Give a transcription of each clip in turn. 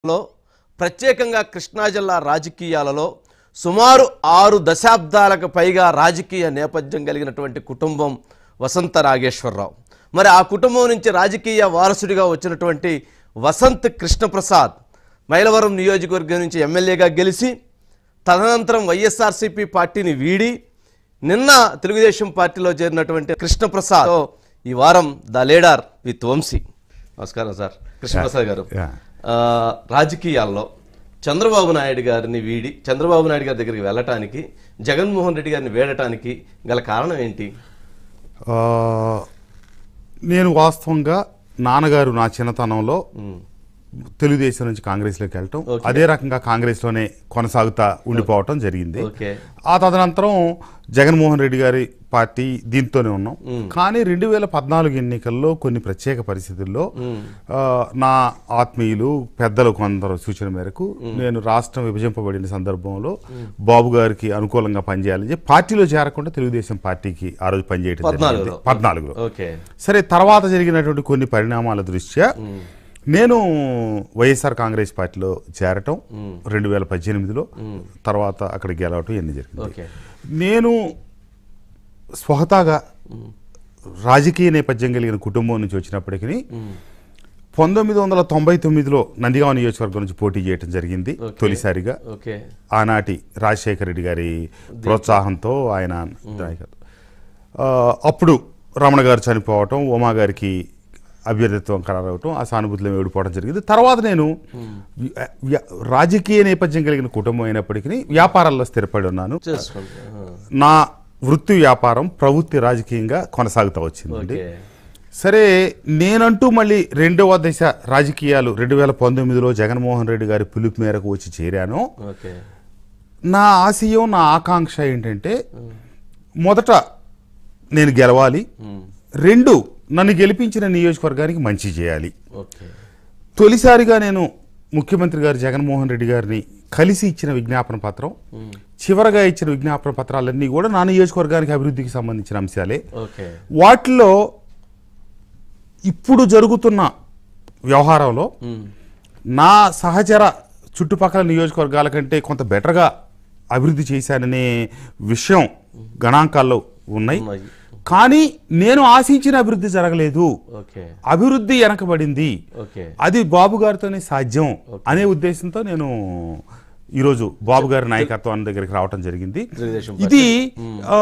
లో ప్రత్యేకంగా కృష్ణా జిల్లా రాజకీయాలలో సుమారు ఆరు దశాబ్దాలకు పైగా రాజకీయ నేపథ్యం కలిగినటువంటి కుటుంబం వసంత నాగేశ్వరరావు మరి ఆ కుటుంబం నుంచి రాజకీయ వారసుడిగా వచ్చినటువంటి వసంత్ కృష్ణప్రసాద్ మైలవరం నియోజకవర్గం నుంచి ఎమ్మెల్యేగా గెలిచి తదనంతరం వైఎస్ఆర్సీపీ పార్టీని వీడి నిన్న తెలుగుదేశం పార్టీలో చేరినటువంటి కృష్ణప్రసాద్ ఈ వారం ద లీడర్ విత్ వంశీ నమస్కారం సార్ కృష్ణప్రసాద్ గారు Yeah. ఆ, రాజకీయాల్లో చంద్రబాబు నాయుడు గారిని వీడి చంద్రబాబు నాయుడు గారి దగ్గరికి వెళ్ళటానికి జగన్మోహన్ రెడ్డి గారిని వేడటానికి గల కారణం ఏంటి ఆ, నేను వాస్తవంగా నాన్నగారు నా చిన్నతనంలో తెలుగుదేశం నుంచి కాంగ్రెస్లోకి వెళ్ళటం Okay. అదే రకంగా కాంగ్రెస్లోనే కొనసాగుతా ఉండిపోవటం జరిగింది ఓకే ఆ తదనంతరం జగన్మోహన్ రెడ్డి గారి పార్టీ దీంతోనే ఉన్నాం కానీ రెండు వేల పద్నాలుగు ఎన్నికల్లో కొన్ని ప్రత్యేక పరిస్థితుల్లో ఆ, నా ఆత్మీయులు పెద్దలు కొందరు సూచన మేరకు నేను రాష్ట్రం విభజింపబడిన సందర్భంలో బాబు గారికి అనుకూలంగా పనిచేయాలని చెప్పి పార్టీలో చేరకుండా తెలుగుదేశం పార్టీకి ఆ రోజు పనిచేయడం జరిగింది పద్నాలుగులో. పద్నాలుగులో ఓకే సరే తర్వాత జరిగినటువంటి కొన్ని పరిణామాల దృష్ట్యా నేను వైఎస్ఆర్ కాంగ్రెస్ పార్టీలో చేరటం రెండు వేల పద్దెనిమిదిలో తర్వాత అక్కడ గెలవటం ఎన్ని జరిగింది ఓకే నేను స్వహతాగా రాజకీయ నేపథ్యం కలిగిన కుటుంబం నుంచి వచ్చినప్పటికీ పంతొమ్మిది వందల తొంభై తొమ్మిదిలో నందిగామ నియోజకవర్గం నుంచి పోటీ చేయడం జరిగింది ఓకే. తొలిసారిగా ఓకే ఆనాటి రాజశేఖర రెడ్డి గారి ప్రోత్సాహంతో ఆయన నాయకత్వం ఆ, అప్పుడు రమణ గారు చనిపోవటం ఉమా గారికి అభ్యర్థిత్వం ఖరారవటం ఆ సానుభూతిలో ఓడిపోవడం జరిగింది తర్వాత నేను వ్య- వ్య- రాజకీయ నేపథ్యం కలిగిన కుటుంబం అయినప్పటికీ వ్యాపారాల్లో స్థిరపడి ఉన్నాను చేసుకోండి ఆ, నా వృత్తి వ్యాపారం ప్రవృత్తి రాజకీయంగా కొనసాగుతూ వచ్చిందండి ఓకే సరే నేనంటూ మళ్ళీ రెండవ దశ రాజకీయాలు రెండు వేల పంతొమ్మిదిలో జగన్మోహన్ రెడ్డి గారి పిలుపు మేరకు వచ్చి చేరాను ఓకే నా ఆశయం నా ఆకాంక్ష ఏంటంటే మొదట నేను గెలవాలి ఉమ్, రెండు నన్ను గెలిపించిన నియోజకవర్గానికి మంచి చేయాలి ఓకే తొలిసారిగా నేను ముఖ్యమంత్రి గారు జగన్మోహన్ రెడ్డి గారిని కలిసి ఇచ్చిన విజ్ఞాపన పత్రం చివరగా ఇచ్చిన విజ్ఞాపన పత్రాలన్నీ కూడా నా నియోజకవర్గానికి అభివృద్ధికి సంబంధించిన అంశాలే ఓకే వాటిలో ఇప్పుడు జరుగుతున్న వ్యవహారంలో ఉమ్, నా సహచర చుట్టుపక్కల నియోజకవర్గాల కంటే కొంత బెటర్గా అభివృద్ధి చేశాననే విషయం గణాంకాల్లో ఉన్నాయి ఉన్నాయి. కానీ నేను ఆశించిన అభివృద్ధి జరగలేదు ఓకే అభివృద్ధి వెనకబడింది ఓకే అది బాబు గారితోనే సాధ్యం అనే ఉద్దేశంతో నేను ఈరోజు బాబు గారి నాయకత్వాన్ని దగ్గరికి రావటం జరిగింది తెలుగుదేశం ఇది ఆ,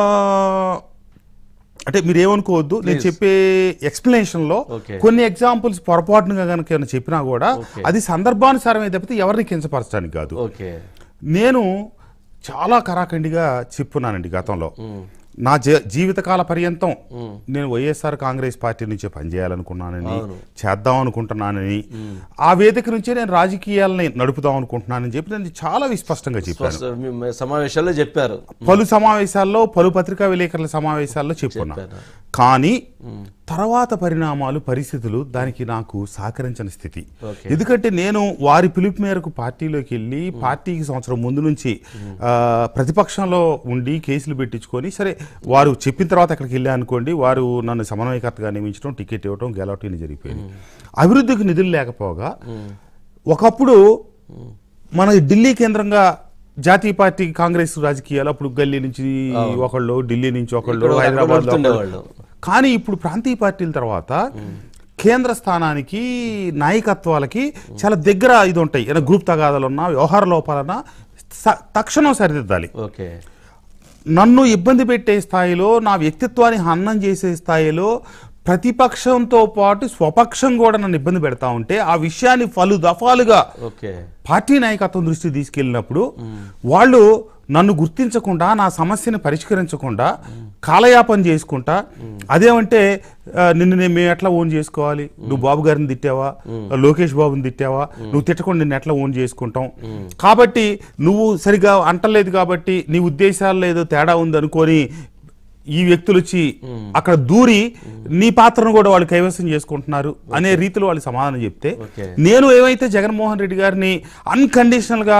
అంటే మీరు ఏమనుకోవద్దు నేను చెప్పే ఎక్స్ప్లెనేషన్ లో Okay. కొన్ని ఎగ్జాంపుల్స్ పొరపాటుగా కనుక ఏమైనా చెప్పినా కూడా Okay. అది సందర్భానుసారమే తప్పితే ఎవరిని కించపరచడానికి కాదు ఓకే నేను చాలా కరాఖండిగా చెప్పున్నానండి గతంలో నా జీ- జీవితకాల పర్యంతం నేను వైఎస్ఆర్ కాంగ్రెస్ పార్టీ నుంచే పనిచేయాలనుకున్నానని అవును. చేద్దాం అనుకుంటున్నానని ఆ వేదిక నుంచే నేను రాజకీయాలని నడుపుదాం అనుకుంటున్నానని చెప్పి నేను చాలా విస్పష్టంగా చెప్పాను స్పష్ట- మీ సమావేశాల్లో చెప్పారు పలు సమావేశాల్లో పలు పత్రికా విలేకరుల సమావేశాల్లో చెప్పున్నా చెప్పారు. కానీ తర్వాత పరిణామాలు పరిస్థితులు దానికి నాకు సహకరించని స్థితి ఓకే. ఎందుకంటే నేను వారి పిలుపు మేరకు పార్టీలోకి వెళ్ళి పార్టీకి సంవత్సరం ముందు నుంచి ఆ, ప్రతిపక్షంలో ఉండి కేసులు పెట్టించుకొని సరే వారు చెప్పిన తర్వాత అక్కడికి వెళ్ళా అనుకోండి వారు నన్ను సమన్వయకర్తగా నియమించడం టికెట్ ఇవ్వడం గెలవటం ఇన్ని జరిగిపోయింది అభివృద్ధికి నిధులు లేకపోగా ఒకప్పుడు మన ఢిల్లీ కేంద్రంగా జాతీయ పార్టీ కాంగ్రెస్ రాజకీయాలు అప్పుడు గల్లీ నుంచి ఒకళ్ళు ఢిల్లీ నుంచి ఒకళ్ళు ఇక్కడ హైదరాబాద్ నడుస్తుండేవాళ్ళు. కానీ ఇప్పుడు ప్రాంతీయ పార్టీల తర్వాత కేంద్ర స్థానానికి నాయకత్వాలకి చాలా దగ్గర ఇది ఉంటాయి ఏదైనా గ్రూప్ తగాదాలున్నా వ్యవహార లోపాలన్నా స- తక్షణం సరిదిద్దాలి ఓకే నన్ను ఇబ్బంది పెట్టే స్థాయిలో నా వ్యక్తిత్వాన్ని హన్నం చేసే స్థాయిలో ప్రతిపక్షంతో పాటు స్వపక్షం కూడా నన్ను ఇబ్బంది పెడతా ఉంటే ఆ విషయాన్ని పలు దఫాలుగా ఓకే పార్టీ నాయకత్వం దృష్టికి తీసుకెళ్ళినప్పుడు వాళ్ళు నన్ను గుర్తించకుండా నా సమస్యని పరిష్కరించకుండా కాలయాపన చేసుకుంటా అదేమంటే ఆ, నిన్ను నేను మేము ఎట్లా ఓన్ చేసుకోవాలి నువ్వు బాబు గారిని తిట్టావా లోకేష్ బాబుని తిట్టావా నువ్వు తిట్టకుండా నిన్ను ఎట్లా ఓన్ చేసుకుంటాం కాబట్టి నువ్వు సరిగా అంటలేదు కాబట్టి నీ ఉద్దేశాల్లో ఏదో తేడా ఉంది అనుకొని ఈ వ్యక్తులు వచ్చి అక్కడ దూరి నీ పాత్రను కూడా వాళ్ళు కైవసం చేసుకుంటున్నారు అనే రీతిలో వాళ్ళు సమాధానం చెప్తే ఓకే. నేను ఏమైతే జగన్మోహన్ రెడ్డి గారిని అన్కండిషనల్ గా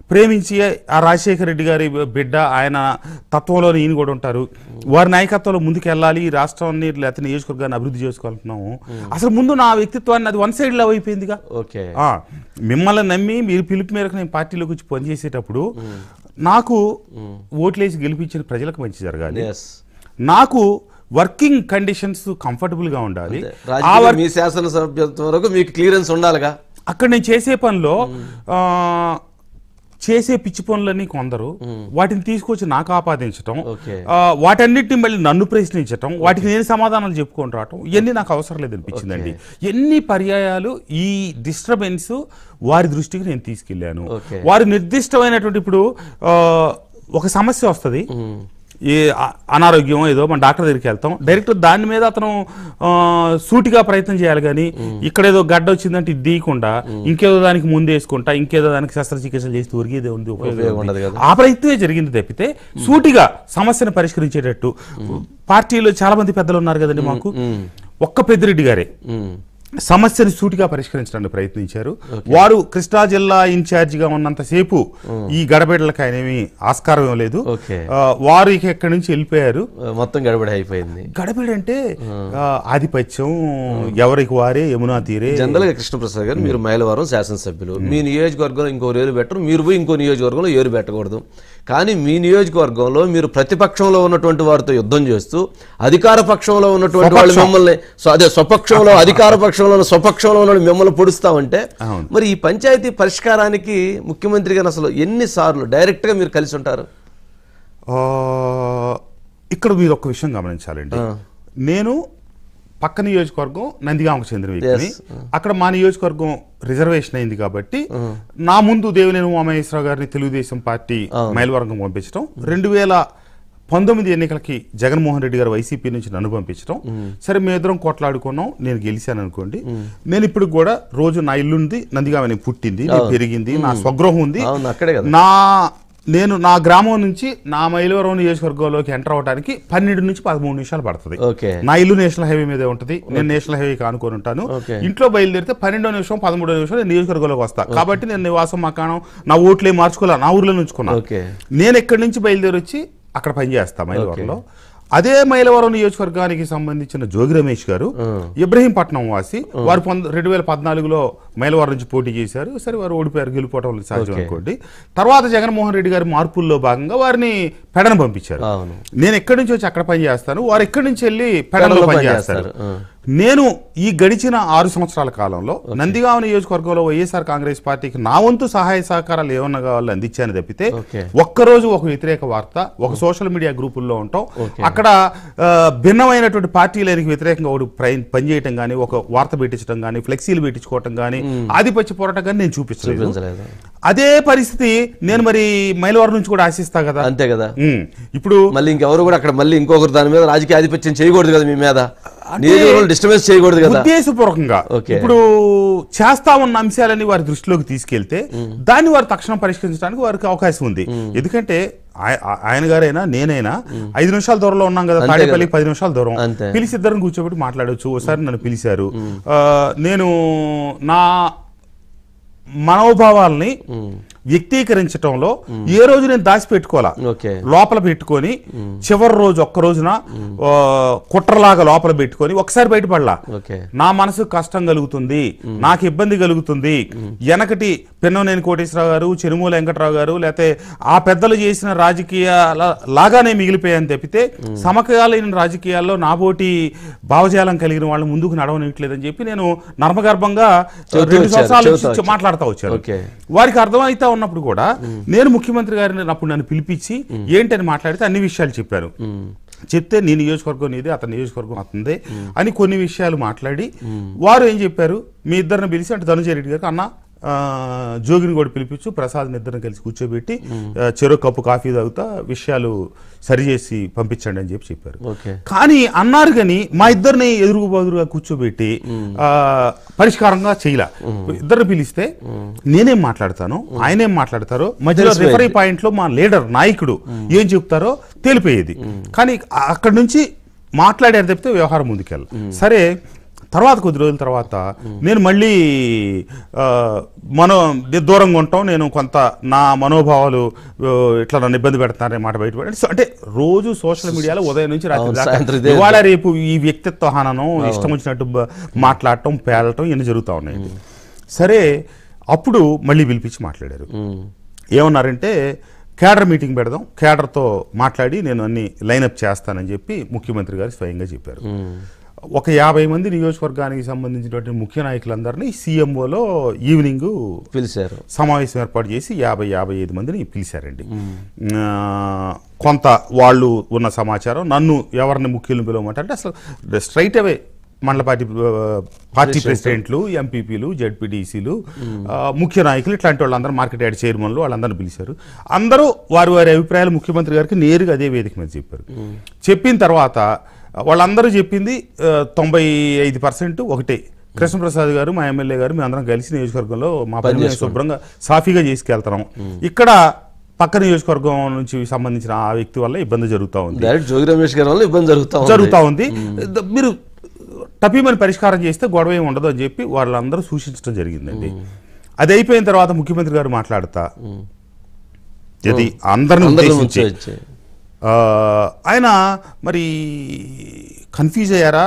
ప్రేమించి ఆ రాజశేఖర రెడ్డి గారి బిడ్డ ఆయన తత్వంలో ఈయన కూడా ఉంటారు వారి నాయకత్వంలో ముందుకు వెళ్ళాలి ఈ రాష్ట్రాన్ని లేకపోతే నియోజకవర్గాన్ని అభివృద్ధి చేసుకోవాలనుకున్నాము అసలు ముందు నా వ్యక్తిత్వాన్ని అది వన్ సైడ్ లవ్ అయిపోయిందిగా ఓకే ఆ, మిమ్మల్ని నమ్మి మీరు పిలుపు మేరకు నేను పార్టీలోకి వచ్చి పనిచేసేటప్పుడు నాకు ఓట్లేసి గెలిపించిన ప్రజలకు మంచి జరగాలి ఎస్ నాకు వర్కింగ్ కండిషన్స్ కంఫర్టబుల్ గా ఉండాలి ఆ రాజకీయ వర్క్ మీ శాసనసభ్యత్వం వరకు మీకు క్లియరెన్స్ ఉండాలిగా అక్కడ నేను చేసే పనిలో ఆ, చేసే పిచ్చి పనులన్నీ కొందరు వాటిని తీసుకొచ్చి నాకు ఆపాదించటం ఓకే. ఆ, వాటన్నిటిని మళ్ళీ నన్ను ప్రశ్నించటం వాటికి నేను సమాధానాలు చెప్పుకొని రావటం ఇవన్నీ నాకు అవసరం లేదనిపించిందండి ఎన్ని పర్యాయాలు ఈ డిస్టర్బెన్స్ వారి దృష్టికి నేను తీసుకెళ్ళాను ఓకే. వారి నిర్దిష్టమైనటువంటి ఇప్పుడు ఆ, ఒక సమస్య వస్తుంది ఏ అ- అనారోగ్యం ఏదో మన డాక్టర్ దగ్గరికి వెళ్తాం డైరెక్ట్ దాని మీద అతను ఆ, సూటిగా ప్రయత్నం చేయాలి కానీ ఇక్కడ ఏదో గడ్డ వచ్చిందంటే ఇది తీయకుండా ఇంకేదో దానికి ముందు వేసుకుంటా ఇంకేదో దానికి శస్త్రచికిత్స చేసి ఒరిగేదే ఉంది ఉపయోగం ఉపయోగం ఉండదు ఉంది. కదా. ఆ ప్రయత్నమే జరిగింది తప్పితే సూటిగా సమస్యను పరిష్కరించేటట్టు పార్టీలో చాలా మంది పెద్దలు ఉన్నారు కదండి మాకు ఒక్క పెద్దిరెడ్డి గారే ఉమ్. సమస్యను సూటిగా పరిష్కరించడానికి ప్రయత్నించారు వారు కృష్ణా జిల్లా ఇన్ఛార్జిగా ఉన్నంతసేపు ఈ గడబిడలకు ఆయనేమి ఆస్కారం ఇవ్వలేదు ఓకే. ఆ, వారు ఇక ఎక్కడి నుంచి వెళ్ళిపోయారు మొత్తం గడబడి అయిపోయింది గడబిడ అంటే ఆ, ఆధిపత్యం ఎవరికి వారే యమునా తీరే జనరల్ గా కృష్ణప్రసాద్ గారు మీరు మైలవరం శాసనసభ్యులు మీ నియోజకవర్గంలో ఇంకో ఏరు పెట్టరు మీరు పోయి ఇంకో నియోజకవర్గంలో ఏరు పెట్టకూడదు కానీ మీ నియోజకవర్గంలో మీరు ప్రతిపక్షంలో ఉన్నటువంటి వారితో యుద్ధం చేస్తూ అధికార పక్షంలో ఉన్నటువంటి వాళ్ళు మిమ్మల్ని సో అదే స్వపక్షంలో అధికార పక్షంలో ఉన్న స్వపక్షంలో ఉన్న వాళ్ళు మిమ్మల్ని పొడుస్తామంటే అవును. మరి ఈ పంచాయతీ పరిష్కారానికి ముఖ్యమంత్రి గారు అసలు ఎన్నిసార్లు డైరెక్ట్ గా మీరు కలిసి ఉంటారు ఆ, ఇక్కడ మీరు ఒక విషయం గమనించాలండి నేను పక్క నియోజకవర్గం నందిగామకు చెందిన వ్యక్తిని అక్కడ మా నియోజకవర్గం రిజర్వేషన్ అయింది కాబట్టి నా ముందు దేవినేని ఉమామహేశ్వరరావు గారిని తెలుగుదేశం పార్టీ మైలవరంగం పంపించడం రెండు వేల పంతొమ్మిది ఎన్నికలకి జగన్మోహన్ రెడ్డి గారు వైసీపీ నుంచి నన్ను పంపించడం సరే మేమిద్దరం కొట్లాడుకున్నాం నేను గెలిచాను అనుకోండి నేను ఇప్పుడు కూడా రోజు నా ఇల్లు ఉంది నందిగామ నేను పుట్టింది నేను పెరిగింది నా స్వగృహం ఉంది అవును అక్కడే కదా నా నేను నా గ్రామం నుంచి నా మైలవరం నియోజకవర్గంలోకి ఎంటర్ అవడానికి పన్నెండు నుంచి పదమూడు నిమిషాలు పడుతుంది ఓకే నా ఇల్లు నేషనల్ హైవే మీదే ఉంటుంది నేను నేషనల్ హైవే ఆనుకొని ఉంటాను ఓకే. ఇంట్లో బయలుదేరితే పన్నెండో నిమిషం పదమూడో నిమిషం నేను నియోజకవర్గంలోకి వస్తా కాబట్టి నేను నివాసం మకానం నా ఓట్లే మార్చుకోలే నా ఊర్లో ఉంచుకున్నా ఓకే నేను ఎక్కడి నుంచి బయలుదేరి వచ్చి అక్కడ పనిచేస్తా మైలవరంలో అదే మైలవరం నియోజకవర్గానికి సంబంధించిన జోగి రమేష్ గారు ఇబ్రహీంపట్నం వాసి వారు పొంద రెండు వేల పద్నాలుగులో మైలవరం నుంచి పోటీ చేశారు సరే వారు ఓడిపోయారు గెలిపోవటం సహజం ఓకే. అనుకోండి తర్వాత జగన్మోహన్ రెడ్డి గారి మార్పుల్లో భాగంగా వారిని పెడన పంపించారు అవును నేను ఎక్కడి నుంచి వచ్చి అక్కడ పని చేస్తాను వారు ఎక్కడి నుంచి వెళ్ళి పెడలో పెడలో పని పని చేస్తారు చేస్తారు. ఆ. నేను ఈ గడిచిన ఆరు సంవత్సరాల కాలంలో నందిగామ నియోజకవర్గంలో వైఎస్ఆర్ కాంగ్రెస్ పార్టీకి నా వంతు సహాయ సహకారాలు ఏమన్నా కావాలో అందించాను తప్పితే ఓకే. ఒక్కరోజు ఒక వ్యతిరేక వార్త ఒక సోషల్ మీడియా గ్రూపుల్లో ఉంటాం అక్కడ ఆ, భిన్నమైనటువంటి పార్టీలకు వ్యతిరేకంగా ఒకటి ప్రయ- పనిచేయటం కానీ ఒక వార్త పెట్టించడం కానీ ఫ్లెక్సీలు పెట్టించుకోవటం కానీ ఆధిపత్య పోరాటం కానీ నేను చూపించలేదు చూపించలేదు అదే పరిస్థితి నేను మరి మైలవరం నుంచి కూడా ఆశిస్తా కదా అంతే కదా ఉమ్, ఇప్పుడు మళ్ళీ ఇంకెవరు కూడా అక్కడ మళ్ళీ ఇంకొకరు దాని మీద రాజకీయ ఆధిపత్యం చేయకూడదు కదా మీ మీద నియోజకవర్గంలో డిస్టర్బెన్స్ చేయకూడదు కదా ఉద్దేశపూర్వకంగా ఓకే. ఇప్పుడు చేస్తా ఉన్న అంశాలని వారి దృష్టిలోకి తీసుకెళ్తే దాన్ని వారు తక్షణం పరిష్కరించడానికి వారికి అవకాశం ఉంది ఎందుకంటే ఆయ- ఆ- ఆయన గారైనా నేనైనా ఐదు నిమిషాల దూరంలో ఉన్నాం కదా అంతే తాడేపల్లి పది నిమిషాల దూరం అంతే. పిలిచి ఇద్దరిని కూర్చోబెట్టి మాట్లాడొచ్చు ఒకసారి నన్ను పిలిచారు ఆ, నేను నా మనోభావాల్ని వ్యక్తీకరించటంలో ఏ రోజు నేను దాచిపెట్టుకోవాలా ఓకే లోపల పెట్టుకొని చివరి రోజు ఒక్క రోజున ఆ, కుట్రలాగా లోపల పెట్టుకొని ఒకసారి బయటపడలా ఓకే నా మనసు కష్టం కలుగుతుంది నాకు ఇబ్బంది కలుగుతుంది వెనకటి పెన్నోనేని కోటేశ్వరరావు గారు చెరుమూల వెంకటరావు గారు లేకపోతే ఆ పెద్దలు చేసిన రాజకీయాల లాగానే మిగిలిపోయాను తప్పితే సమకాలీన రాజకీయాల్లో నాబోటి భావజాలం కలిగిన వాళ్ళు ముందుకు నడవనివ్వట్లేదని చెప్పి నేను నర్మగర్భంగా చెబుతూ రెండు వచ్చారు, సంవత్సరాల చెబుతూ నుంచి మాట్లాడుతూ వచ్చాను ఓకే. వారికి అర్థమైతా ఉన్నప్పుడు కూడా నేను ముఖ్యమంత్రి గారిని అప్పుడు నన్ను పిలిపించి ఏంటని మాట్లాడితే అన్ని విషయాలు చెప్పాను చెప్తే నీ నియోజకవర్గం నీదే అతని నియోజకవర్గం అతనిదే అని కొన్ని విషయాలు మాట్లాడి వారు ఏం చెప్పారు మీ ఇద్దరిని పిలిచి అంటే ధనుజయ రెడ్డి గారికి అన్న ఆ, జోగిని కూడా పిలిపించు ప్రసాద్ ఇద్దరిని కలిసి కూర్చోబెట్టి ఆ, చెరో కప్పు కాఫీ తాగుతా విషయాలు సరిచేసి పంపించండి అని చెప్పి చెప్పారు ఓకే కానీ అన్నారు కానీ మా ఇద్దరిని ఎదురుగు బదురుగా కూర్చోబెట్టి ఆ, పరిష్కారంగా చేయలే ఇద్దరు పిలిస్తే నేనేం మాట్లాడతాను ఆయనేం మాట్లాడతారో మధ్యలో తెలిసిపోయింది. రిఫరీ పాయింట్ లో మా లీడర్ నాయకుడు ఏం చెప్తారో తెలిపోయేది కానీ అక్కడి నుంచి మాట్లాడారు తప్పితే వ్యవహారం ముందుకెళ్ళ సరే తర్వాత కొద్ది రోజుల తర్వాత నేను మళ్ళీ ఆ, మనో ది- దూరంగా ఉంటాం నేను కొంత నా మనోభావాలు ఆ, ఇట్లా నన్ను ఇబ్బంది పెడతారనే మాట బయటపడి సో అంటే రోజు సోషల్ మీడియాలో ఉదయం నుంచి రాత్రి అవును, దాకా సాయంత్రం ఇదే ఇవాళ రేపు ఈ వ్యక్తిత్వ హననం ఇష్టం వచ్చినట్టు బ- మాట్లాడటం పేలటం ఇవన్నీ జరుగుతూ ఉన్నాయి సరే అప్పుడు మళ్ళీ పిలిపించి మాట్లాడారు ఉమ్. ఏమన్నారంటే కేడర్ మీటింగ్ పెడదాం కేడర్తో మాట్లాడి నేను అన్ని లైనప్ చేస్తానని చెప్పి ముఖ్యమంత్రి గారు స్వయంగా చెప్పారు ఉమ్. ఒక యాభై మంది నియోజకవర్గానికి సంబంధించినటువంటి ముఖ్య నాయకులందరినీ సీఎంఓలో ఈవినింగ్ పిలిచారు సమావేశం ఏర్పాటు చేసి యాభై యాభై ఐదు మందిని పిలిచారండి ఆ, కొంత వాళ్ళు ఉన్న సమాచారం నన్ను ఎవరిని ముఖ్యులను పిలవమంటారంటే అసలు స్ట్రైట్ అవే మండల పార్టీ ఆ, పార్టీ ప్రెసిడెంట్లు ఎంపీపీలు జెడ్పీడీసీలు ముఖ్య నాయకులు ఇట్లాంటి వాళ్ళందరూ మార్కెట్ యార్డ్ చైర్మన్లు వాళ్ళందరినీ పిలిచారు అందరూ వారి వారి అభిప్రాయాలు ముఖ్యమంత్రి గారికి నేరుగా అదే వేదిక మీద చెప్పారు చెప్పిన తర్వాత వాళ్ళందరూ చెప్పింది ఆ, తొంభై ఐదు పర్సెంట్ ఒకటే కృష్ణప్రసాద్ గారు మా ఎమ్మెల్యే గారు మేము అందరం కలిసి నియోజకవర్గంలో మా పని మేము శుభ్రంగా సాఫీగా చేసుకెళ్తున్నాం ఇక్కడ పక్క నియోజకవర్గం నుంచి సంబంధించిన ఆ వ్యక్తి వల్ల ఇబ్బంది జరుగుతూ ఉంది డైరెక్ట్ జోగి రమేష్ గారి వల్ల ఇబ్బంది జరుగుతా ఉంది. జరుగుతూ ఉంది ద- మీరు టపీమని పరిష్కారం చేస్తే గొడవ ఏమి ఉండదు అని చెప్పి వాళ్ళందరూ సూచించడం జరిగిందండి అది అయిపోయిన తర్వాత ముఖ్యమంత్రి గారు మాట్లాడతా ఇది అందరిని అందరిని ఉద్దేశించి ముంచే ఆ, ఆయన మరి కన్ఫ్యూజ్ అయ్యారా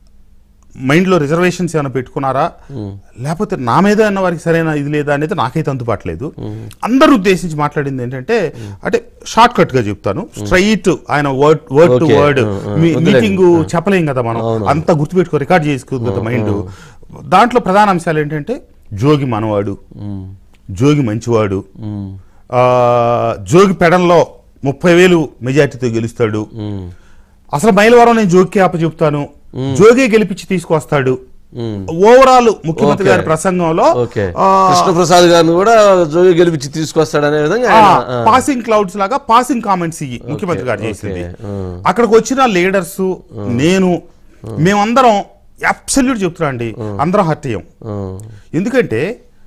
మైండ్లో రిజర్వేషన్స్ ఏమైనా పెట్టుకున్నారా లేకపోతే నా మీద అన్న వారికి సరైన ఇది లేదా అనేది నాకైతే అందుబాట్లేదు అందరు ఉద్దేశించి మాట్లాడింది ఏంటంటే అంటే షార్ట్ కట్ గా చెప్తాను స్ట్రైట్ ఆయన word word to Okay. Word ఆ, ఆ, వదిలేండి. మీటింగ్ చెప్పలేం కదా మనం అంత గుర్తుపెట్టుకో రికార్డ్ చేసుకోదు కదా మైండ్ దాంట్లో ప్రధాన అంశాలు ఏంటంటే జోగి మనవాడు ఉమ్. జోగి మంచివాడు ఉమ్. ఆ, జోగి పెడంలో ముప్పై వేలు మెజార్టీతో గెలుస్తాడు ఉమ్. అసలు మైలవరం నేను జోగికి అప్ప చెప్తాను జోగి గెలిపించి తీసుకొస్తాడు ఉమ్. ఓవరాల్ ముఖ్యమంత్రి Okay. గారి ప్రసంగంలో ఓకే ఆ, కృష్ణప్రసాద్ గారిని కూడా జోగి గెలిపించి తీసుకొస్తాడు అనే విధంగా ఆ, ఆయన, ఆ, పాసింగ్ క్లౌడ్స్ లాగా పాసింగ్ కామెంట్స్ ఇవి ముఖ్యమంత్రి గారు ఓకే, చేసింది ఆ. అక్కడికి వచ్చిన లీడర్స్ నేను మేమందరం అబ్సల్యూట్ చెప్తున్నా అండి అందరం హర్ట్ అయ్యాం ఆ, ఎందుకంటే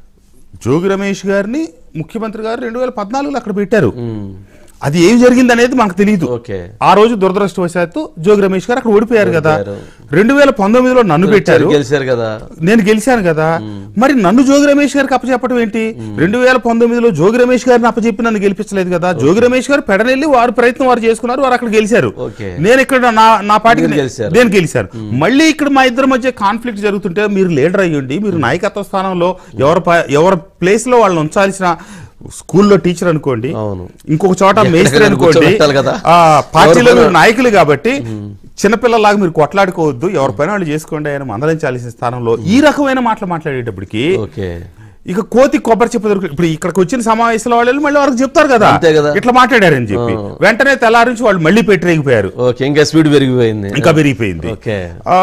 జోగి రమేష్ గారిని ముఖ్యమంత్రి గారు రెండు వేల పద్నాలుగులో అక్కడ పెట్టారు ఉమ్. అది ఏం జరిగింది అనేది మనకు తెలియదు ఓకే ఆ రోజు దురదృష్టవశాత్తు జోగి రమేష్ గారు అక్కడ ఓడిపోయారు కదా ఓడిపోయారు. రెండు వేల పంతొమ్మిదిలో నన్ను పెట్టారు గెలిచారు కదా నేను గెలిచాను కదా మరి నన్ను జోగి రమేష్ గారికి అప్పచెప్పడం ఏంటి రెండు వేల పంతొమ్మిదిలో జోగి రమేష్ గారిని అప్పచెప్పి నన్ను గెలిపించలేదు కదా జోగి రమేష్ గారు పెడనెళ్ళి వారి ప్రయత్నం వారు చేసుకున్నారు వారు అక్కడ గెలిచారు ఓకే. నేను ఇక్కడ నా నా పార్టీకి మీరు నే- గెలిచారు. నేను గెలిచాను మళ్ళీ ఇక్కడ మా ఇద్దరి మధ్య కాన్ఫ్లిక్ట్ జరుగుతుంటే మీరు లీడర్ అయ్యండి మీరు నాయకత్వ స్థానంలో ఎవరి ప- ఎవరి ప్లేస్ లో వాళ్ళని ఉంచాల్సిన స్కూల్లో టీచర్ అనుకోండి అవును. ఇంకొక చోట ఎక్కడికైనా మేస్త్రి అనుకోండి కూర్చోబెట్టాలి కదా. ఆ, పార్టీలో ఎవరి మీరు పైన- నాయకులు కాబట్టి చిన్నపిల్లలాగా మీరు కొట్లాడుకోవద్దు ఎవరి పైన వాళ్ళు చేసుకోండి ఆయన మందలించాల్సిన స్థానంలో ఈ రకమైన మాటలు మాట్లాడేటప్పటికి ఓకే ఇక కోతి కొబ్బరి చెప్ప దొరికి ఇప్పుడు ఇక్కడికి వచ్చిన సమావేశంలో వాళ్ళు మళ్ళీ వాళ్ళకి చెప్తారు కదా అంతే కదా. ఇట్లా మాట్లాడారని చెప్పి వెంటనే తెల్లారి నుంచి వాళ్ళు మళ్ళీ పెట్టిరేగిపోయారు ఓకే ఇంకా స్పీడ్ పెరిగిపోయింది ఇంకా పెరిగిపోయింది ఓకే ఆ,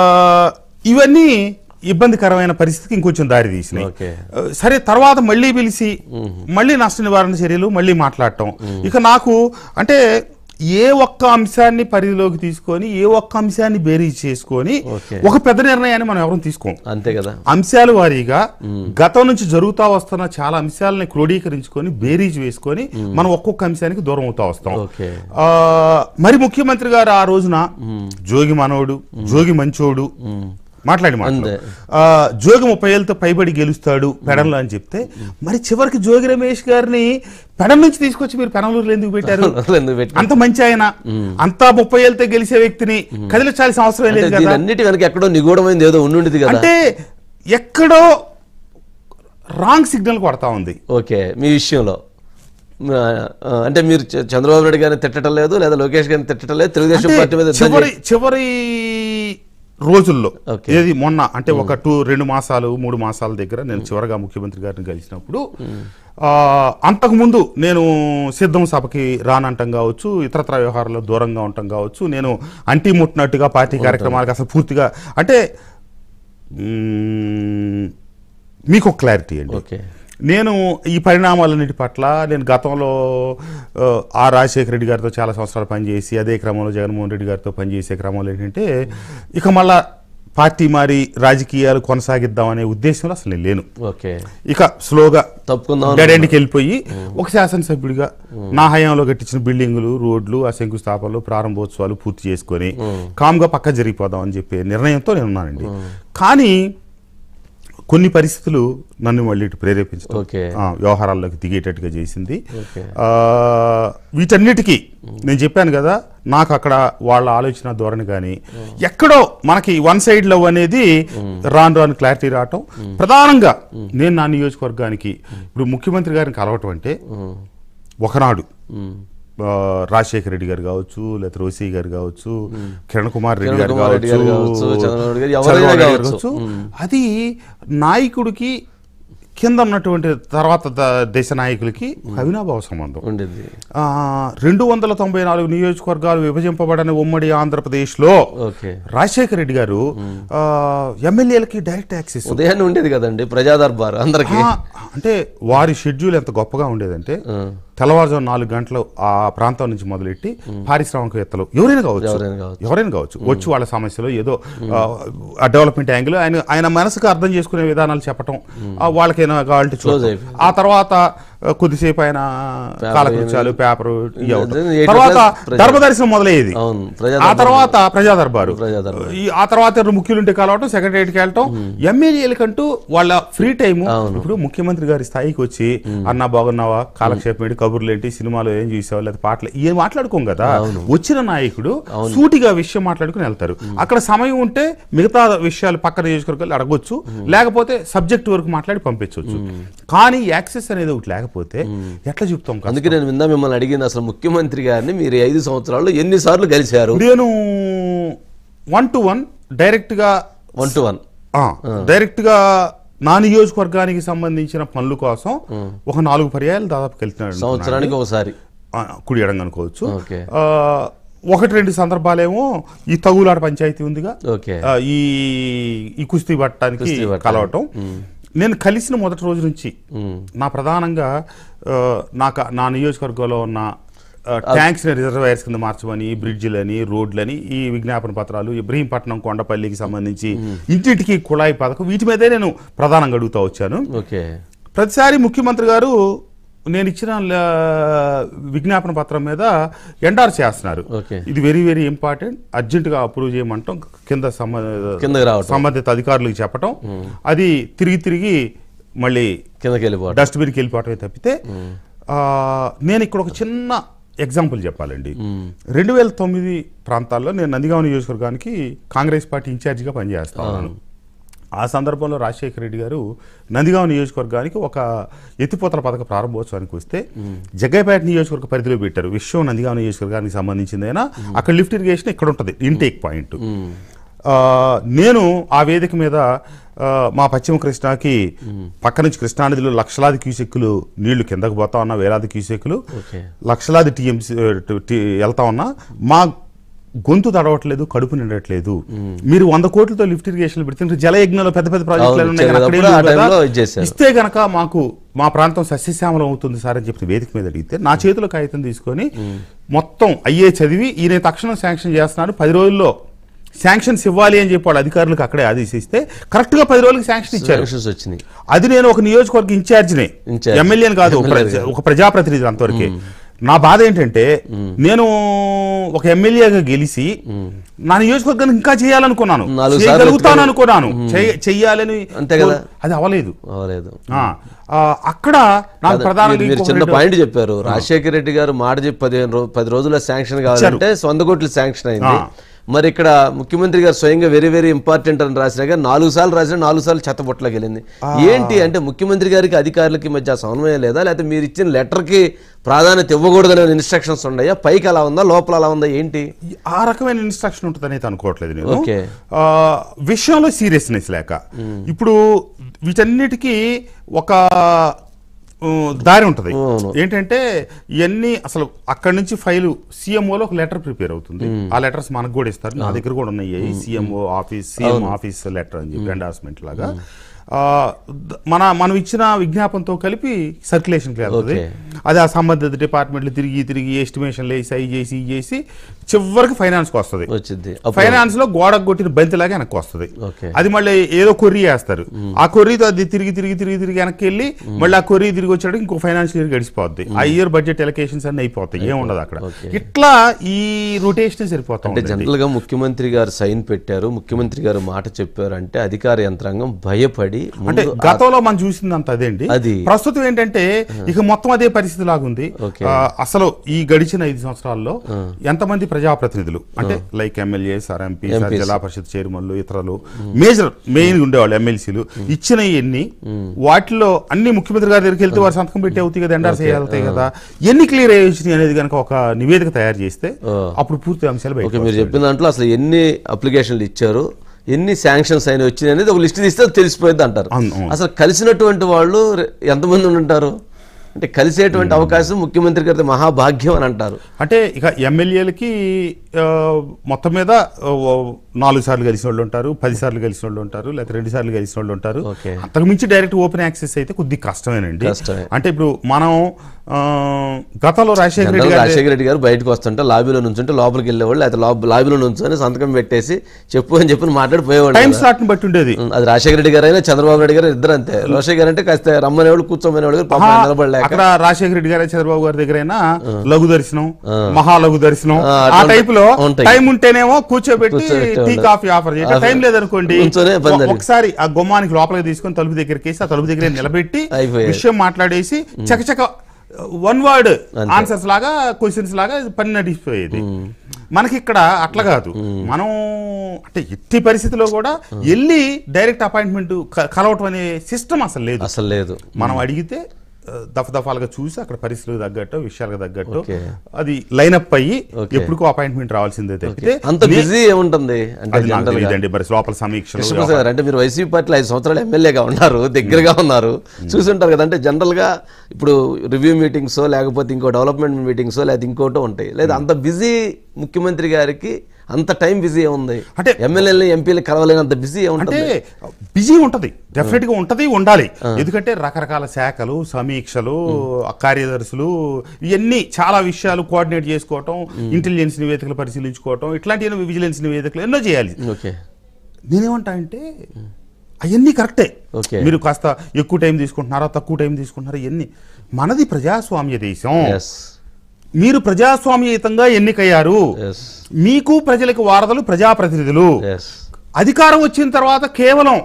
ఇవన్నీ ఇబ్బందికరమైన పరిస్థితికి ఇంకొంచెం దారి తీసినాయి ఓకే. ఆ, సరే తర్వాత మళ్ళీ పిలిచి మళ్ళీ నష్ట నివారణ చర్యలు మళ్ళీ మాట్లాడటం ఇక నాకు అంటే ఏ ఒక్క అంశాన్ని పరిధిలోకి తీసుకొని ఏ ఒక్క అంశాన్ని బేరీజ్ చేసుకొని ఓకే. ఒక పెద్ద నిర్ణయాన్ని మనం ఎవరు తీసుకోం అంతే కదా అంశాల వారీగా గతం నుంచి జరుగుతా వస్తున్న చాలా అంశాలని క్రోడీకరించుకొని బేరీజ్ వేసుకొని మనం ఒక్కొక్క అంశానికి దూరం అవుతా వస్తాం ఓకే ఆ, మరి ముఖ్యమంత్రి గారు ఆ రోజున జోగి మనోడు జోగి మంచోడు మాట్లాడి మాట్లాడు అంతే. ఆ, జోగి ముప్పై ఏళ్ళతో పైబడి గెలుస్తాడు పెడంలో అని చెప్తే మరి చివరికి జోగి రమేష్ గారిని పెడం నుంచి తీసుకొచ్చి మీరు పెనంలూరులో ఎందుకు పెట్టారు ఎందుకు పెట్టి అంత మంచి ఆయన అంత ముప్పై ఏళ్ళతో గెలిచే వ్యక్తిని కదిలించాల్సిన అవసరం అంటే లేదు దీని కదా అన్నిటి వెనక ఎక్కడో నిగూఢమైంది ఏదో ఉండుండిది కదా అంటే ఎక్కడో రాంగ్ సిగ్నల్ కొడతా ఉంది ఓకే మీ విషయంలో ఆ, ఆ, అంటే మీరు చ- చంద్రబాబు నాయుడు గారిని తిట్టడం లేదు లేదా లోకేష్ గారిని తిట్టడం లేదు తెలుగుదేశం అంటే పార్టీ మీద యుద్ధం చివరి చివరి రోజుల్లో ఓకే. ఏది మొన్న అంటే ఒక టూ రెండు మాసాలు మూడు మాసాల దగ్గర నేను చివరగా ముఖ్యమంత్రి గారిని కలిసినప్పుడు ఆ, అంతకుముందు నేను సిద్ధం సభకి రానంటం కావచ్చు ఇతరత్ర వ్యవహారాల్లో దూరంగా ఉండటం కావచ్చు నేను అంటి ముట్టినట్టుగా పార్టీ కార్యక్రమాలకు అసలు పూర్తిగా అంటే మ్మ్, మీకు ఒక క్లారిటీ అండి ఓకే నేను ఈ పరిణామాలన్నిటి పట్ల నేను గతంలో ఆ, ఆర్ రాజశేఖర రెడ్డి గారితో చాలా సంవత్సరాలు పనిచేసి అదే క్రమంలో జగన్మోహన్ రెడ్డి గారితో పనిచేసే క్రమంలో ఏంటంటే ఇక మళ్ళా పార్టీ మారి రాజకీయాలు కొనసాగిద్దాం అనే ఉద్దేశంలో అసలు నేను లేను ఓకే ఇక స్లోగా తప్పుకుందాం డెడ్ ఎండ్కి వెళ్ళిపోయి ఒక శాసనసభ్యుడిగా నా హయాంలో కట్టించిన బిల్డింగులు రోడ్లు ఆ శంకుస్థాపనలు ప్రారంభోత్సవాలు పూర్తి చేసుకొని కామ్గా పక్క జరిగిపోదాం అని చెప్పే నిర్ణయంతో నేను ఉన్నానండి కానీ కొన్ని పరిస్థితులు నన్ను మళ్ళీ ఇటు ప్రేరేపించడం ఓకే. ఆ, వ్యవహారాల్లోకి దిగేటట్టుగా చేసింది ఓకే. ఆ, వీటన్నిటికీ నేను చెప్పాను కదా నాకు అక్కడ వాళ్ళ ఆలోచన ధోరణి కానీ ఎక్కడో మనకి వన్ సైడ్ లవ్ అనేది రాను రాను క్లారిటీ రావటం ప్రధానంగా నేను నా నియోజకవర్గానికి ఇప్పుడు ముఖ్యమంత్రి గారిని కలవటం అంటే ఒకనాడు ఉమ్. ఆ, రాజశేఖర రెడ్డి గారు కావచ్చు లేకపోతే రోసీ గారు కావచ్చు కిరణ్ కుమార్ రెడ్డి కిరణ్ గారు కుమార్ రెడ్డి గారు కావచ్చు, కావచ్చు చంద్రబాబు నాయుడు గారు, ఎవరైనా చంద్రబాబు నాయుడు గారు కావచ్చు. కావచ్చు అది నాయకుడికి కింద ఉన్నటువంటి తర్వాత ద- దేశ నాయకులకి అవినాభావ సంబంధం ఉండింది ఆ, రెండు వందల తొంభై నాలుగు నియోజకవర్గాలు విభజింపబడిన ఉమ్మడి ఆంధ్రప్రదేశ్లో ఓకే రాజశేఖర రెడ్డి గారు ఆ, ఎమ్మెల్యేలకి డైరెక్ట్ యాక్సెస్ ఉదయాన్నే ఉండేది కదండి ప్రజా దర్బార్ అందరికి ఆ, అంటే వారి షెడ్యూల్ ఎంత గొప్పగా ఉండేదంటే తెల్లవారుజాము నాలుగు గంటలు ఆ ప్రాంతం నుంచి మొదలెట్టి పారిశ్రామికవేత్తలు ఎవరైనా కావచ్చు ఎవరైనా కావచ్చు. ఎవరైనా కావచ్చు వచ్చి వాళ్ళ సమస్యలు ఏదో ఆ, ఆ డెవలప్మెంట్ యాంగిల్ ఆయన ఆయన మనసుకు అర్థం చేసుకునే విధానాలు చెప్పటం ఆ, వాళ్ళకైనా కావాలంటే చూడటం. అయిపోయింది. ఆ తర్వాత ఆ, కొద్దిసేపు ఆయన కాలకృత్యాలు పేపర్ అదే, ఎయిట్ తర్వాత ప్రజా- ధర్మదర్శనం మొదలయ్యేది అవును ప్రజా ఆ తర్వాత ప్రజా దర్బారు ప్రజా దర్బారు. ఈ ఆ తర్వాత ఎవరు ముఖ్యులుంటే కలవటం సెక్రటరీకి వెళ్ళటం ఎమ్మెల్యేలకంటూ వాళ్ళ ఫ్రీ టైం ఇప్పుడు ముఖ్యమంత్రి గారి స్థాయికి వచ్చి అన్నా బాగున్నావా కాలక్షేపం ఏంటి కబుర్లు ఏంటి సినిమాలో ఏం చూసావా లేదా పాటలు ఏం మాట్లాడుకోం కదా వచ్చిన నాయకుడు సూటిగా విషయం మాట్లాడుకుని వెళ్తారు అక్కడ సమయం ఉంటే మిగతా విషయాలు పక్కన నియోజకవర్గాలు అడగొచ్చు లేకపోతే సబ్జెక్ట్ వరకు మాట్లాడి పంపించవచ్చు కానీ యాక్సెస్ అనేది ఒకటి లేకపోతే ఎట్లా చెప్తాం కదా అందుకే నేను విందా మిమ్మల్ని అడిగింది అసలు ముఖ్యమంత్రి గారిని మీరు ఈ ఐదు సంవత్సరాల్లో ఎన్నిసార్లు కలిశారు నేను వన్ టు వన్ డైరెక్ట్ గా వన్ టు వన్ ఆ, డైరెక్ట్ గా నా నియోజకవర్గానికి సంబంధించిన పనుల కోసం ఒక నాలుగు పర్యాయాలు దాదాపు వెళ్తున్నాడు సంవత్సరానికి ఒకసారి ఆ, కుడి ఎడంగా అనుకోవచ్చు ఓకే ఆ, ఒకటి రెండు సందర్భాలేమో ఈ తగులాట పంచాయతీ ఉందిగా ఓకే ఆ, ఈ ఈ కుస్తీ పట్టడానికి కుస్తీ పట్టడానికి. కలవటం నేను కలిసిన మొదటి రోజు నుంచి ఉమ్. నా ప్రధానంగా ఆ, నాకు నా నియోజకవర్గంలో ఉన్న ట్యాంక్స్ రిజర్వాయర్స్ కింద మార్చమని బ్రిడ్జిలని రోడ్లని ఈ విజ్ఞాపన పత్రాలు ఇబ్రహీంపట్నం కొండపల్లికి సంబంధించి ఇంటింటికి కుళాయి పథకం వీటి మీదే నేను ప్రధానంగా అడుగుతా వచ్చాను ఓకే ప్రతిసారి ముఖ్యమంత్రి గారు నేను ఇచ్చిన ల- విజ్ఞాపన పత్రం మీద ఎండార్ చేస్తున్నారు ఓకే ఇది వెరీ వెరీ ఇంపార్టెంట్ అర్జెంటుగా అప్రూవ్ చేయమంటాం కింద సంబ- కిందకి రావటం సంబంధిత అధికారులకు చెప్పటం అది తిరిగి తిరిగి మళ్ళీ కిందకి వెళ్ళిపోవడం డస్ట్బిన్కి వెళ్ళిపోవటమే తప్పితే ఆ, నేను ఇక్కడ ఒక చిన్న ఎగ్జాంపుల్ చెప్పాలండి రెండు వేల తొమ్మిది ప్రాంతాల్లో నేను నందిగామ నియోజకవర్గానికి కాంగ్రెస్ పార్టీ ఇన్ఛార్జిగా పనిచేస్తా ఉన్నాను ఆ సందర్భంలో రాజశేఖర రెడ్డి గారు నందిగామ నియోజకవర్గానికి ఒక ఎత్తిపోతల పథక ప్రారంభోత్సవానికి వస్తే జగ్గైపేట నియోజకవర్గ పరిధిలో పెట్టారు విశ్వం నందిగామ నియోజకవర్గానికి సంబంధించిందైనా అక్కడ లిఫ్ట్ ఇరిగేషన్ ఇక్కడ ఉంటుంది ఇంటేక్ పాయింట్ ఆ, నేను ఆ వేదిక మీద ఆ, మా పశ్చిమ కృష్ణాకి పక్క నుంచి కృష్ణానదిలో లక్షలాది క్యూసెక్కులు నీళ్లు కిందకు పోతా ఉన్నా వేలాది క్యూసెక్కులు ఓకే లక్షలాది టీఎంసీ వెళ్తా ఉన్నా మా గొంతు తడవట్లేదు కడుపు నిండట్లేదు మీరు వంద కోట్లతో లిఫ్ట్ ఇరిగేషన్ పెడితే జలయజ్ఞంలో పెద్ద పెద్ద ప్రాజెక్టులు అవును, ఉన్నాయి కదా, అక్కడ ఏం చేసేటప్పుడు ఆ లేవు కదా. టైంలో ఇది చేశారు. ఇస్తే గనక మాకు మా ప్రాంతం సస్యశ్యామలం అవుతుంది సార్ అని చెప్పి వేదిక మీద అడిగితే నా చేతిలో కాగితం తీసుకొని మొత్తం అయ్యే చదివి ఈయన తక్షణం శాంక్షన్ చేస్తున్నారు పది రోజుల్లో శాంక్షన్స్ ఇవ్వాలి అని చెప్పి వాళ్ళ అధికారులకు అక్కడే ఆదేశిస్తే కరెక్ట్ గా పది రోజులకి శాంక్షన్ ఇచ్చారు Sanctions వచ్చినాయి అది నేను ఒక నియోజకవర్గ ఇన్ఛార్జినే ఇన్ఛార్జ్. ఎమ్మెల్యేని కాదు ఒక ఎమ్మెల్యే ప్రజ- ఒక ప్రజాప్రతినిధి అంతవరకే నా బాధ ఏంటంటే నేను ఒక ఎమ్మెల్యేగా గెలిచి నా నియోజకవర్గానికి ఇంకా చేయాలనుకున్నాను నాలుగు సార్లు చేయగలుగుతాను ఎత్తుకొని- అనుకున్నాను చేయ- చెయ్యాలని అంతే కదా. అది అవలేదు అవ్వలేదు ఆ, ఆ, అక్కడ నాకు ప్రధానంగా మీరు- మీరు ఇంకొక చిన్న రెండు- పాయింట్ చెప్పారు రాజశేఖర రెడ్డి గారు మాట చెప్పి పదిహేను రోజు పది రోజుల్లో శాంక్షన్ కావాలంటే వంద కోట్లు శాంక్షన్ అయింది ఆ. మరి ఇక్కడ ముఖ్యమంత్రి గారు స్వయంగా వెరీ వెరీ ఇంపార్టెంట్ అని రాసినా కానీ నాలుగు సార్లు రాసిన నాలుగు సార్లు చెత్తబొట్టలోకి వెళ్ళింది ఏంటి అంటే ముఖ్యమంత్రి గారికి అధికారులకి మధ్య ఆ సమన్వయం లేదా లేకపోతే మీరు ఇచ్చిన లెటర్కి ప్రాధాన్యత ఇవ్వకూడదనే ఇన్స్ట్రక్షన్స్ ఉన్నాయా పైకి అలా ఉందా లోపల అలా ఉందా ఏంటి ఆ రకమైన ఇన్స్ట్రక్షన్ ఉంటుందని అయితే అనుకోవట్లేదు నేను ఓకే. ఆ, విషయంలో సీరియస్నెస్ లేక ఇప్పుడు వీటన్నిటికీ ఒక ఆ, దారి ఉంటుంది అవును. ఏంటంటే ఇవన్నీ అసలు అక్కడి నుంచి ఫైలు సీఎంఓలో ఒక లెటర్ ప్రిపేర్ అవుతుంది ఆ లెటర్స్ మనకు కూడా ఇస్తారు నా దగ్గర కూడా ఉన్నాయి CMO office CM office letter అని చెప్పి ఎండార్స్మెంట్ లాగా ఆ, ద- మన మనం ఇచ్చిన విజ్ఞాపనతో కలిపి సర్క్యులేషన్కి వెళ్తుంది ఓకే. అది ఆ సంబంధిత డిపార్ట్మెంట్లు తిరిగి తిరిగి ఎస్టిమేషన్లు వేసి అవి చేసి ఇవి చేసి చివరికి ఫైనాన్స్కి వస్తుంది వచ్చింది అప్పుడు- ఫైనాన్స్ లో గోడకు కొట్టిన బంతిలాగా వెనక్కి వస్తుంది ఓకే అది మళ్ళీ ఏదో కొర్రీ వేస్తారు ఆ కొర్రీతో అది తిరిగి తిరిగి తిరిగి తిరిగి వెనక్కి వెళ్ళి మళ్ళీ ఆ కొర్రీ తిరిగి వచ్చాడు ఇంకో ఫైనాన్షియల్ ఇయర్ గడిచిపోద్ది ఆ ఇయర్ బడ్జెట్ ఎలకేషన్స్ అన్ని అయిపోతాయి ఏం ఉండదు అక్కడ ఓకే. ఇట్లా ఈ రొటేషన్ సరిపోతా అంటే ఉంటుంది జనరల్ గా ముఖ్యమంత్రి గారు సైన్ పెట్టారు ముఖ్యమంత్రి గారు మాట చెప్పారు అంటే అధికార యంత్రాంగం భయపడి అంటే ముందు గతంలో మనం చూసిందంత అదేండి అది. ప్రస్తుతం ఏంటంటే ఇక మొత్తం అదే పరిస్థితి లాగుంది ఓకే. ఆ, అసలు ఈ గడిచిన ఐదు సంవత్సరాల్లో ఎంతమంది ప్రజాప్రతినిధులు అంటే like MLAs or MP MPs. Zilla పరిషత్ చైర్మన్లు ఇతరులు మేజర్ మెయిన్ ఉండేవాళ్ళు ఎమ్మెల్సీలు ఇచ్చిన ఎన్ని వాటిలో అన్ని ముఖ్యమంత్రి గారి దగ్గరికి వెళ్తే వారు సంతకం పెట్టి అవుతాయి కదా ఎండార్స్ అవుతాయి కదా ఎన్ని క్లియర్ అయ్యి అనేది కనుక ఒక నివేదిక తయారు చేస్తే అప్పుడు పూర్తి అంశాలు ఓకే బయటకు మీరు చెప్పిన దాంట్లో అసలు ఎన్ని అప్లికేషన్లు ఇచ్చారు ఎన్ని శాంక్షన్స్ అయినా వచ్చినాయి అనేది ఒక లిస్ట్ తీస్తే తెలిసిపోయింది అంటారు అవును, అవును. అసలు కలిసినటువంటి వాళ్ళు రె- ఎంతమంది ఉండి ఉంటారు అంటే కలిసేటువంటి అవకాశం ముఖ్యమంత్రి గారి మహాభాగ్యం అని అంటారు అంటే ఇక ఎమ్మెల్యేలకి ఆ, మొత్తం మీద ఆ, ఓ నాలుగు సార్లు కలిసిన వాళ్ళు ఉంటారు పది సార్లు కలిసిన వాళ్ళు ఉంటారు లేకపోతే రెండు సార్లు కలిసిన వాళ్ళు ఉంటారు ఓకే. అంతకు మించి డైరెక్ట్ ఓపెన్ యాక్సెస్ అయితే కొద్ది కష్టమేనండి కష్టమే. అంటే ఇప్పుడు మనం ఆ, గతంలో రాజశేఖర రెడ్డి జనరల్ గారి రాజశేఖర రెడ్డి గారు బయటకు వస్తుంటే లాబీలో నుంచుంటే లోపలికి వెళ్ళేవాళ్ళు లేకపోతే లాబ్- లాబీలో నుంచొని సంతకం పెట్టేసి చెప్పు అని చెప్పి మాట్లాడిపోయేవాళ్ళు టైం కదా. స్లాట్ ని బట్టి ఉండేది ఉం, అది రాజశేఖర రెడ్డి గారు అయినా చంద్రబాబు నాయుడు గారు ఇద్దరు అంతే రోషయ్య గారు అంటే కాస్త రమ్మనేవాళ్ళు కూర్చోమనేవాళ్ళు గారు పాపం ఆయన నిలబడలేక అక్కడ రాజశేఖర రెడ్డి గారు చంద్రబాబు గారి దగ్గర అయినా లఘు దర్శనం మహాలఘు దర్శనం ఆ, ఆ అట్లా టైప్ లో ఉంటాయి. టైం ఉంటేనేమో కూర్చోబెట్టి కూర్చోబెట్టేవాళ్ళు. టీ కాఫీ ఆఫర్ చేయాలి టైం లేదనుకోండి కూర్చొనే పని ఒ- జరిగింది. ఒకసారి ఆ గుమ్మానికి లోపలికి తీసుకొని తలుపు దగ్గరికి వేసి ఆ తలుపు దగ్గర నిలబెట్టి అయిపోయేది. విషయం మాట్లాడేసి చకచక వన్ వర్డ్ ఆన్సర్స్ లాగా క్వశ్చన్స్ లాగా పని నడిచిపోయేది మనకి ఇక్కడ అట్లా కాదు మనం అంటే ఎట్టి పరిస్థితిలో కూడా వెళ్ళి డైరెక్ట్ అపాయింట్మెంట్ కలవటం అనే సిస్టమ్ అసలు లేదు అసలు లేదు మనం అడిగితే ఆ, దఫదఫాలుగా చూసి అక్కడ పరిస్థితులకు తగ్గట్టు విషయాలకు తగ్గట్టు ఓకే. అది లైనప్ అయ్యి ఓకే. ఎప్పుడుకో అపాయింట్మెంట్ రావాల్సిందే తప్పితే అంత బిజీ ఏముంటుంది అంటే అది నాకు జనరల్ గా తెలియదండి మరి లోపల సమీక్షలు కృష్ణప్రసాద్ గారు అంటే మీరు వైసీపీ పార్టీలో ఐదు సంవత్సరాలు ఎమ్మెల్యేగా ఉన్నారు దగ్గరగా ఉన్నారు చూసి ఉంటారు కదా అంటే జనరల్ గా ఇప్పుడు రివ్యూ మీటింగ్స్ లేకపోతే ఇంకో డెవలప్మెంట్ మీటింగ్స్ లేదా ఇంకోటో ఉంటాయి లేదా అంత బిజీ ముఖ్యమంత్రి గారికి అంత టైం బిజీ ఉంది అంటే- ఎమ్మెల్యేలని ఎంపీలు కలవలేనంత బిజీ అంటే ఉంటుంది బిజీ ఉంటది డెఫినెట్ గా ఉంటది ఉండాలి ఎందుకంటే రకరకాల శాఖలు సమీక్షలు కార్యదర్శులు ఇవన్నీ చాలా విషయాలు కోఆర్డినేట్ చేసుకోవటం ఇంటెలిజెన్స్ నివేదికలు పరిశీలించుకోవటం ఇట్లాంటి విజిలెన్స్ నివేదికలు ఎన్నో చేయాలి ఓకే నేనేమంటా అంటే అవన్నీ కరెక్టే ఓకే. మీరు కాస్త ఎక్కువ టైం తీసుకుంటున్నారా తక్కువ టైం తీసుకుంటున్నారా ఇవన్నీ మనది ప్రజాస్వామ్య దేశం ఎస్ మీరు ప్రజాస్వామ్యయుతంగా ఎన్నికయ్యారు ఎస్ మీకు ప్రజలకు వారధులు ప్రజాప్రతినిధులు ఎస్ అధికారం వచ్చిన తర్వాత కేవలం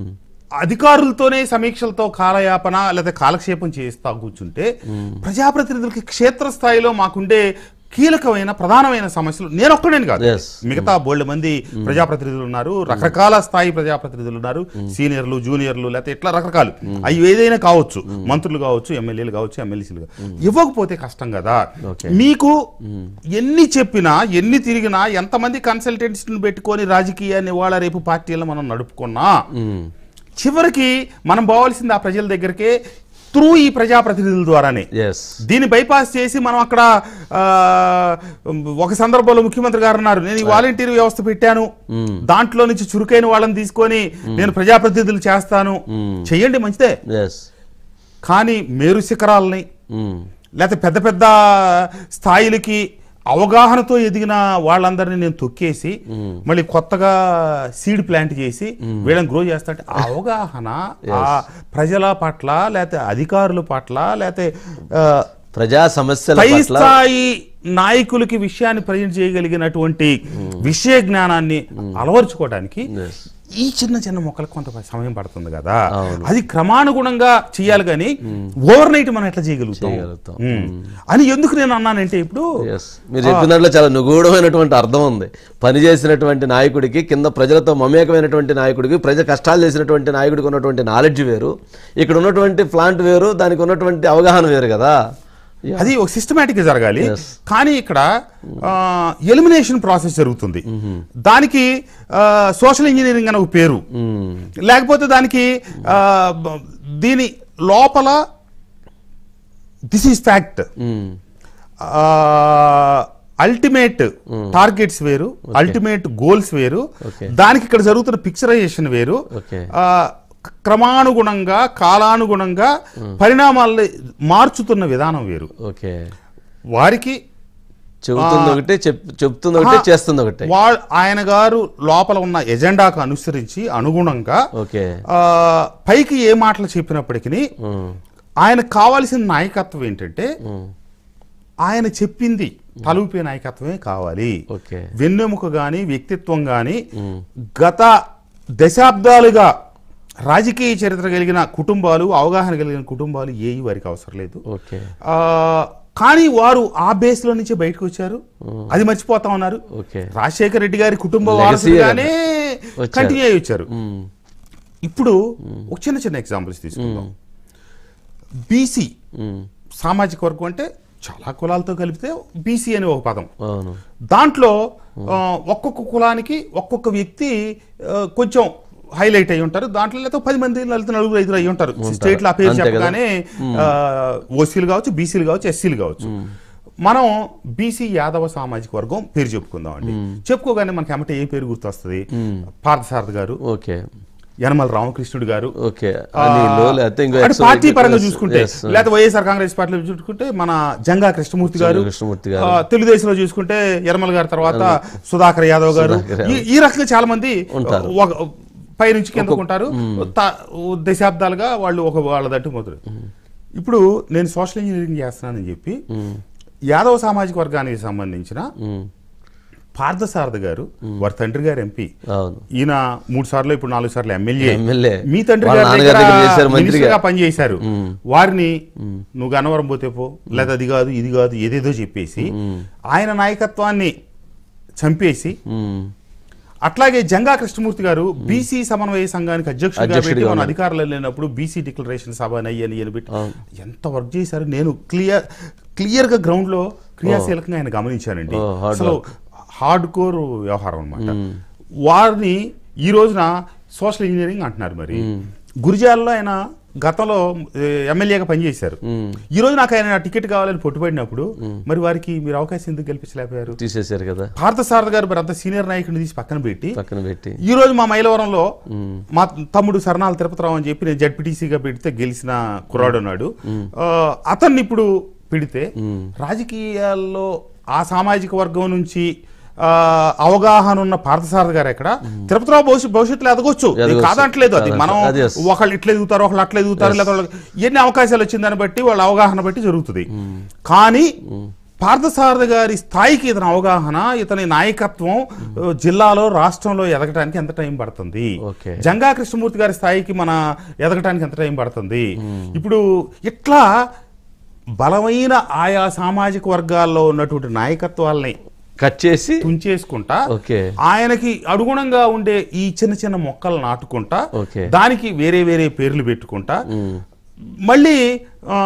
అధికారులతోనే సమీక్షలతో కాలయాపన లేదా కాలక్షేపం చేస్తా కూర్చుంటే ప్రజాప్రతినిధులకి క్షేత్రస్థాయిలో మాకుండే కీలకమైన ప్రధానమైన సమస్యలు నేను ఒక్కడేని కాదు Yes. మిగతా బోల్డ్ మంది ప్రజాప్రతినిధులు ఉన్నారు రకరకాల స్థాయి ప్రజాప్రతినిధులు ఉన్నారు సీనియర్లు జూనియర్లు లేకపోతే ఇట్లా రకరకాలు అవి ఏదైనా కావచ్చు మంత్రులు కావచ్చు ఎమ్మెల్యేలు కావచ్చు ఎమ్మెల్సీలు కావచ్చు ఇవ్వకపోతే కష్టం కదా Okay. మీకు ఎన్ని చెప్పినా ఎన్ని తిరిగినా ఎంతమంది కన్సల్టెంట్స్ పెట్టుకొని రాజకీయాన్ని వాళ్ళ రేపు పార్టీలను మనం నడుపుకున్నా చివరికి మనం పోవాల్సింది ఆ ప్రజల దగ్గరికే త్రూ ఈ ప్రజాప్రతినిధుల ద్వారానే ఎస్ దీన్ని బైపాస్ చేసి మనం అక్కడ ఆ, ఒక సందర్భంలో ముఖ్యమంత్రి గారు అన్నారు నేను ఈ వాలంటీర్ వ్యవస్థ పెట్టాను దాంట్లో నుంచి చురుకైన వాళ్ళని తీసుకొని నేను ప్రజాప్రతినిధులు చేస్తాను చెయ్యండి మంచిదే ఎస్ కానీ మేరు శిఖరాలని లేకపోతే పెద్ద పెద్ద స్థాయిలకి అవగాహనతో ఎదిగిన వాళ్ళందరినీ నేను తొక్కేసి మళ్ళీ కొత్తగా సీడ్ ప్లాంట్ చేసి వీళ్ళని గ్రో చేస్తా అంటే ఆ అవగాహన ఆ ప్రజల పట్ల లేకపోతే అధికారుల పట్ల లేకపోతే ఆ, ప్రజా సమస్యల పై పట్ల స్థాయి నాయకులకి విషయాన్ని ప్రజెంట్ చేయగలిగినటువంటి విషయ జ్ఞానాన్ని అలవర్చుకోవడానికి Yes. ఈ చిన్న చిన్న మొక్కలకు కొంత సమయం పడుతుంది కదా అవును. అది క్రమానుగుణంగా చేయాలి కానీ ఓవర్ నైట్ మనం ఎట్లా చేయగలుగుతాం చేయగలుగుతాం. ఉమ్. అని ఎందుకు నేను అన్నానంటే ఇప్పుడు ఎస్ మీరు చెప్పిన దాంట్లో చాలా నిగూఢమైనటువంటి అర్థం ఉంది పని చేసినటువంటి నాయకుడికి కింద ప్రజలతో మమేకమైనటువంటి నాయకుడికి ప్రజల కష్టాలు చేసినటువంటి నాయకుడికి ఉన్నటువంటి నాలెడ్జ్ వేరు ఇక్కడ ఉన్నటువంటి ప్లాంట్ వేరు దానికి ఉన్నటువంటి అవగాహన వేరు కదా అది ఒక సిస్టమేటిక్ జరగాలి Yes. కానీ ఇక్కడ ఎలిమినేషన్ ప్రాసెస్ జరుగుతుంది దానికి సోషల్ ఇంజనీరింగ్ అని ఒక పేరు మ్మ్. లేకపోతే దానికి ఆ, బ- దీని లోపల this is fact hmm. Ultimate targets వేరు అల్టిమేట్ గోల్స్ వేరు Okay. దానికి ఇక్కడ జరుగుతున్న పిక్చరైజేషన్ వేరు Okay. ఆ, క్రమానుగుణంగా కాలానుగుణంగా పరిణామాలు మార్చుతున్న విధానం వేరు ఓకే వారికి చెబుతుంది ఒకటే చెప్ చెప్తుంది ఒకటే చేస్తుంది ఒకటే వా- ఆయన గారు లోపల ఉన్న ఎజెండాకు అనుసరించి అనుగుణంగా ఓకే ఆ, పైకి ఏ మాటలు చెప్పినప్పటికీ ఉమ్, ఆయనకు కావాల్సిన నాయకత్వం ఏంటంటే ఉమ్, ఆయన చెప్పింది తలుపే నాయకత్వమే కావాలి ఓకే వెన్నెముక గాని వ్యక్తిత్వం గాని ఉమ్, గత దశాబ్దాలుగా రాజకీయ చరిత్ర కలిగిన కుటుంబాలు అవగాహన కలిగిన కుటుంబాలు ఏవి వారికి అవసరం లేదు ఓకే ఆ, కానీ వారు ఆ బేస్ లో నుంచి బయటకు వచ్చారు అది మర్చిపోతా ఉన్నారు ఓకే రాజశేఖర రెడ్డి గారి కుటుంబ Legacy వారసులుగానే వచ్చారు. కంటిన్యూ అయ్యి వచ్చారు ఉమ్, ఇప్పుడు ఒక చిన్న చిన్న ఎగ్జాంపుల్స్ తీసుకుందాం బీసీ ఉమ్, సామాజిక వర్గం అంటే చాలా కులాలతో కలిపితే బీసీ అనే ఒక పదం అవును దాంట్లో ఆ, ఒక్కొక్క కులానికి ఒక్కొక్క వ్యక్తి ఆ, కొంచెం హైలైట్ అయి ఉంటారు దాంట్లో లేదా పది మంది లేదా నలుగురు ఐదుగురు అయి ఉంటారు స్టేట్ లో ఆ పేరు అంతే కదా. చెప్పగానే ఓసీలు కావచ్చు బీసీలు కావచ్చు ఎస్సీలు కావచ్చు మనం బీసీ యాదవ సామాజిక వర్గం పేరు చెప్పుకుందాం అండి చెప్పుకోగానే మనకి ఎమ్మటే ఏ పేరు గుర్తొస్తుంది పార్థసారథి గారు ఓకే యనమల రామకృష్ణుడు గారు ఓకే అనిల్ లేకపోతే ఇంకో అంటే ex- పార్టీ పరంగా yes, చూసుకుంటే yes. లేకపోతే వైఎస్ఆర్ కాంగ్రెస్ పార్టీలో చూసుకుంటే మన జంగా కృష్ణమూర్తి గారు కృష్ణమూర్తి గారు. ఆ, తెలుగుదేశంలో చూసుకుంటే యనమల గారి తర్వాత సుధాకర్ యాదవ్ గారు సుధాకర్ ఈ- ఈ రకంగా చాలా మంది ఉంటారు. ఒక పై నుంచి కిందకు ఉంటారు తా- దశాబ్దాలుగా వాళ్ళు ఒక వాళ్ళ దట్టు మొదలు ఇప్పుడు నేను సోషల్ ఇంజనీరింగ్ చేస్తున్నానని చెప్పి యాదవ సామాజిక వర్గానికి సంబంధించిన ఉమ్, పార్థసారథి గారు వారి తండ్రి గారు ఎంపీ అవును ఈయన మూడు సార్లు ఇప్పుడు నాలుగు సార్లు ఎమ్మెల్యే ఎమ్మెల్యే. మీ తండ్రి వాళ్ళ గారి నాన్నగారి దగ్గర దగ్గర చేశారు మంత్రిగా. మినిస్టర్గా పనిచేశారు వారిని నువ్వు గన్నవరం పోతే పో లేదా అది కాదు ఇది కాదు ఏదేదో చెప్పేసి ఆయన నాయకత్వాన్ని చంపేసి ఉమ్, అట్లాగే జంగా కృష్ణమూర్తి గారు బీసీ సమన్వయ సంఘానికి అధ్యక్షుడిగా అధ్యక్షుడిగా పెట్టి మన ఉన్నారు. అధికారులు లేనప్పుడు బీసీ డిక్లరేషన్ సభ అని అని అని పెట్టి అవును. ఎంత వర్క్ చేశారు నేను క్లియర్ క్లియర్ గా గ్రౌండ్ లో క్రియాశీలకంగా ఆయన గమనించానండి ఓ, hard అసలు హార్డ్ కోర్ వ్యవహారం అన్నమాట వారిని ఈ రోజున సోషల్ ఇంజనీరింగ్ అంటున్నారు మరి గురిజాల్లో ఆయన గతంలో ఏ, ఎమ్మెల్యేగా పనిచేశారు ఉమ్, ఈ రోజు నాకు ఆయన టికెట్ కావాలని పట్టుబడినప్పుడు మరి వారికి మీరు అవకాశం ఎందుకు కల్పించలేకపోయారు తీసేశారు కదా పార్థసారథి గారు మరి అంత సీనియర్ నాయకుడిని తీసి పక్కన పెట్టి పక్కన పెట్టి ఈ రోజు మా మైలవరంలో మా తమ్ముడు సరణాల తిరుపతిరావు అని చెప్పి నేను జడ్పీటీసీగా పెడితే గెలిచిన కుర్రాడు ఉన్నాడు ఆ, అతన్ని ఇప్పుడు పెడితే రాజకీయాల్లో ఆ సామాజిక వర్గం నుంచి ఆ, అవగాహన ఉన్న పార్థసారథి గారు ఎక్కడ తిరుపతిరావు భవిష్యత్ భవిష్యత్తులో ఎదగొచ్చు నేను ఎదగొచ్చు. కాదంటలేదు అది మనం అది yes. ఒకళ్ళు ఇట్లా ఎదుగుతారు ఒకళ్ళు అట్లా ఎదుగుతారు లేదా వాళ్ళకి ఎన్ని అవకాశాలు వచ్చిందని బట్టి వాళ్ళ అవగాహన బట్టి జరుగుతుంది కానీ పార్థసారథి గారి స్థాయికి ఇతని అవగాహన ఇతని నాయకత్వం ఆ, జిల్లాలో రాష్ట్రంలో ఎదగటానికి ఎంత టైం పడుతుంది ఓకే. జంగా కృష్ణమూర్తి గారి స్థాయికి మన ఎదగటానికి ఎంత టైం పడుతుంది ఇప్పుడు ఇట్లా బలమైన ఆయా సామాజిక వర్గాల్లో ఉన్నటువంటి నాయకత్వాల్ని కట్ చేసి తుంచేసుకుంటా ఓకే ఆయనకి అనుగుణంగా ఉండే ఈ చిన్న చిన్న మొక్కలు నాటుకుంటా ఓకే. దానికి వేరే వేరే పేర్లు పెట్టుకుంటా ఉమ్, మళ్ళీ ఆ,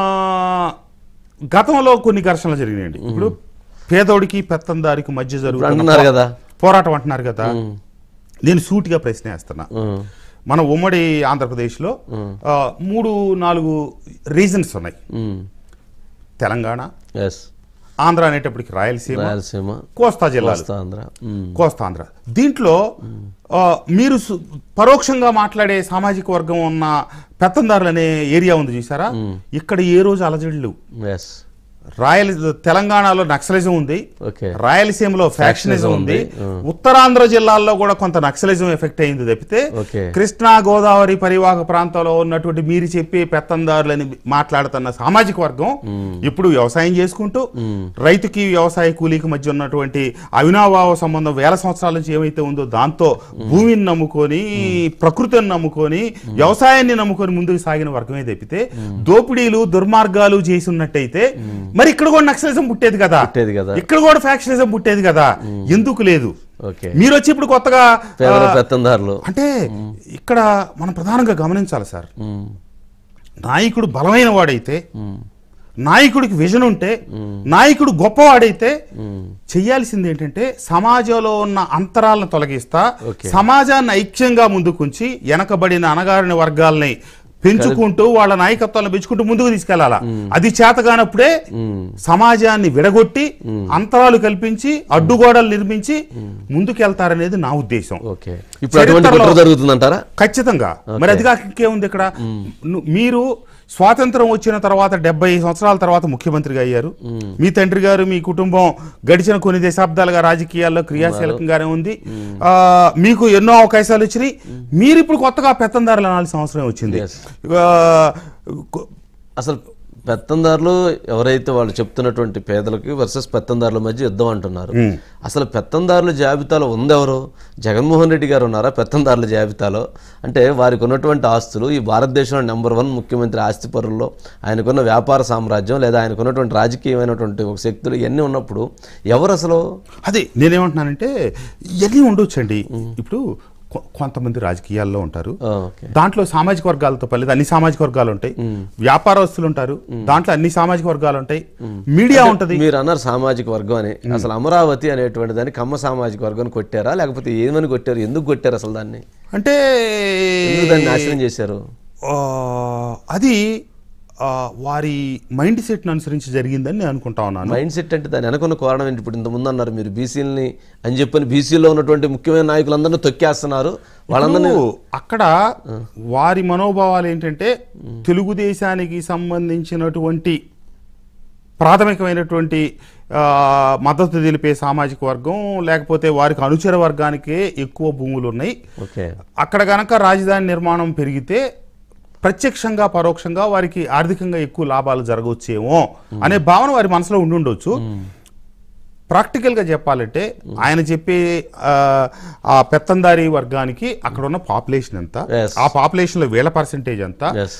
గతంలో కొన్ని ఘర్షణలు జరిగినాయండి ఇప్పుడు పేదోడికి పెత్తందారికి మధ్య జరుగుతున్న అంటున్నారు కదా. పోరాటం అంటున్నారు కదా నేను సూటిగా ప్రశ్న వేస్తున్నా ఉమ్, మన ఉమ్మడి ఆంధ్రప్రదేశ్లో ఆ, మూడు నాలుగు రీజన్స్ ఉన్నాయి ఉమ్, తెలంగాణ ఎస్ ఆంధ్ర అనేటప్పటికి రాయలసీమ రాయలసీమ కోస్తా జిల్లాలు కోస్తాంధ్ర ఉమ్, కోస్తాంధ్ర దీంట్లో ఆ, మీరు సు- పరోక్షంగా మాట్లాడే సామాజిక వర్గం ఉన్న పెత్తందారులు అనే ఏరియా ఉంది చూసారా ఇక్కడ ఏ రోజు అలజడులు ఎస్ రాయల తెలంగాణలో నక్సలిజం ఉంది ఓకే రాయలసీమలో ఫ్యాక్షనిజం ఉంది ఉంది. ఉత్తరాంధ్ర జిల్లాల్లో కూడా కొంత నక్సలిజం ఎఫెక్ట్ అయింది తప్పితే ఓకే. కృష్ణా గోదావరి పరివాహక ప్రాంతంలో ఉన్నటువంటి మీరు చెప్పే పెత్తందారులని మాట్లాడుతున్న సామాజిక వర్గం ఇప్పుడు వ్యవసాయం చేసుకుంటూ రైతుకి వ్యవసాయ కూలీకి మధ్య ఉన్నటువంటి అవినాభావ సంబంధం వేల సంవత్సరాల నుంచి ఏమైతే ఉందో దాంతో భూమిని నమ్ముకొని ప్రకృతిని నమ్ముకొని వ్యవసాయాన్ని నమ్ముకొని ముందుకు సాగిన వర్గమే తప్పితే దోపిడీలు దుర్మార్గాలు చేసి ఉన్నట్టయితే మరి ఇక్కడ కూడా నక్సలిజం పుట్టేది కదా పుట్టేది కదా. ఇక్కడ కూడా ఫ్యాక్షనిజం పుట్టేది కదా ఎందుకు లేదు ఓకే మీరు వచ్చి ఇప్పుడు కొత్తగా పేదల ఆ, పెత్తందారులు అంటే ఇక్కడ మనం ప్రధానంగా గమనించాలి సార్ ఉమ్, నాయకుడు బలమైన వాడైతే ఉమ్, నాయకుడికి విజన్ ఉంటే నాయకుడు గొప్పవాడైతే ఉమ్, చేయాల్సింది ఏంటంటే సమాజంలో ఉన్న అంతరాలను తొలగిస్తా ఓకే. సమాజాన్ని ఐక్యంగా ముందుకుంచి వెనకబడిన అణగారిన వర్గాల్ని పెంచుకుంటూ వాళ్ళ నాయకత్వాలను పెంచుకుంటూ ముందుకు తీసుకెళ్లాలా అది చేతగానప్పుడే సమాజాన్ని విడగొట్టి అంతరాలు కల్పించి అడ్డుగోడలు నిర్మించి ముందుకెళ్తారనేది నా ఉద్దేశం ఓకే ఇప్పుడు అటువంటి చరిత్రలో- కుట్ర జరుగుతుందంటారా ఖచ్చితంగా మరి అది కాక ఇంకేముంది ఇక్కడ ను- మీరు స్వాతంత్రం వచ్చిన తర్వాత డెబ్బై సంవత్సరాల తర్వాత ముఖ్యమంత్రిగా అయ్యారు మీ తండ్రి గారు మీ కుటుంబం గడిచిన కొన్ని దశాబ్దాలుగా రాజకీయాల్లో క్రియాశీలకంగానే ఉంది ఆ, మీకు ఎన్నో అవకాశాలు వచ్చినాయి మీరు ఇప్పుడు కొత్తగా పెత్తందారులు అనాల్సిన అవసరం వచ్చింది Yes. ఆ, కొ- అసలు పెత్తందారులు ఎవరైతే వాళ్ళు చెప్తున్నటువంటి పేదలకి వర్సెస్ పెత్తందారుల మధ్య యుద్ధం అంటున్నారు అసలు పెత్తందారుల జాబితాలో ఉందెవరు జగన్మోహన్ రెడ్డి గారు ఉన్నారా పెత్తందారుల జాబితాలో అంటే వారికి ఉన్నటువంటి ఆస్తులు ఈ భారతదేశంలో నెంబర్ వన్ ముఖ్యమంత్రి ఆస్తి పరుల్లో ఆయనకున్న వ్యాపార సామ్రాజ్యం లేదా ఆయనకున్నటువంటి రాజకీయమైనటువంటి ఒక శక్తులు ఇవన్నీ ఉన్నప్పుడు ఎవరు అసలు అదే నేనేమంటున్నానంటే ఇవన్నీ ఉండొచ్చండి ఇప్పుడు కొ- కొంతమంది రాజకీయాల్లో ఉంటారు ఆ, ఓకే దాంట్లో సామాజిక వర్గాలతో పర్లేదు అన్ని సామాజిక వర్గాలు ఉంటాయి వ్యాపారస్తులు ఉంటారు దాంట్లో అన్ని సామాజిక వర్గాలు ఉంటాయి మీడియా ఉంటది మీరు అన్నారు సామాజిక వర్గం అని అసలు అమరావతి అనేటువంటి దాన్ని కమ్మ సామాజిక వర్గాన్ని కొట్టారా లేకపోతే ఏమని కొట్టారు ఎందుకు కొట్టారు అసలు దాన్ని అంటే ఎందుకు దాన్ని నాశనం చేశారు ఆ, అది ఆ, వారి మైండ్ సెట్ అనుసరించి జరిగిందని నేను అనుకుంటా ఉన్నాను మైండ్ సెట్ అంటే దాని వెనకున్న కారణం ఏంటి ఇప్పుడు ఇంతకుముందు అన్నారు మీరు బీసీలని అని చెప్పని బీసీలో ఉన్నటువంటి ముఖ్యమైన నాయకులందరినీ తొక్కేస్తున్నారు వాళ్ళందరినీ ఇప్పుడు అక్కడ వారి మనోభావాలు ఏంటంటే తెలుగుదేశానికి సంబంధించినటువంటి ప్రాథమికమైనటువంటి ఆ, మద్దతు తెలిపే సామాజిక వర్గం లేకపోతే వారికి అనుచర వర్గానికే ఎక్కువ భూములు ఉన్నాయి ఓకే అక్కడ గనక రాజధాని నిర్మాణం పెరిగితే ప్రత్యక్షంగా పరోక్షంగా వారికి ఆర్థికంగా ఎక్కువ లాభాలు జరగవచ్చేమో అనే భావన వారి మనసులో ఉండి ఉండొచ్చు ప్రాక్టికల్గా చెప్పాలంటే ఆయన చెప్పే ఆ, ఆ పెత్తందారి వర్గానికి అక్కడ ఉన్న పాపులేషన్ ఎంత Yes. ఆ పాపులేషన్లో వీళ్ళ పర్సంటేజ్ ఎంత ఎస్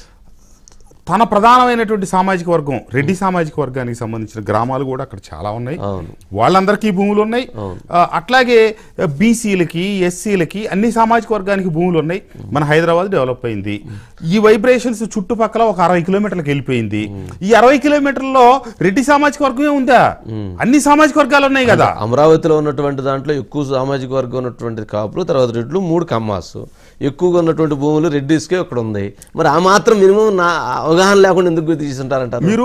తన ప్రధానమైనటువంటి సామాజిక వర్గం రెడ్డి సామాజిక వర్గానికి సంబంధించిన గ్రామాలు కూడా అక్కడ చాలా ఉన్నాయి అవును వాళ్ళందరికీ భూములు ఉన్నాయి ఆ, అట్లాగే బీసీలకి ఎస్సీలకి అన్ని సామాజిక వర్గానికి భూములు ఉన్నాయి మన హైదరాబాద్ డెవలప్ అయింది ఈ వైబ్రేషన్స్ చుట్టుపక్కల ఒక అరవై కిలోమీటర్లకు వెళ్ళిపోయింది ఈ అరవై కిలోమీటర్లలో రెడ్డి సామాజిక వర్గమే ఉందా అన్ని సామాజిక వర్గాలు ఉన్నాయి కదా అమరావతిలో ఉన్నటువంటి దాంట్లో ఎక్కువ సామాజిక వర్గం ఉన్నటువంటి కాపులు తర్వాత రెడ్లు మూడు కమ్మాస్ ఎక్కువగా ఉన్నటువంటి భూములు రెడ్డిస్కే ఇక్కడ ఉంది మరి ఆ మాత్రం మినిమం నా అవగాహన లేకుండా ఎందుకు తీసుంటారంటారు మీరు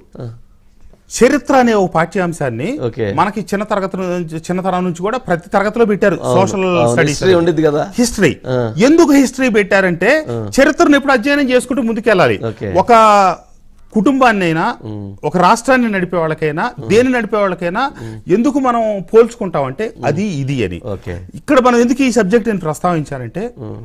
చరిత్ర అనే ఒక పాఠ్యాంశాన్ని ఓకే. మనకి చిన్న తరగతి నుంచి చిన్నతరం నుంచి కూడా ప్రతి తరగతిలో పెట్టారు సోషల్ అవును, స్టడీస్ history ఉండిద్ది కదా హిస్టరీ ఎందుకు హిస్టరీ పెట్టారంటే చరిత్రను ఎప్పుడు అధ్యయనం చేసుకుంటూ ముందుకెళ్ళాలి ఓకే. ఒక కుటుంబాన్ని అయినా ఒక రాష్ట్రాన్ని నడిపే వాళ్ళకైనా దేన్ని నడిపే వాళ్ళకైనా ఎందుకు మనం పోల్చుకుంటామంటే అది ఇది అని ఓకే ఇక్కడ మనం ఎందుకు ఈ సబ్జెక్ట్ నేను ప్రస్తావించానంటే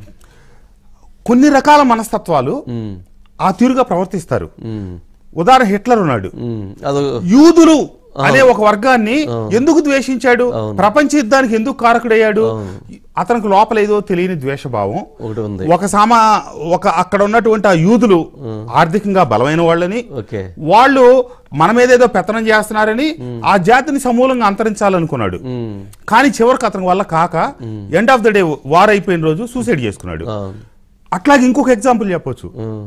కొన్ని రకాల మనస్తత్వాలు ఉమ్, ఆ తీరుగా ప్రవర్తిస్తారు ఉమ్, ఉదాహరణ హిట్లర్ ఉన్నాడు ఉమ్, అదో యూదులు అనే ఒక వర్గాన్ని ఎందుకు ద్వేషించాడు ప్రపంచ యుద్ధానికి ఎందుకు కారకుడయ్యాడు అతనికి లోపల ఏదో తెలియని ద్వేషభావం ఒకటి ఉంది ఒక సామా ఒక అక్కడ ఉన్నటువంటి ఆ యూదులు ఆర్థికంగా బలమైన వాళ్ళని ఓకే వాళ్ళు మన మీద ఏదో పెత్తనం చేస్తున్నారని ఆ జాతిని సమూలంగా అంతరించాలనుకున్నాడు ఉమ్, కానీ చివరికి అతని వల్ల కాక end of the day war అయిపోయిన రోజు సూసైడ్ చేసుకున్నాడు అవును, అట్లాగే ఇంకొక ఎగ్జాంపుల్ చెప్పొచ్చు ఉమ్,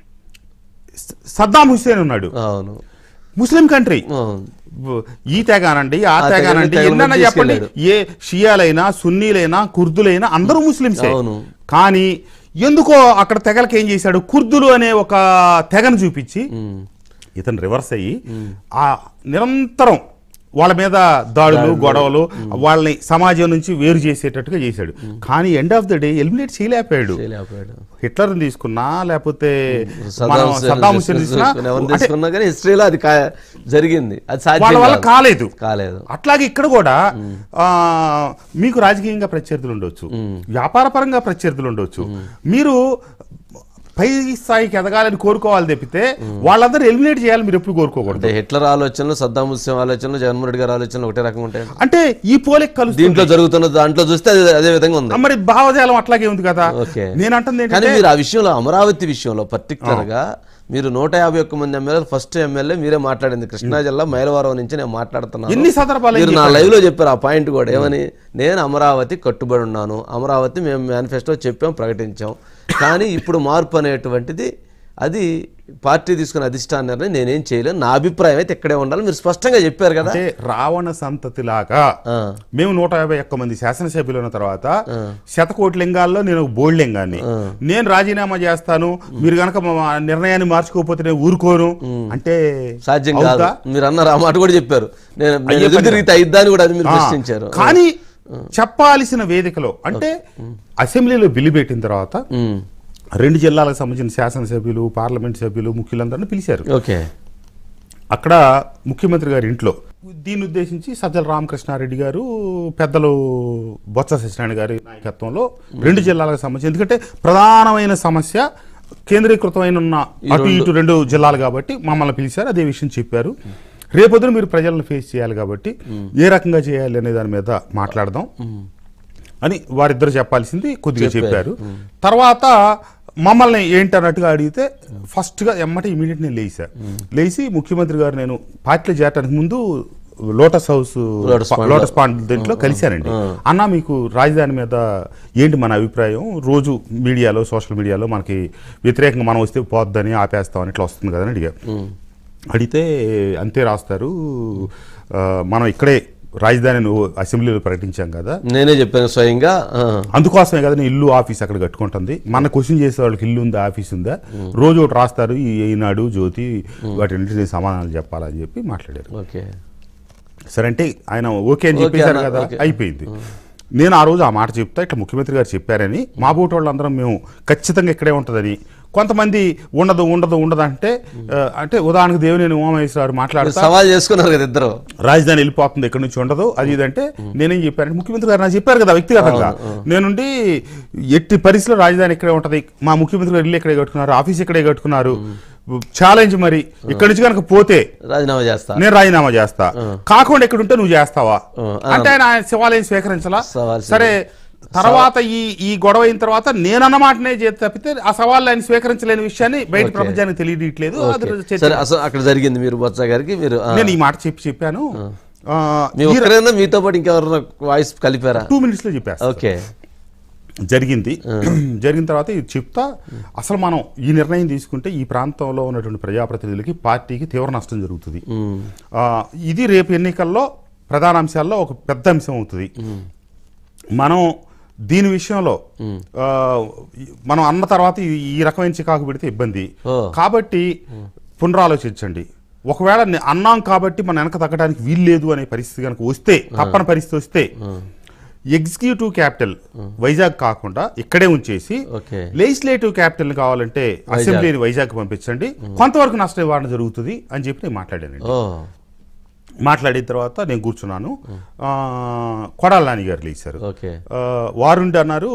సద్దాం హుస్సేన్ ఉన్నాడు అవును ముస్లిం కంట్రీ అవును ఈ తెగానండి ఆ ఆ తెగానండి తెగని ఎన్నైనా తెగని చెప్పండి తీసుకెళ్ళాడు. ఏ షియాలైనా సున్నీలైనా కుర్దులైనా అందరూ ముస్లింసే అవును. కానీ ఎందుకో అక్కడ తెగలకి ఏం చేశాడు కుర్దులు అనే ఒక తెగను చూపించి ఉమ్, ఇతను రివర్స్ అయ్యి ఆ నిరంతరం వాళ్ళ మీద దాడులు గొడవలు వాళ్ళని సమాజం నుంచి వేరు చేసేటట్టుగా చేశాడు కానీ end of the day eliminate చేయలేకపోయాడు చేయలేకపోయాడు హిట్లర్ తీసుకున్నా లేకపోతే సద్దాం మనం హుస్సేన్ సద్దాం హుస్సేన్ తీసుకున్నా తీసుకుని ఎవరిని అంటే తీసుకున్నా కానీ హిస్టరీలో అది కా- జరిగింది అది వాళ్ళ సాధ్యం వల్ల కాదు. కాలేదు కాలేదు అట్లాగే ఇక్కడ కూడా ఆ, మీకు రాజకీయంగా ప్రత్యర్థులు ఉండొచ్చు వ్యాపార పరంగా ప్రత్యర్థులు ఉండొచ్చు మీరు పై స్థాయికి ఎదగాలని కోరుకోవాలి తప్పితే వాళ్ళందరూ ఎలిమినేట్ చేయాలి మీరు ఎప్పుడు కోరుకోకూడదు అంటే హిట్లర్ ఆలోచనలు సద్దాం హుస్సేన్ ఆలోచనలు జగన్మోహన్ రెడ్డి గారి ఆలోచనలు ఒకటే రకంగా ఉంటాయి అంటే ఈ పోలిక కలుస్తుంది దీంట్లో జరుగుతున్న దాంట్లో చూస్తే అదే అదే విధంగా ఉంది మరి భావజాలం అట్లాగే ఉంది కదా ఓకే. నేను అంటుంది కానీ ఏంటంటే మీరు ఆ విషయంలో అమరావతి విషయంలో పర్టికులర్ గా మీరు నూట యాభై ఒక్క మంది ఎమ్మెల్యేలు ఫస్ట్ ఎమ్మెల్యే మీరే మాట్లాడింది కృష్ణా జిల్లా మైలవరం నుంచి నేను మాట్లాడుతున్నాను ఎన్ని సందర్భాలు మీరు నా లైవ్ లో చెప్పారు ఆ పాయింట్ కూడా ఏమని నేను అమరావతి కట్టుబడి ఉన్నాను అమరావతి మేము మేనిఫెస్టో చెప్పాం ప్రకటించాం కానీ ఇప్పుడు మార్పు అనేటువంటిది అది పార్టీ తీసుకున్న అధిష్టాన నిర్ణయం నేనేం చేయలేను నా అభిప్రాయం అయితే ఇక్కడే ఉండాలి మీరు స్పష్టంగా చెప్పారు కదా అంటే రావణ సంతతిలాగా ఆ, మేము నూట యాభై ఒక్క మంది శాసనసభ్యులు ఉన్న తర్వాత శతకోటి లింగాల్లో నేను ఒక బోల్డ్ లింగాన్ని నేను రాజీనామా చేస్తాను మీరు గనక మా నిర్ణయాన్ని మార్చుకోకపోతే నేను ఊరుకోను అంటే సాధ్యం కాదు అవుతా? మీరు అన్నారు ఆ మాట కూడా చెప్పారు నేను నేను అయ్యే ఎదురు పని తిరిగితే అయిద్దా అని కూడా అది మీరు ఆ, ప్రశ్నించారు కానీ చెప్పాల్సిన వేదికలో అంటే అసెంబ్లీలో బిల్లు పెట్టిన తర్వాత ఉమ్, రెండు జిల్లాలకు సంబంధించిన శాసనసభ్యులు పార్లమెంట్ సభ్యులు ముఖ్యులందరినీ పిలిచారు ఓకే అక్కడ ముఖ్యమంత్రి గారి ఇంట్లో దీన్ని ఉద్దేశించి సజ్జల రామకృష్ణారెడ్డి గారు పెద్దలు బొత్స సత్యనారాయణ గారి నాయకత్వంలో రెండు జిల్లాలకు సంబంధించి ఎందుకంటే ప్రధానమైన సమస్య కేంద్రీకృతమైన ఉన్న అటు ఇటు రెండు జిల్లాలు కాబట్టి మమ్మల్ని పిలిచారు అదే విషయం చెప్పారు రేపొద్దున మీరు ప్రజలను ఫేస్ చేయాలి కాబట్టి ఏ రకంగా చేయాలి అనే దాని మీద మాట్లాడదాం అని వారిద్దరు చెప్పాల్సింది కొద్దిగా చెప్పారు తర్వాత మమ్మల్ని ఏంటి అన్నట్టుగా అడిగితే ఫస్ట్గా ఎమ్మటి ఇమీడియట్ నేను లేసా లేచి ముఖ్యమంత్రి గారు నేను పార్టీలో చేరడానికి ముందు లోటస్ హౌస్ లోటస్ పాండ్ లో. లోటస్ పాండ్ దీంట్లో కలిశానండి అన్న మీకు రాజధాని మీద ఏంటి మన అభిప్రాయం రోజు మీడియాలో సోషల్ మీడియాలో మనకి వ్యతిరేకంగా మనం వస్తే పోద్దని ఆపేస్తామని ఇట్లా వస్తుంది కదని అడిగా అడిగితే అంతే రాస్తారు ఆ, మనం ఇక్కడే రాజధానిని అసెంబ్లీలో ప్రకటించాం కదా నేనే చెప్పాను స్వయంగా ఆ, అందుకోసమే కదా నేను ఇల్లు ఆఫీస్ అక్కడ కట్టుకుంటుంది మన క్వశ్చన్ చేసే వాళ్ళకి ఇల్లు ఉందా ఆఫీస్ ఉందా రోజు ఒకటి రాస్తారు ఈ ఈనాడు జ్యోతి వాటి సమాధానాలు చెప్పాలని చెప్పి మాట్లాడారు ఓకే సరే అంటే ఆయన ఓకే అని ఓకే చెప్పేశారు అన్న, కదా ఓకే. అయిపోయింది నేను ఆ రోజు ఆ మాట చెప్తా ఇట్లా ముఖ్యమంత్రి గారు చెప్పారని మా బోటి వాళ్ళందరం మేము ఖచ్చితంగా ఇక్కడే ఉంటుందని కొంతమంది ఉండదు ఉండదు ఉండదు అంటే ఆ, అంటే ఉదాహరణకు దేవినేని ఉమామహేశ్వర మీరు మాట్లాడుతా సవాల్ చేసుకున్నారు కదా ఇద్దరు రాజధాని వెళ్ళిపోతుంది ఎక్కడి నుంచి ఉండదు అది ఇదంటే నేనేం చెప్పాను ముఖ్యమంత్రి గారు నాకు చెప్పారు కదా వ్యక్తిగతంగా నేనుండి ఎట్టి పరిస్థితిలో రాజధాని ఇక్కడే ఉంటది మా ముఖ్యమంత్రి గారు ఇల్లు ఇక్కడే కట్టుకున్నారు ఆఫీస్ ఇక్కడే కట్టుకున్నారు ఛాలెంజ్ మరి ఇక్కడి నుంచి కనుక పోతే రాజీనామా చేస్తా నేను రాజీనామా చేస్తా కాకుండా ఇక్కడ ఉంటే నువ్వు చేస్తావా ఆ. అంటే ఆయన ఆయన శివాలయం స్వీకరించలా సవాల్ సరే తర్వాత ఈ ఈ గొడవ అయిన తర్వాత నేనన్న మాటనే చేతి తప్పితే ఆ సవాళ్ళు ఆయన స్వీకరించలేని విషయాన్ని బయట ఓకే. ప్రపంచానికి తెలియట్లేదు అది ఓకే. చర్చ. సరే అసలు అక్కడ జరిగింది మీరు బొత్స గారికి మీరు ఆ, నేను ఈ మాట చెప్పి చెప్పాను మీ ఒక్కరైనా మీతో పాటు ఇంకెవరైనా వాయిస్ కలిపారా టూ మినిట్స్ లో చెప్పాను ఓకే జరిగింది జరిగిన తర్వాత ఇది చెప్తా అసలు మనం ఈ నిర్ణయం తీసుకుంటే ఈ ప్రాంతంలో ఉన్నటువంటి ప్రజాప్రతినిధులకి పార్టీకి తీవ్ర నష్టం జరుగుతుంది ఉమ్, ఆ, ఇది రేపు ఎన్నికల్లో ప్రధాన అంశాల్లో ఒక పెద్ద అంశం అవుతుంది మనం దీని విషయంలో ఆ, మనం అన్న తర్వాత ఈ- ఈ రకమైన చికాకు పెడితే ఇబ్బంది ఓ. కాబట్టి పునరాలోచించండి ఒకవేళ నే- అన్నాం కాబట్టి మనం వెనక తగ్గడానికి వీల్లేదు అనే పరిస్థితి కనుక వస్తే తప్పని పరిస్థితి వస్తే ఎగ్జిక్యూటివ్ క్యాపిటల్ వైజాగ్ కాకుండా ఇక్కడే ఉంచేసి ఓకే లెజిస్లేటివ్ క్యాపిటల్ కావాలంటే అసెంబ్లీని వైజాగ్ పంపించండి కొంతవరకు నష్ట నివారణ జరుగుతుంది అని చెప్పి నేను మాట్లాడానండి ఓ మాట్లాడిన తర్వాత నేను కూర్చున్నాను ఆ, కొడాల నాని గారు లేచారు ఓకే ఆ, వారుండి అన్నారు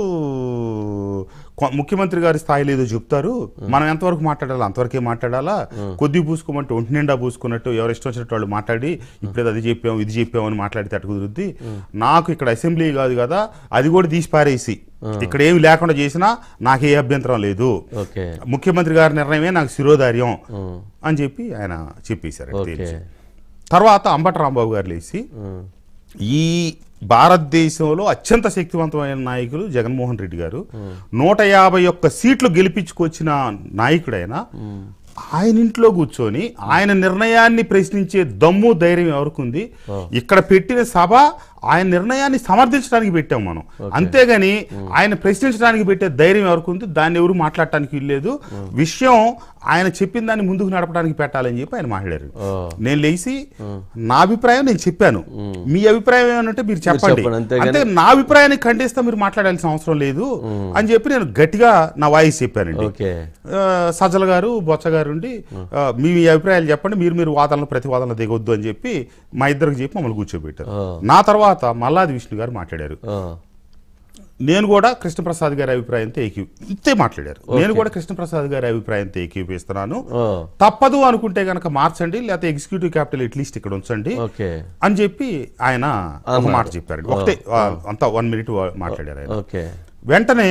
కొ- ముఖ్యమంత్రి గారి స్థాయిలో ఏదో చెప్తారు మనం ఎంతవరకు మాట్లాడాలి అంతవరకే మాట్లాడాలా కొద్ది పూసుకోమంటే ఒంటి నిండా పూసుకున్నట్టు ఎవరు ఇష్టం వచ్చినట్టు వాళ్ళు మాట్లాడి ఇప్పుడు అది చెప్పాం ఇది చెప్పాం అని మాట్లాడితే అటు కుదురుద్ది నాకు ఇక్కడ అసెంబ్లీ కాదు కదా అది కూడా తీసి పారేసి ఇక్కడ ఏమి లేకుండా చేసినా నాకు ఏ అభ్యంతరం లేదు ఓకే ముఖ్యమంత్రి గారి నిర్ణయమే నాకు శిరోధార్యం ఉమ్, అని చెప్పి ఆయన చెప్పేశారు ఓకే తేల్చి. తర్వాత అంబటి రాంబాబు గారు లేచి ఉమ్, ఈ భారతదేశంలో అత్యంత శక్తివంతమైన నాయకులు జగన్మోహన్ రెడ్డి గారు నూట యాభై ఒక్క సీట్లు గెలిపించుకొచ్చిన నాయకుడైన ఆయన ఇంట్లో కూర్చొని ఆయన నిర్ణయాన్ని ప్రశ్నించే దమ్ము ధైర్యం ఎవరికి ఉంది ఇక్కడ పెట్టిన సభ ఆయన నిర్ణయాన్ని సమర్థించడానికి పెట్టాం మనం అంతేగాని ఆయన ప్రశ్నించడానికి పెట్టే ధైర్యం ఎవరికి ఉంది దాన్ని ఎవరు మాట్లాడటానికి వీల్లేదు విషయం ఆయన చెప్పిన దాన్ని ముందుకు నడపడానికి పెట్టాలని చెప్పి ఆయన మాట్లాడారు ఓ నేను లేచి నా అభిప్రాయం నేను చెప్పాను మీ అభిప్రాయం ఏమంటే మీరు చెప్పండి చెప్పండి, అంతేగాని- అంటే నా అభిప్రాయాన్ని ఖండిస్తే మీరు మాట్లాడాల్సిన అవసరం లేదు అని చెప్పి నేను గట్టిగా నా వాయిస్ చెప్పానండి ఓకే ఆ, సజ్జల గారు బొత్స గారు ఉండి ఆ, మీ మీ అభిప్రాయాలు చెప్పండి మీరు మీరు వాదనలు ప్రతివాదనలు దిగొద్దు అని చెప్పి మా ఇద్దరికి చెప్పి మమ్మల్ని కూర్చోబెట్టారు ఓ. నా తర్వాత మల్లాది విష్ణు గారు మాట్లాడారు ఓ నేను కూడా కృష్ణప్రసాద్ గారి అభిప్రాయంతో ఏకీ ఇంతే మాట్లాడారు నేను కూడా కృష్ణప్రసాద్ గారి అభిప్రాయంతో ఏకీపిస్తున్నాను ఓ తప్పదు అనుకుంటే గనక మార్చండి లేకపోతే ఎగ్జిక్యూటివ్ క్యాపిటల్ అట్లీస్ట్ ఇక్కడ ఉంచండి ఓకే అని చెప్పి ఆయన ఒక అన్నారు. మాట చెప్పారు ఒకటే ఆ, అంతా వన్ మినిట్ మాట్లాడారు ఆయన ఓకే వెంటనే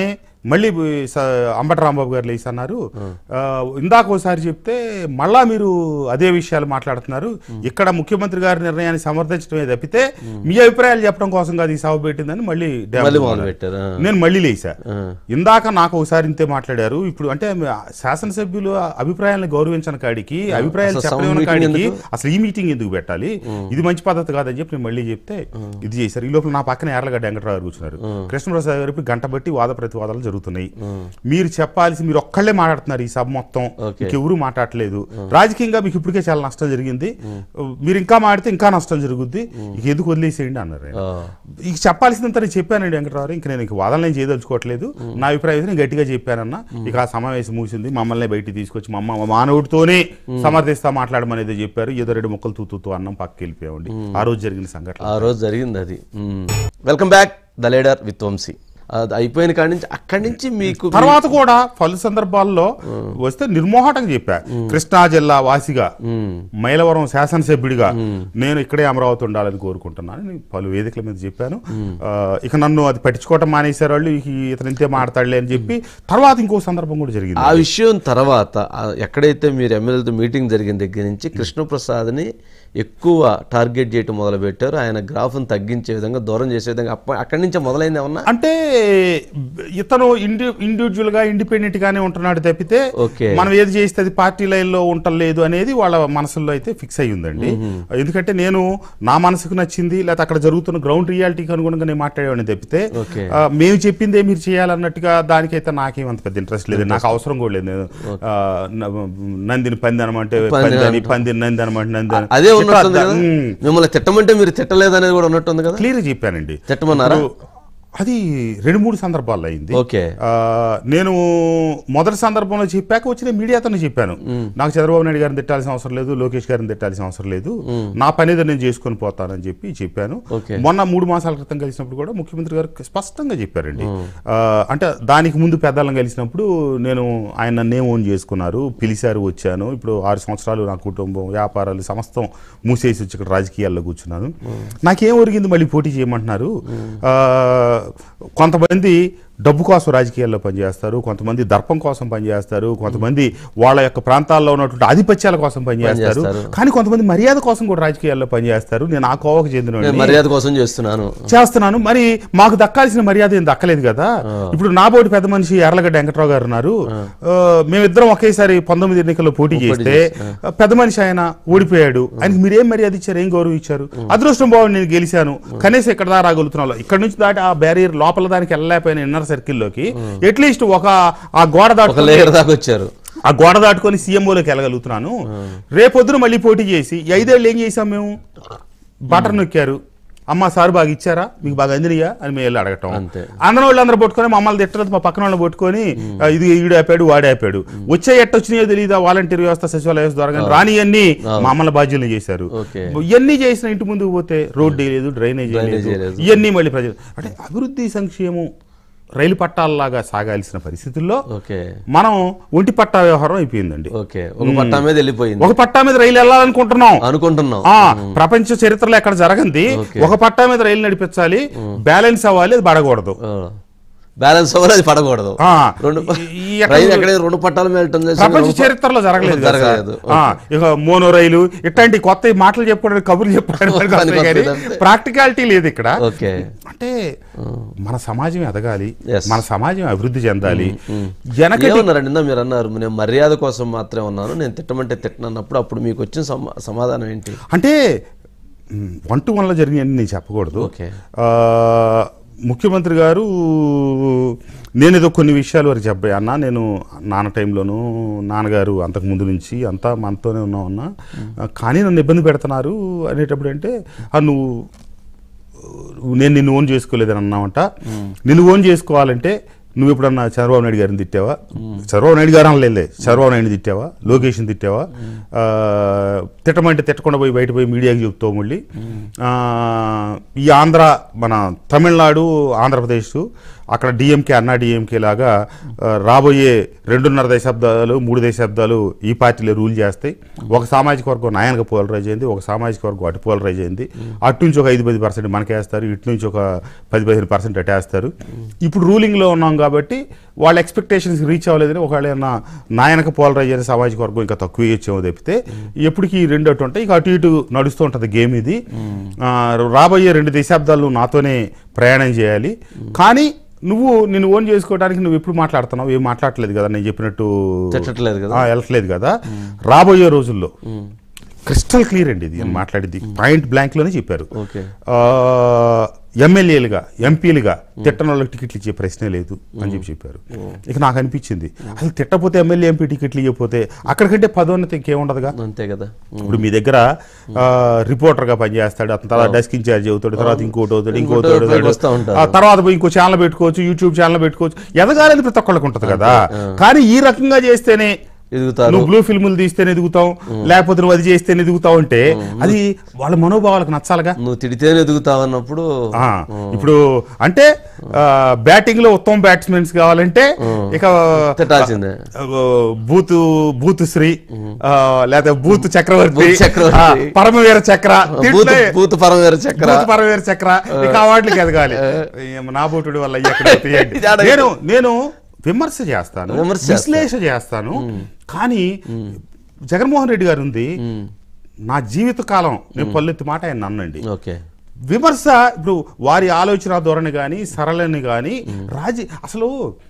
మళ్ళీ స- అంబటి రాంబాబు గారు లేచి అన్నారు ఆ, ఇందాక ఒకసారి చెప్తే మళ్ళా మీరు అదే విషయాలు మాట్లాడుతున్నారు ఇక్కడ ముఖ్యమంత్రి గారి నిర్ణయాన్ని సమర్థించడమే తప్పితే మీ అభిప్రాయాలు చెప్పడం కోసం కాదు ఈ సభ పెట్టిందని మళ్ళీ డ్యామ్ మళ్ళీ మొదలు మొదలు పెట్టారు ఆ. నేను మళ్ళీ లేసా ఆ. ఇందాక నాకు ఒకసారి ఇంతే మాట్లాడారు ఇప్పుడు అంటే శాసనసభ్యులు అభిప్రాయాలను గౌరవించని కాడికి అభిప్రాయాలు అసలు చెప్పలేని meeting కాడికి ఎందుకు? అసలు ఈ మీటింగ్ ఎందుకు పెట్టాలి ఇది మంచి పద్ధతి కాదని చెప్పి నేను మళ్ళీ చెప్తే ఇది చేశారు ఈ లోపల నా పక్కన ఎర్లగడ్డ వెంకటరావు గారు కూర్చున్నారు కృష్ణప్రసాద్ గారు ఇప్పుడు గంట బట్టి వాద ప్రతివాదాలు జరుగుతున్నాయి మీరు చెప్పాల్సి మీరు ఒక్కళ్ళే మాట్లాడుతున్నారు ఈ సభ మొత్తం Okay. ఎవరు మాట్లాడలేదు రాజకీయంగా మీకు ఇప్పటికే చాలా నష్టం జరిగింది మీరు ఇంకా మాడితే ఇంకా నష్టం జరుగుద్ది ఇక ఎందుకు వదిలేసేయండి అన్నారు ఆయన. ఆ. ఇక చెప్పాల్సిందంతా నేను చెప్పానండి వెంకటరావు ఇంక నేను ఇంక వాదనలు ఏం చేయదలుచుకోవట్లేదు నా అభిప్రాయం అయితే నేను గట్టిగా చెప్పానన్నా ఇక ఆ సమావేశం ముగిసింది మమ్మల్ని బయటికి తీసుకొచ్చి మా అమ్మ మా మానవుడితోనే సమర్థిస్తా మాట్లాడమనేది చెప్పారు ఏదో రెండు ముక్కలు తూతూ అన్నం పక్కకి వెళ్ళిపోయామండి ఆ రోజు జరిగిన సంఘటన ఆ రోజు జరిగింది అది welcome back the leader with Vamsi అది అయిపోయిన కాడి నుంచి అక్కడి నుంచి మీకు తర్వాత కూడా పలు సందర్భాల్లో వస్తే నిర్మోహటంగా చెప్పా కృష్ణా జిల్లా వాసిగా మైలవరం శాసనసభ్యుడిగా నేను ఇక్కడే అమరావతి ఉండాలని కోరుకుంటున్నాను అని పలు వేదికల మీద చెప్పాను ఆ, ఇక నన్ను అది పట్టించుకోవటం మానేశారు వాళ్ళు ఇక ఇతను ఇంతే మాడతాడులే అని చెప్పి తర్వాత ఇంకో సందర్భం కూడా జరిగింది ఆ విషయం తర్వాత ఆ ఎక్కడైతే మీరు ఎమ్మెల్యేలతో మీటింగ్ జరిగిన దగ్గర నుంచి కృష్ణప్రసాద్ని ఎక్కువ టార్గెట్ చేయటం మొదలు పెట్టారు ఆయన గ్రాఫ్ను తగ్గించే విధంగా దూరం చేసే విధంగా అప్ప అక్కడి నుంచే మొదలైంది ఏమన్నా అంటే ఇతను ఇండి ఇండివిజువల్ గా ఇండిపెండెంట్ గానే ఉంటున్నాడు తప్పితే ఓకే. మనం ఏది చేస్తే అది పార్టీ లైన్ లో ఉండలేదు అనేది వాళ్ళ మనసులో అయితే ఫిక్స్ అయ్యి ఉందండి ఎందుకంటే నేను నా మనసుకు నచ్చింది లేకపోతే అక్కడ జరుగుతున్న గ్రౌండ్ రియాలిటీకి అనుగుణంగా నేను మాట్లాడేవాడిని తప్పితే ఓకే. ఆ, మేము చెప్పిందే మీరు చేయాలన్నట్టుగా దానికైతే నాకేం అంత పెద్ద ఇంట్రెస్ట్ లేదు నాకు అవసరం కూడా లేదు నేను ఆ, న- నందిని పంది అనమంటే పంది పంది అని పంది నంది అనమంటే నంది అని అదే ఉన్నట్టుంది కదా ఉమ్. మిమ్మల్ని తిట్టమంటే మీరు తిట్టలేదు అనేది కూడా ఉన్నట్టుంది కదా క్లియర్ చెప్పానండి తిట్టమన్నారా ఇప్పుడు అది రెండు మూడు సందర్భాల్లో అయింది ఓకే ఆ, నేను మొదటి సందర్భంలో చెప్పాక వచ్చిన మీడియాతోనే చెప్పాను నాకు చంద్రబాబు నాయుడు గారిని తిట్టాల్సిన అవసరం లేదు లోకేష్ గారిని తిట్టాల్సిన అవసరం లేదు నా పని ఏదో నేను చేసుకొని పోతానని చెప్పి చెప్పాను ఓకే. మొన్న మూడు మాసాల క్రితం కలిసినప్పుడు కూడా ముఖ్యమంత్రి గారు స్పష్టంగా చెప్పారండి ఆ, అంటే దానికి ముందు పెద్దలను కలిసినప్పుడు నేను ఆయన నన్నేం ఓన్ చేసుకున్నారు పిలిచారు వచ్చాను ఇప్పుడు ఆరు సంవత్సరాలు నా కుటుంబం వ్యాపారాలు సమస్తం మూసేసి వచ్చి ఇక్కడ రాజకీయాల్లో కూర్చున్నాను నాకేం ఒరిగింది మళ్ళీ పోటీ చేయమంటున్నారు ఆ, కొంతమంది డబ్బు కోసం రాజకీయాల్లో పనిచేస్తారు కొంతమంది దర్పం కోసం పనిచేస్తారు కొంతమంది వాళ్ళ యొక్క ప్రాంతాల్లో ఉన్నటువంటి ఆధిపత్యాల కోసం పనిచేస్తారు పనిచేస్తారు. కానీ కొంతమంది మర్యాద కోసం కూడా రాజకీయాల్లో పనిచేస్తారు నేను ఆ కోవకు చెందిన నేను మర్యాద కోసం చేస్తున్నాను చేస్తున్నాను మరి మాకు దక్కాల్సిన మర్యాద ఏం దక్కలేదు కదా ఇప్పుడు నాబోటి పెద్ద మనిషి ఎర్లగడ్డ వెంకట్రావు గారు ఉన్నారు ఆ, మేమిద్దరం ఒకేసారి పంతొమ్మిది ఎన్నికల్లో పోటీ చేస్తే పెద్ద మనిషి ఆయన ఓడిపోయాడు ఆయనకి మీరేం మర్యాద ఇచ్చారు ఏం గౌరవం ఇచ్చారు అదృష్టం బాగుంది నేను గెలిచాను కనీసం ఇక్కడ దాకా రాగలుగుతున్నాను ఇక్కడ నుంచి దాటి ఆ బ్యారియర్ లోపల దానికి వెళ్ళలేకపోయిన ఇన్నర్ సర్కిల్లోకి అట్లీస్ట్ ఒక ఆ గోడ ఒక దాటుకొని లేయర్ దాకా వచ్చారు ఆ గోడ దాటుకొని సీఎంఓలోకి వెళ్ళగలుగుతున్నాను రేపొద్దున మళ్ళీ పోటీ చేసి ఈ ఐదేళ్ళు ఏం చేసాం మేము బటర్ నొక్కారు అమ్మ సార్ బాగా ఇచ్చారా మీకు బాగా అందినయా అని మేము వెళ్ళి అడగటం అంతే. అందరూ వాళ్ళు అందరూ పట్టుకొని మమ్మల్ని తిట్టలేదు మా పక్కన వాళ్ళని పట్టుకొని ఆ, ఇది ఈడు ఆపాడు వాడు ఆపాడు వచ్చే ఎట్టొచ్చినాయో తెలియదా వాలంటీర్ వ్యవస్థ సచివాలయ వ్యవస్థ ద్వారా కానీ రాని అన్ని మమ్మల్ని బాధ్యులు చేశారు ఓకే. ఇవన్నీ చేసిన ఇంటి ముందుకు పోతే రోడ్ లేదు డ్రైనేజ్ డ్రైనేజీ లేదు లేదు. ఇవన్నీ మళ్ళీ ప్రజలు అంటే అభివృద్ధి సంక్షేమం రైలు పట్టాలలాగా సాగాల్సిన పరిస్థితుల్లో ఓకే మనం ఒంటి పట్టా వ్యవహారం అయిపోయిందండి ఓకే ఒక పట్టా మీద వెళ్ళిపోయింది ఒక పట్టా మీద రైలు వెళ్ళాలనుకుంటున్నాం అనుకుంటున్నాం ఆ ప్రపంచ చరిత్రలో ఎక్కడ జరగంది ఒక పట్టా మీద రైలు నడిపించాలి బ్యాలెన్స్ అవ్వాలి అది పడకూడదు బ్యాలెన్స్ అవ్వాలి అది పడకూడదు ఆ, రెండు ఈ- ఈ ఎక్కడ- రైలు ఎక్కడ రెండు పట్టాల మీద వెళ్ళటం చేసి ప్రపంచ రెండు- చరిత్రలో జరగలేదు కదా సార్. జరగలేదు. ఆ, ఇక మోనో రైలు ఇట్లాంటి కొత్త మాటలు చెప్పుకోవడానికి కబుర్లు చెప్పుకోవడానికి పనికి వస్తాయి కానీ వస్తుంది అంతే. ప్రాక్టికాలిటీ లేదు ఇక్కడ ఓకే అంటే మన సమాజం ఎదగాలి Yes. మన సమాజం అభివృద్ధి చెందాలి వెనకటి ఏమన్నారండి ఇందా మీరు అన్నారు నేను మర్యాద కోసం మాత్రమే ఉన్నాను నేను తిట్టమంటే తిట్టనన్నప్పుడు అప్పుడు మీకు వచ్చిన సమా- సమాధానం ఏంటి అంటే వన్ టు వన్లో జరిగినవి నేను చెప్పకూడదు ఓకే. ఆ, ముఖ్యమంత్రి గారు నేను ఏదో కొన్ని విషయాలు వరకు చెప్పాయి అన్న నేను నాన్న టైంలోనూ నాన్నగారు అంతకు ముందు నుంచి అంతా మనతోనే ఉన్నాం అన్న కానీ నన్ను ఇబ్బంది పెడుతున్నారు అనేటప్పుడు అంటే "ఆ, నువ్వు నేను నిన్ను ఓన్ చేసుకోలేదని అన్నావంట నిన్ను ఓన్ చేసుకోవాలంటే నువ్వు ఎప్పుడన్నా చంద్రబాబు నాయుడు గారిని తిట్టావా చంద్రబాబు నాయుడు గారు అనలేదులే చంద్రబాబు నాయుడు తిట్టావా లోకేష్ని తిట్టావా ఆ, తిట్టమంటే తిట్టకుండా పోయి బయట పోయి మీడియాకి చెప్తావు మళ్ళీ ఆ, ఈ ఆంధ్ర మన తమిళనాడు ఆంధ్రప్రదేశ్ అక్కడ డిఎంకే అన్నా డిఎంకే లాగా ఆ, రాబోయే రెండున్నర దశాబ్దాలు మూడు దశాబ్దాలు ఈ పార్టీలే రూల్ చేస్తాయి ఒక సామాజిక వర్గం నాయనగా పోలరైజ్ అయింది ఒక సామాజిక వర్గం అటు పోలరైజ్ అయింది అటు నుంచి ఒక ఐదు పది పర్సెంట్ మనకేస్తారు ఇటు నుంచి ఒక పది పదిహేను పర్సెంట్ అటేస్తారు ఇప్పుడు రూలింగ్లో ఉన్నాం కాబట్టి వాళ్ళ ఎక్స్పెక్టేషన్స్ రీచ్ అవ్వలేదని ఒకవేళ ఏమన్నా నాయనక పోలరైజ్ అయిన సామాజిక వర్గం ఇంకా తక్కువ ఇచ్చేమో తప్పితే ఎప్పటికీ ఈ రెండు అటు ఉంటాయి ఇక అటు ఇటు నడుస్తూ ఉంటుంది గేమ్ ఇది ఆ, రాబోయే రెండు దశాబ్దాలు నాతోనే ప్రయాణం చేయాలి కానీ నువ్వు నేను ఓన్ చేసుకోవడానికి నువ్వు ఎప్పుడు మాట్లాడుతున్నావు ఏం మాట్లాడట్లేదు కదా నేను చెప్పినట్టు తిట్టట్లేదు కదా ఆ, వెళ్ళట్లేదు కదా రాబోయే రోజుల్లో క్రిస్టల్ క్లియర్ అండి ఇది నేను మాట్లాడింది పాయింట్ బ్లాంక్ లోనే చెప్పారు ఓకే ఆ, ఎమ్మెల్యేలుగా ఎంపీలుగా తిట్టని వాళ్ళకి టికెట్లు ఇచ్చే ప్రశ్నే లేదు అని చెప్పి చెప్పారు ఇక నాకు అనిపించింది అసలు తిట్టపోతే ఎమ్మెల్యే ఎంపీ టికెట్లు ఇవ్వకపోతే అక్కడికంటే పదోన్నతి ఇంకేముండదుగా అంతే కదా ఇప్పుడు మీ దగ్గర ఆ, రిపోర్టర్ గా పనిచేస్తాడు అతని తర్వాత డెస్క్ ఇన్ఛార్జ్ అవుతాడు తర్వాత ఇంకోటి అవుతాడు ఇంకోటి ఇంకోటి పైకి వస్తా అవుతాడు ఉంటారు. ఆ తర్వాత పోయి ఇంకో ఛానల్ పెట్టుకోవచ్చు యూట్యూబ్ ఛానల్ పెట్టుకోవచ్చు ఎదగాలని ప్రతి ఒక్కళ్ళకి ఉంటుంది కదా కానీ ఈ రకంగా చేస్తేనే ఎదుగుతారు నువ్వు బ్లూ ఫిల్ములు తీస్తేనే ఎదుగుతావు లేకపోతే నువ్వు అది చేస్తేనే ఎదుగుతావు అంటే అది వాళ్ళ మనోభావాలకు నచ్చాలిగా నువ్వు తిడితేనే ఎదుగుతావు అన్నప్పుడు ఆ, ఇప్పుడు అంటే బ్యాటింగ్ లో ఉత్తమ బ్యాట్స్మెన్స్ కావాలంటే ఇక తిట్టాల్సిందే ఆ, బూతు బూతు శ్రీ ఆ, లేదా బూతు చక్రవర్తి బూతు చక్రవర్తి. ఆ, పరమవీర చక్ర బూత్ దీంట్లో బూత్ పరమేర చక్ర బూతు పరమవీర చక్ర ఇక అవార్డులకు ఎదగాలి ఏం నా బూటుడు వల్ల ఎక్కడ తీయండి. ఇది ఆడ నేను నేను విమర్శ చేస్తాను విమర్శ చేస్తారు. విశ్లేష చేస్తాను కానీ జగన్మోహన్ రెడ్డి గారు ఉంది నా జీవిత కాలం నేను పల్లెత్తి మాట ఆయన అన్నండి ఓకే విమర్శ ఇప్పుడు వారి ఆలోచన ధోరణి కానీ సరళని కానీ రాజీ అసలు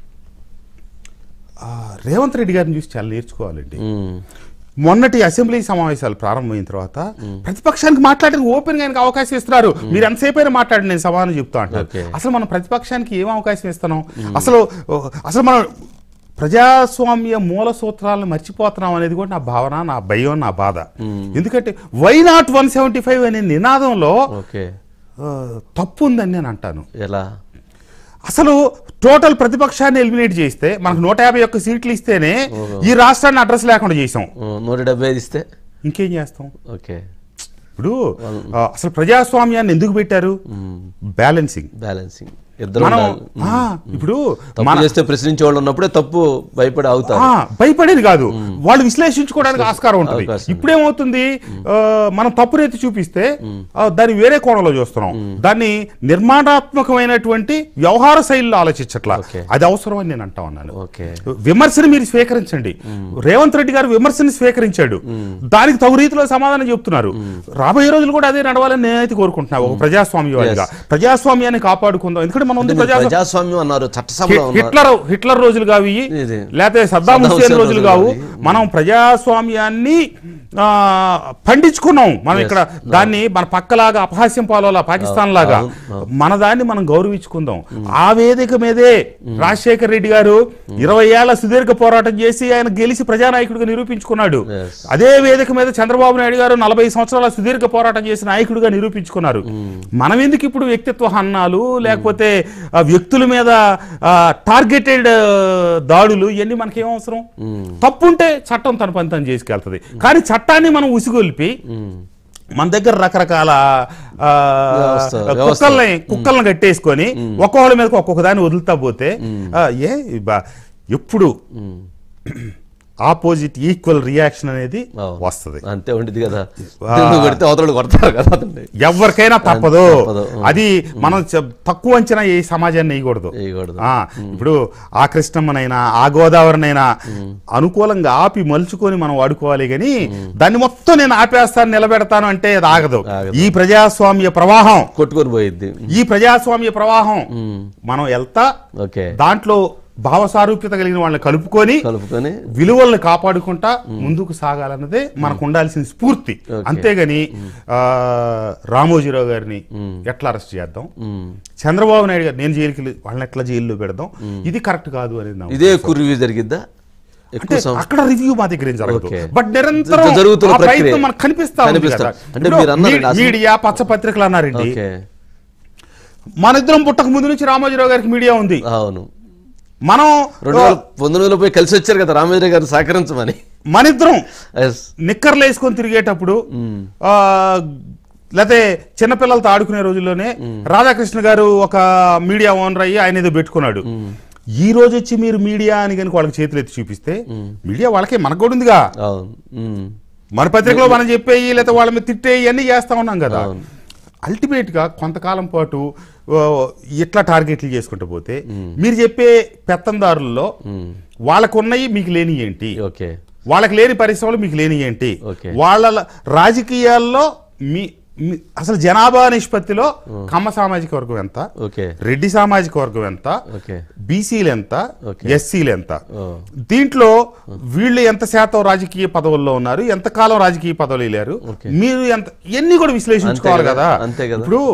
ఆ, రేవంత్ రెడ్డి గారిని చూసి చాలా నేర్చుకోవాలండి ఉమ్. మొన్నటి అసెంబ్లీ సమావేశాలు ప్రారంభమైన తర్వాత ప్రతిపక్షానికి మాట్లాడడానికి ఓపెన్ గా ఆయనకు అవకాశం ఇస్తున్నారు మీరు ఎంతసేపు అయినా మాట్లాడి నేను సమాధానం చెప్తా అంటారు Okay. అసలు మనం ప్రతిపక్షానికి ఏం అవకాశం ఇస్తున్నాం అసలు ఓ, అసలు మనం ప్రజాస్వామ్య మూల సూత్రాలను మర్చిపోతున్నాం అనేది కూడా నా భావన నా భయం నా బాధ ఎందుకంటే why not one seventy five అనే నినాదంలో ఓకే ఆ, తప్పు ఉందని నేను అంటాను ఎలా అసలు టోటల్ ప్రతిపక్షాన్ని ఎలిమినేట్ చేస్తే మనకు నూట యాభై ఒక్క సీట్లు ఇస్తేనే ఈ రాష్ట్రాన్ని అడ్రస్ లేకుండా చేసాం ఉమ్, నూట డెబ్బై ఐదు ఇస్తే ఇంకేం చేస్తాం ఓకే ఇప్పుడు ఆ, అసలు ప్రజాస్వామ్యాన్ని ఎందుకు పెట్టారు బ్యాలెన్సింగ్ బ్యాలెన్సింగ్ ఇద్దరు మనం ఉండాలి. ఆ, ఇప్పుడు తప్పు మన చేస్తే ప్రశ్నించే వాళ్ళు ఉన్నప్పుడే తప్పు భయపడి అవుతారు ఆ, భయపడేది కాదు వాళ్ళు విశ్లేషించుకోవడానికి ఆస్కారం ఉంటుంది అవకాశం ఉంది. ఇప్పుడేమవుతుంది ఆ, మనం తప్పునెత్తి చూపిస్తే ఆ, దాన్ని వేరే కోణంలో చూస్తున్నాం దాన్ని నిర్మాణాత్మకమైనటువంటి వ్యవహార శైలిలో ఆలోచించట్లా ఓకే. అది అవసరం అని నేను అంటా ఉన్నాను ఓకే విమర్శను మీరు స్వీకరించండి రేవంత్ రెడ్డి గారు విమర్శని స్వీకరించాడు దానికి తగు రీతిలో సమాధానం చెప్తున్నారు రాబోయే రోజులు కూడా అదే నడవాలని నేనైతే కోరుకుంటున్నా ఒక ప్రజాస్వామ్యవాదిగా ప్రజాస్వామ్యాన్ని కాపాడుకుందాం ఎందుకంటే మనం ఉంది అంటే మీరు ప్రజాస్వామ్యం ప్రజాస్వామ్యం అన్నారు చట్టసభలో ఉన్నారు హిట్లర్ హిట్లర్ రోజులు కావు ఇవి ఇది. లేకపోతే సద్దాం సద్దాం హుసేన్ హుస్సేన్ రోజులు రోజులు కావు కావు. మనం ప్రజాస్వామ్యాన్ని ఆ, పండించుకున్నాం మనం ఇక్కడ దాన్ని మన పక్కలాగా అపహాస్యం పాలోలా పాకిస్తాన్ లాగా మన దాన్ని మనం గౌరవించుకుందాం ఆ వేదిక మీదే రాజశేఖర్ రెడ్డి గారు ఇరవై ఏళ్ల సుదీర్ఘ పోరాటం చేసి ఆయన గెలిచి ప్రజానాయకుడిగా నిరూపించుకున్నాడు Yes. అదే వేదిక మీద చంద్రబాబు నాయుడు గారు నలభై సంవత్సరాల సుదీర్ఘ పోరాటం చేసిన నాయకుడిగా నిరూపించుకున్నారు మనం ఎందుకు ఇప్పుడు వ్యక్తిత్వ హన్నాలు లేకపోతే ఆ, వ్యక్తుల మీద టార్గెటెడ్ దాడులు ఇవన్నీ మనకేం అవసరం తప్పుంటే చట్టం తన పని తను చేసుకెళ్తుంది కానీ చట్టాన్ని మనం ఉసిగొల్పి మన దగ్గర రకరకాల ఆ, వ్యవస్థ, వ్యవస్థ. కుక్కల్ని కుక్కల్ని కట్టేసుకొని ఒక్కొక్కళ్ళ మీదకి ఒక్కొక్క దాన్ని వదులుతా పోతే ఆ, ఏ బా- ఎప్పుడు ఆపోజిట్ ఈక్వల్ రియాక్షన్ అనేది అవును. వస్తుంది అంతే ఉండేది కదా నువ్వు కొడితే అవతల కొడతారు కదా అతన్ని ఎవరికైనా తప్పదు తప్పదు. అది మనం చ- తక్కువ అంచనా ఈ సమాజాన్ని వేయకూడదు వేయకూడదు. ఆ, ఇప్పుడు ఆ కృష్ణమ్మనైనా ఆ గోదావరినైనా అనుకూలంగా ఆపి మలుచుకొని మనం వాడుకోవాలి కానీ దాన్ని మొత్తం నేను ఆపేస్తాను నిలబెడతాను అంటే అది ఆగదు ఆగదు. ఈ ప్రజాస్వామ్య ప్రవాహం కొట్టుకొని పోయిద్ది ఈ ప్రజాస్వామ్య ప్రవాహం మనం వెళ్తా ఓకే దాంట్లో భావ సారూప్యత కలిగిన వాళ్ళని కలుపుకొని కలుపుకొని విలువల్ని కాపాడుకుంటా ముందుకు సాగాలన్నదే మనకు ఉండాల్సిన స్ఫూర్తి అంతేగాని ఆ, రామోజీరావు గారిని ఎట్లా అరెస్ట్ చేద్దాం ఉమ్. చంద్రబాబు నాయుడు గారు నేను జైలుకి వెళ్ళి- వాళ్ళని ఎట్లా జైల్లో పెడదాం ఇది కరెక్ట్ కాదు అనేది నా ఇదే ఎక్కువ రివ్యూ జరిగిద్దా అంటే ఎక్కువ సం- అక్కడ రివ్యూ మా దగ్గర ఏం జరగదు ఓకే. బట్ నిరంతరం జ- జరుగుతున్న ఆ ప్రయత్నం ప్రక్రియ. మనకు కనిపిస్తా ఉంది కనిపిస్తా. కదా. అంటే ఇప్పుడు మీరు అన్నారు మీ- అసలు- మీడియా పచ్చ పత్రికలు అన్నారండి ఓకే మన ఇద్దరం పుట్టక ముందు నుంచి రామోజీరావు గారికి మీడియా ఉంది అవును మనం రెండు వేల పంతొమ్మిదిలో పోయి కలిసి వచ్చారు కదా రామేంద్ర గారిని సహకరించమని మన ఇద్దరం ఎస్ నిక్కర్లు వేసుకొని తిరిగేటప్పుడు ఆ, లేకపోతే చిన్నపిల్లలతో ఆడుకునే రోజుల్లోనే రాధాకృష్ణ గారు ఒక మీడియా ఓనర్ అయ్యి ఆయన ఏదో పెట్టుకున్నాడు ఈ రోజు వచ్చి మీరు మీడియా అని కనుక వాళ్ళకి చేతులు ఎత్తి చూపిస్తే మీడియా వాళ్ళకే మనకు కూడా ఉందిగా అవును ఉమ్. మన పత్రికలో మనం చెప్పేయి లేకపోతే వాళ్ళ మీద తిట్టేయి అన్నీ చేస్తా ఉన్నాం కదా అల్టిమేట్ గా కొంతకాలం పాటు ఓ, ఇట్లా టార్గెట్లు చేసుకుంటూ పోతే మీరు చెప్పే పెత్తందారుల్లో వాళ్ళకున్నవి మీకు లేని ఏంటి ఓకే వాళ్ళకి లేని పరిశ్రమలు మీకు లేని ఏంటి ఓకే. వాళ్ళ రాజకీయాల్లో మీ మీ- అసలు జనాభా నిష్పత్తిలో కమ్మ సామాజిక వర్గం ఎంత ఓకే రెడ్డి సామాజిక వర్గం ఎంత ఓకే బీసీలు ఎంత ఓకే. ఎస్సీలు ఎంత ఓ. దీంట్లో వీళ్ళు ఎంత శాతం రాజకీయ పదవుల్లో ఉన్నారు ఎంత కాలం రాజకీయ పదవులు వెళ్ళారు ఓకే. మీరు ఎంత ఇవన్నీ కూడా విశ్లేషించుకోవాలి అంతే కదా కదా, అంతే కదా. ఇప్పుడు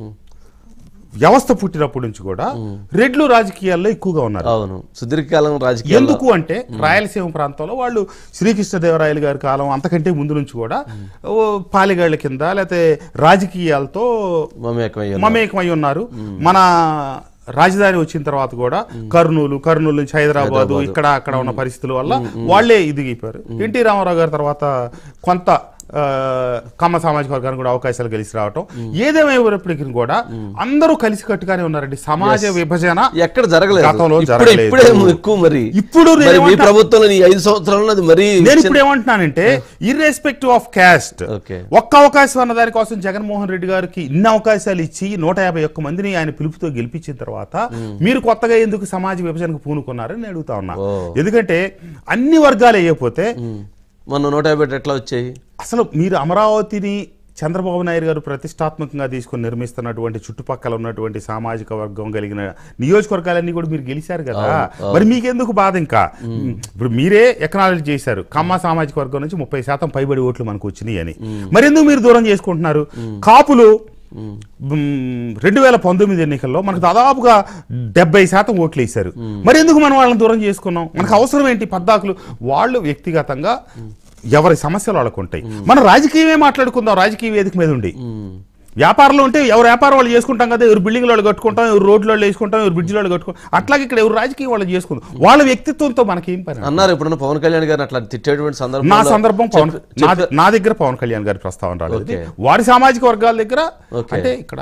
వ్యవస్థ పుట్టినప్పటి నుంచి కూడా రెడ్లు రాజకీయాల్లో ఎక్కువగా ఉన్నారు అవును సుదీర్ఘకాలం రాజకీయాల్లో ఎందుకు అంటే రాయలసీమ ప్రాంతంలో వాళ్ళు శ్రీకృష్ణదేవరాయలు గారి కాలం అంతకంటే ముందు నుంచి కూడా ఓ పాలిగాళ్ల కింద లేకపోతే రాజకీయాలతో మమేకమయ్యారు మమేకమై ఉన్నారు మన రాజధాని వచ్చిన తర్వాత కూడా కర్నూలు కర్నూలు నుంచి హైదరాబాద్ ఇక్కడ అక్కడ ఉన్న పరిస్థితుల వల్ల వాళ్ళే ఇదిగిపోయారు ఎన్టీ రామారావు గారి తర్వాత కొంత ఆ, కమ్మ సామాజిక వర్గానికి కూడా అవకాశాలు కలిసి రావటం ఏదేమైనప్పటికీ కూడా అందరూ కలిసి కట్టుగానే ఉన్నారండి సమాజ విభజన ఎక్కడ జరగలేదు గతంలో ఇప్పుడే జరగలేదు. ఇప్పుడే ఎక్కువ మరి ఇప్పుడు నేను మరి మీ ఏమంటా- ప్రభుత్వంలో ఈ ఐదు సంవత్సరాల్లో అది మరి నేను ఇప్పుడు ఏమంటున్నానంటే ఇర్రెస్పెక్టివ్ ఆఫ్ క్యాస్ట్ ఓకే ఒక్క అవకాశం అన్న దానికోసం జగన్మోహన్ రెడ్డి గారికి ఇన్ని అవకాశాలు ఇచ్చి నూట యాభై ఒక్క మందిని ఆయన పిలుపుతో గెలిపించిన తర్వాత మీరు కొత్తగా ఎందుకు సమాజ విభజనకు పూనుకున్నారని నేను అడుగుతా ఉన్నా ఓ. ఎందుకంటే అన్ని వర్గాలు అయ్యకపోతే మొన్న నూట యాభై ఎట్లా వచ్చాయి అసలు మీరు అమరావతిని చంద్రబాబు నాయుడు గారు ప్రతిష్టాత్మకంగా తీసుకొని నిర్మిస్తున్నటువంటి చుట్టుపక్కల ఉన్నటువంటి సామాజిక వర్గం కలిగిన నియోజకవర్గాలన్నీ కూడా మీరు గెలిచారు కదా మరి మీకెందుకు బాధ ఇంకా ఇప్పుడు మీరే ఎకనాలజీ చేశారు కమ్మ సామాజిక వర్గం నుంచి ముప్పై శాతం పైబడి ఓట్లు మనకు వచ్చినాయి అని మరి ఎందుకు మీరు దూరం చేసుకుంటున్నారు కాపులు రెండు వేల పంతొమ్మిది ఎన్నికల్లో మనకు దాదాపుగా డెబ్బై శాతం ఓట్లు వేశారు మరి ఎందుకు మనం వాళ్ళని దూరం చేసుకున్నాం మనకు అవసరం ఏంటి పద్దాకులు వాళ్ళు వ్యక్తిగతంగా ఎవరి సమస్యలు వాళ్ళకు ఉంటాయి మనం రాజకీయమే మాట్లాడుకుందాం రాజకీయ వేదిక మీద ఉండి వ్యాపారంలో ఉంటే ఎవరు వ్యాపారం వాళ్ళు చేసుకుంటాం కదా ఎవరు బిల్డింగ్ వాళ్ళు కట్టుకుంటాం ఎవరు రోడ్లు వాళ్ళు వేసుకుంటాం ఎవరు బ్రిడ్జ్ వాళ్ళు కట్టుకుంటాం అట్లాగే ఇక్కడ ఎవరు రాజకీయం వాళ్ళు చేసుకుంటాం వాళ్ళ వ్యక్తిత్వంతో మనకేం పని అన్నారు ఎప్పుడన్నా పవన్ కళ్యాణ్ గారిని అట్లా తిట్టేటువంటి నా సందర్భం సందర్భం పవన్ నా- నా దగ్గర పవన్ కళ్యాణ్ గారి ప్రస్తావన రాలేదు ఓకే. వారి సామాజిక వర్గాల దగ్గర ఓకే. అంటే ఇక్కడ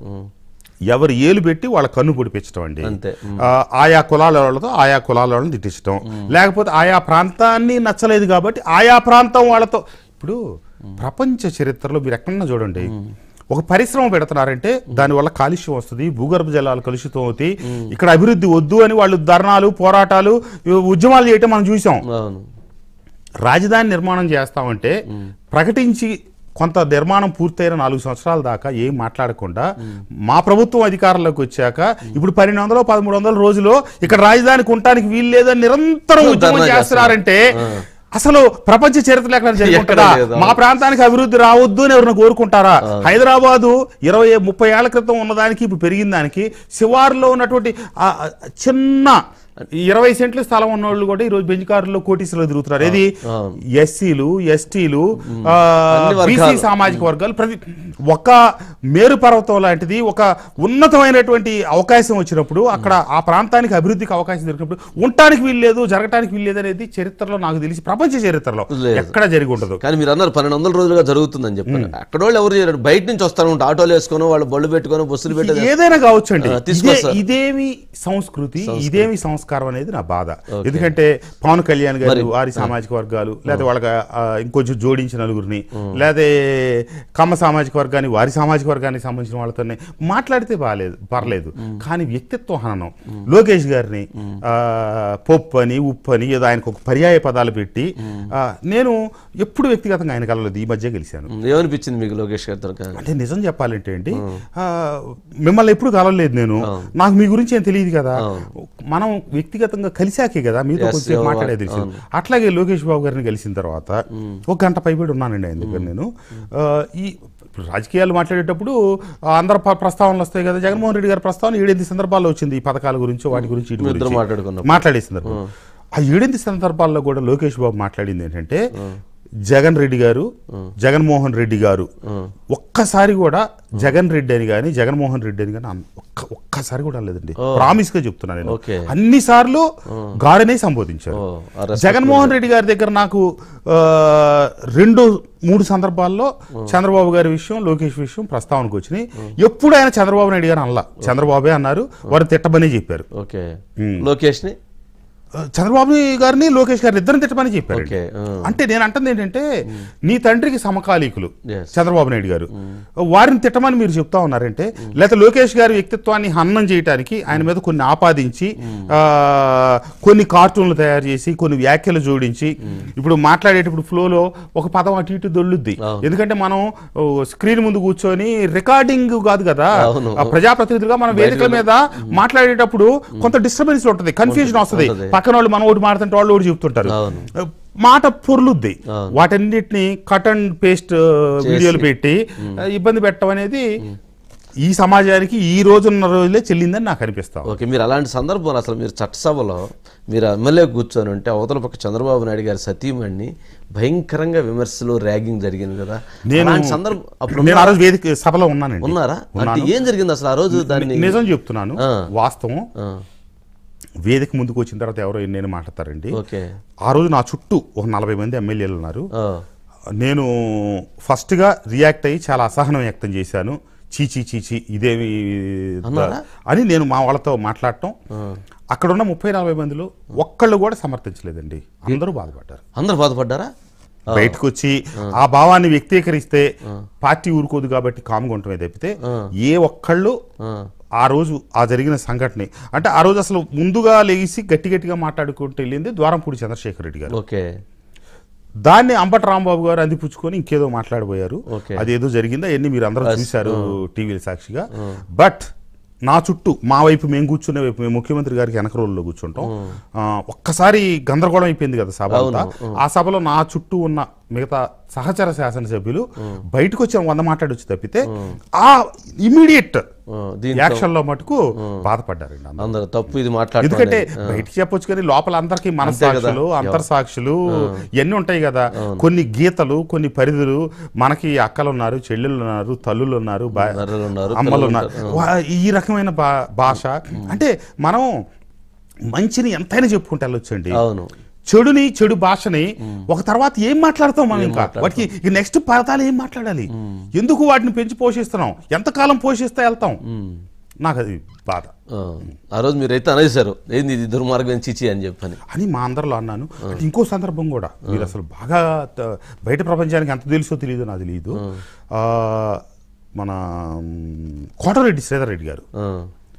ఎవరు ఏలు పెట్టి వాళ్ళ కన్ను పొడిపించడం అండి అంతే. ఆ, ఆయా కులాల వాళ్ళతో ఆయా కులాల వాళ్ళని తిట్టించడం లేకపోతే ఆయా ప్రాంతాన్ని నచ్చలేదు కాబట్టి ఆయా ప్రాంతం వాళ్ళతో ఇప్పుడు ప్రపంచ చరిత్రలో మీరు ఎక్కడన్నా చూడండి ఒక పరిశ్రమ పెడుతున్నారంటే దానివల్ల కాలుష్యం వస్తుంది భూగర్భ జలాలు కలుషితం అవుతాయి ఇక్కడ అభివృద్ధి వద్దు అని వాళ్ళు ధర్నాలు పోరాటాలు ఉద్యమాలు చేయటం మనం చూసాం అవును రాజధాని నిర్మాణం చేస్తామంటే ప్రకటించి కొంత నిర్మాణం పూర్తయిన నాలుగు సంవత్సరాల దాకా ఏం మాట్లాడకుండా మా ప్రభుత్వం అధికారంలోకి వచ్చాక ఇప్పుడు పన్నెండు వందలు పదమూడు వందల రోజులు ఇక్కడ రాజధానికి ఉండటానికి వీలు లేదని నిరంతరం ఉద్యమం ధర్నా చేస్తున్నారంటే అసలు ప్రపంచ చరిత్రలో ఎక్కడ జరుగుతుందా ఎక్కడా లేదు. మా ప్రాంతానికి అభివృద్ధి రావద్దు అని ఎవరిని కోరుకుంటారా హైదరాబాదు ఇరవై ముప్పై ఏళ్ల క్రితం ఉన్నదానికి ఇప్పుడు పెరిగిన దానికి శివారులో ఉన్నటువంటి ఆ ఆ చిన్న ఇరవై సెంట్ల స్థలం ఉన్న వాళ్ళు కూడా ఈ రోజు బెంచ్ కారులో కోటీసులో తిరుగుతున్నారు ఏది అవును. ఎస్సీలు ఎస్టీలు అన్ని వర్గాలు. బీసీ సామాజిక వర్గాలు ప్రతి ఒక మేరు పర్వతం లాంటిది ఒక ఉన్నతమైనటువంటి అవకాశం వచ్చినప్పుడు అక్కడ ఆ ప్రాంతానికి అభివృద్ధికి అవకాశం దొరికినప్పుడు ఉండటానికి వీలు లేదు జరగటానికి వీలు లేదు అనేది చరిత్రలో నాకు తెలిసి ప్రపంచ చరిత్రలో లేదు. ఎక్కడ జరిగి ఉండదు కానీ మీరు అన్నారు పన్నెండు వందల రోజులుగా జరుగుతుందని చెప్పారు అక్కడ వాళ్ళు ఎవరు చేయరు బయట నుంచి వస్తారు ఉంటారు ఆటోలు వేసుకొని వాళ్ళు బళ్ళు పెట్టుకొని బస్సులు పెట్టి ఏదైనా కావచ్చండి ఆ, తీసుకొస్తారు. ఇదే- ఇదేమి సంస్కృతి ఇదేమి సంస్కారం అనేది నా బాధ ఎందుకంటే పవన్ కళ్యాణ్ గారు వారి సామాజిక వర్గాలు లేదా వాళ్ళకి ఆ, ఇంకొంచెం జోడించిన నలుగురిని లేదా కమ్మ సామాజిక వర్గాన్ని వారి సామాజిక వర్గానికి సంబంధించిన వాళ్ళతోనే మాట్లాడితే బాగాలేదు పర్లేదు కానీ వ్యక్తిత్వ హననం లోకేష్ గారిని ఆ, పొప్పు అని ఉప్పు అని ఏదో ఆయనకు ఒక పర్యాయ పదాలు పెట్టి ఆ, నేను ఎప్పుడు వ్యక్తిగతంగా ఆయన కలవలేదు ఈ మధ్య గెలిచాను ఏమనిపించింది మీకు లోకేష్ గారితో కానీ? అంటే నిజం చెప్పాలంటే అండి ఆ, మిమ్మల్ని ఎప్పుడు కలవలేదు నేను నాకు మీ గురించి ఏం తెలియదు కదా మనం వ్యక్తిగతంగా కలిసాకే కదా మీతో Yes, కొంచెం అవును, మాట్లాడేది తెలిసింది. అట్లాగే లోకేష్ బాబు గారిని కలిసిన తర్వాత ఒక గంట పైబడి ఉన్నానండి ఆయన దగ్గర నేను ఆ, ఈ ఇప్పుడు రాజకీయాలు మాట్లాడేటప్పుడు ఆ, అందరు ప్ర- ప్రస్తావనలు వస్తాయి కదా జగన్మోహన్ రెడ్డి గారి ప్రస్తావన ఏడెనిమిది సందర్భాల్లో వచ్చింది ఈ పథకాల గురించి వాటి గురించి వీటి మీ ఇద్దరు గురించి మాట్లాడుకున్నాం మాట్లాడే సందర్భం ఆ ఏడెనిమిది సందర్భాల్లో కూడా లోకేష్ బాబు మాట్లాడింది ఏంటంటే జగన్ రెడ్డి గారు జగన్మోహన్ రెడ్డి గారు ఒక్కసారి కూడా జగన్ రెడ్డి అని కానీ జగన్మోహన్ రెడ్డి అని కానీ అన్- ఒక్క ఒక్కసారి కూడా లేదండి ప్రామిస్ గా చెప్తున్నాను నేను ఓకే. అన్ని సార్లు గాడనే సంబోధించారు ఓ, ఆ respect జగన్మోహన్ రెడ్డి గారి దగ్గర నాకు ఆ, రెండు మూడు సందర్భాల్లో చంద్రబాబు గారి విషయం లోకేష్ విషయం ప్రస్తావనకు వచ్చినాయి ఎప్పుడు ఆయన చంద్రబాబు నాయుడు గారు అనలా చంద్రబాబే అన్నారు వారు తిట్టమని చెప్పారు ఓకే లోకేష్ ని ఆ, చంద్రబాబు గారిని లోకేష్ గారిని ఇద్దరిని తిట్టమని చెప్పారు ఓకే ఆ. అంటే నేను అంటుంది ఏంటంటే నీ తండ్రికి సమకాలీకులు Yes. చంద్రబాబు నాయుడు గారు వారిని తిట్టమని మీరు చెప్తా ఉన్నారంటే లేకపోతే లోకేష్ గారి వ్యక్తిత్వాన్ని హన్నం చేయడానికి ఆయన మీద కొన్ని ఆపాదించి ఆ, కొన్ని కార్టూన్లు తయారు చేసి కొన్ని వ్యాఖ్యలు జోడించి ఇప్పుడు మాట్లాడేటప్పుడు ఫ్లోలో ఒక పదం అటు ఇటు దొల్లుద్ది అవును. ఎందుకంటే మనం ఓ, స్క్రీన్ ముందు కూర్చొని రికార్డింగ్ కాదు కదా అవును. ఆ ప్రజాప్రతినిధులుగా మనం వేదికల మీద మాట్లాడేటప్పుడు కొంత డిస్టర్బెన్స్ ఉంటుంది కన్ఫ్యూజన్ వస్తుంది ఉంటది. పక్కన వాళ్ళు మనం ఒకటి మాట్లాడుతుంటే వాళ్ళు ఒకటి చెప్తుంటారు అవును. మాట పొర్లుద్ది అవును. వాటన్నిటిని కట్ అండ్ పేస్ట్ వీడియోలు పెట్టి ఇబ్బంది పెట్టడం అనేది ఈ సమాజానికి ఈ రోజున్న రోజులే చెల్లిందని నాకు అనిపిస్తాం ఓకే మీరు అలాంటి సందర్భంలో అసలు మీరు చట్టసభలో మీరు ఎమ్మెల్యే కూర్చొని ఉంటే అవతల పక్క చంద్రబాబు నాయుడు గారి సతీమణి భయంకరంగా విమర్శలు ర్యాగింగ్ జరిగింది కదా నేను అలాంటి సందర్భం అప్పుడు నేను ఆ రోజు వేదిక సభలో ఉన్నానండి ఉన్నారా అంటే ఏం జరిగింది అసలు ఆ రోజు దాన్ని నిజం చెప్తున్నాను ఆ. వాస్తవం ఆ, వేదిక ముందుకు వచ్చిన తర్వాత ఎవరో నేను మాట్లాడతారండి ఓకే ఆ రోజు నా చుట్టూ ఒక నలభై మంది ఎమ్మెల్యేలు ఉన్నారు ఆ, నేను ఫస్ట్గా రియాక్ట్ అయ్యి చాలా అసహనం వ్యక్తం చేశాను చీచీ చీచీ ఇదేమి అన్నారా? అని నేను మా వాళ్ళతో మాట్లాడటం అక్కడ ఉన్న ముప్పై నలభై మందిలో ఒక్కళ్ళు కూడా సమర్థించలేదండి అందరూ బాధపడ్డారు అందరు బాధపడ్డారా బయటకు వచ్చి ఆ భావాన్ని వ్యక్తీకరిస్తే పార్టీ ఊరుకోదు కాబట్టి కామ్గా ఉండటమే తప్పితే ఏ ఒక్కళ్ళు ఆ, ఆ రోజు ఆ జరిగిన సంఘటన అంటే ఆ రోజు అసలు ముందుగా లేచి గట్టి గట్టిగా మాట్లాడుకుంటూ వెళ్ళింది ద్వారంపూడి చంద్రశేఖర్ రెడ్డి గారు ఓకే దాన్ని అంబటి రాంబాబు గారు అందిపుచ్చుకొని ఇంకేదో మాట్లాడబోయారు ఓకే. అదేదో జరిగిందా అవన్నీ మీరు అందరూ చూశారు టీవీల సాక్షిగా బట్ నా చుట్టూ మా వైపు మేము కూర్చునే వైపు మేము ముఖ్యమంత్రి గారికి వెనక రోజుల్లో కూర్చుంటాం ఆ, ఒక్కసారి గందరగోళం అయిపోయింది కదా సభ అంతా ఆ సభలో నా చుట్టూ ఉన్న మిగతా సహచర శాసనసభ్యులు బయటకు వచ్చి వంద మాట్లాడొచ్చు తప్పితే ఆ ఇమీడియట్ ఆ, దీంట్లో యాక్షన్ లో మటుకు బాధపడ్డారండి అందరూ. అందరు తప్పు ఇది మాట్లాడటం ఎందుకంటే అనేది. బయటికి చెప్పొచ్చు కానీ లోపల అందరికి మనసాక్షులు అంతర్సాక్షులు ఇవన్నీ ఉంటాయి కదా కొన్ని గీతలు కొన్ని పరిధులు మనకి అక్కలు ఉన్నారు చెల్లెళ్ళు ఉన్నారు తల్లులు ఉన్నారు బా- మర్రలు ఉన్నారు, అమ్మలు పిల్లలు ఉన్నారు ఉంటారు. వా- ఈ రకమైన భా- భాష అంటే మనం మంచిని ఎంతైనా చెప్పుకుంటే వెళ్ళొచ్చండి అవును చెడుని చెడు భాషని ఒక తర్వాత ఏం మాట్లాడతాం మనం ఇంకా వాటికి ఇక నెక్స్ట్ పదాలు ఏం మాట్లాడాలి ఎందుకు వాటిని పెంచి పోషిస్తున్నాం ఎంతకాలం పోషిస్తే వెళ్తాం నాకు అది బాధ ఆ, ఆ రోజు మీరైతే అనేసారు ఏంది ఇది దుర్మార్గం చిచి అని చెప్పని అని మా అందరిలో అన్నాను అంటే ఇంకో సందర్భం కూడా మీరు అసలు బాగా త- బయట ప్రపంచానికి ఎంత తెలుసో తెలియదు నాకు తెలియదు ఆ, మన మ్, కోటరెడ్డి శ్రీధర్ రెడ్డి గారు ఆ,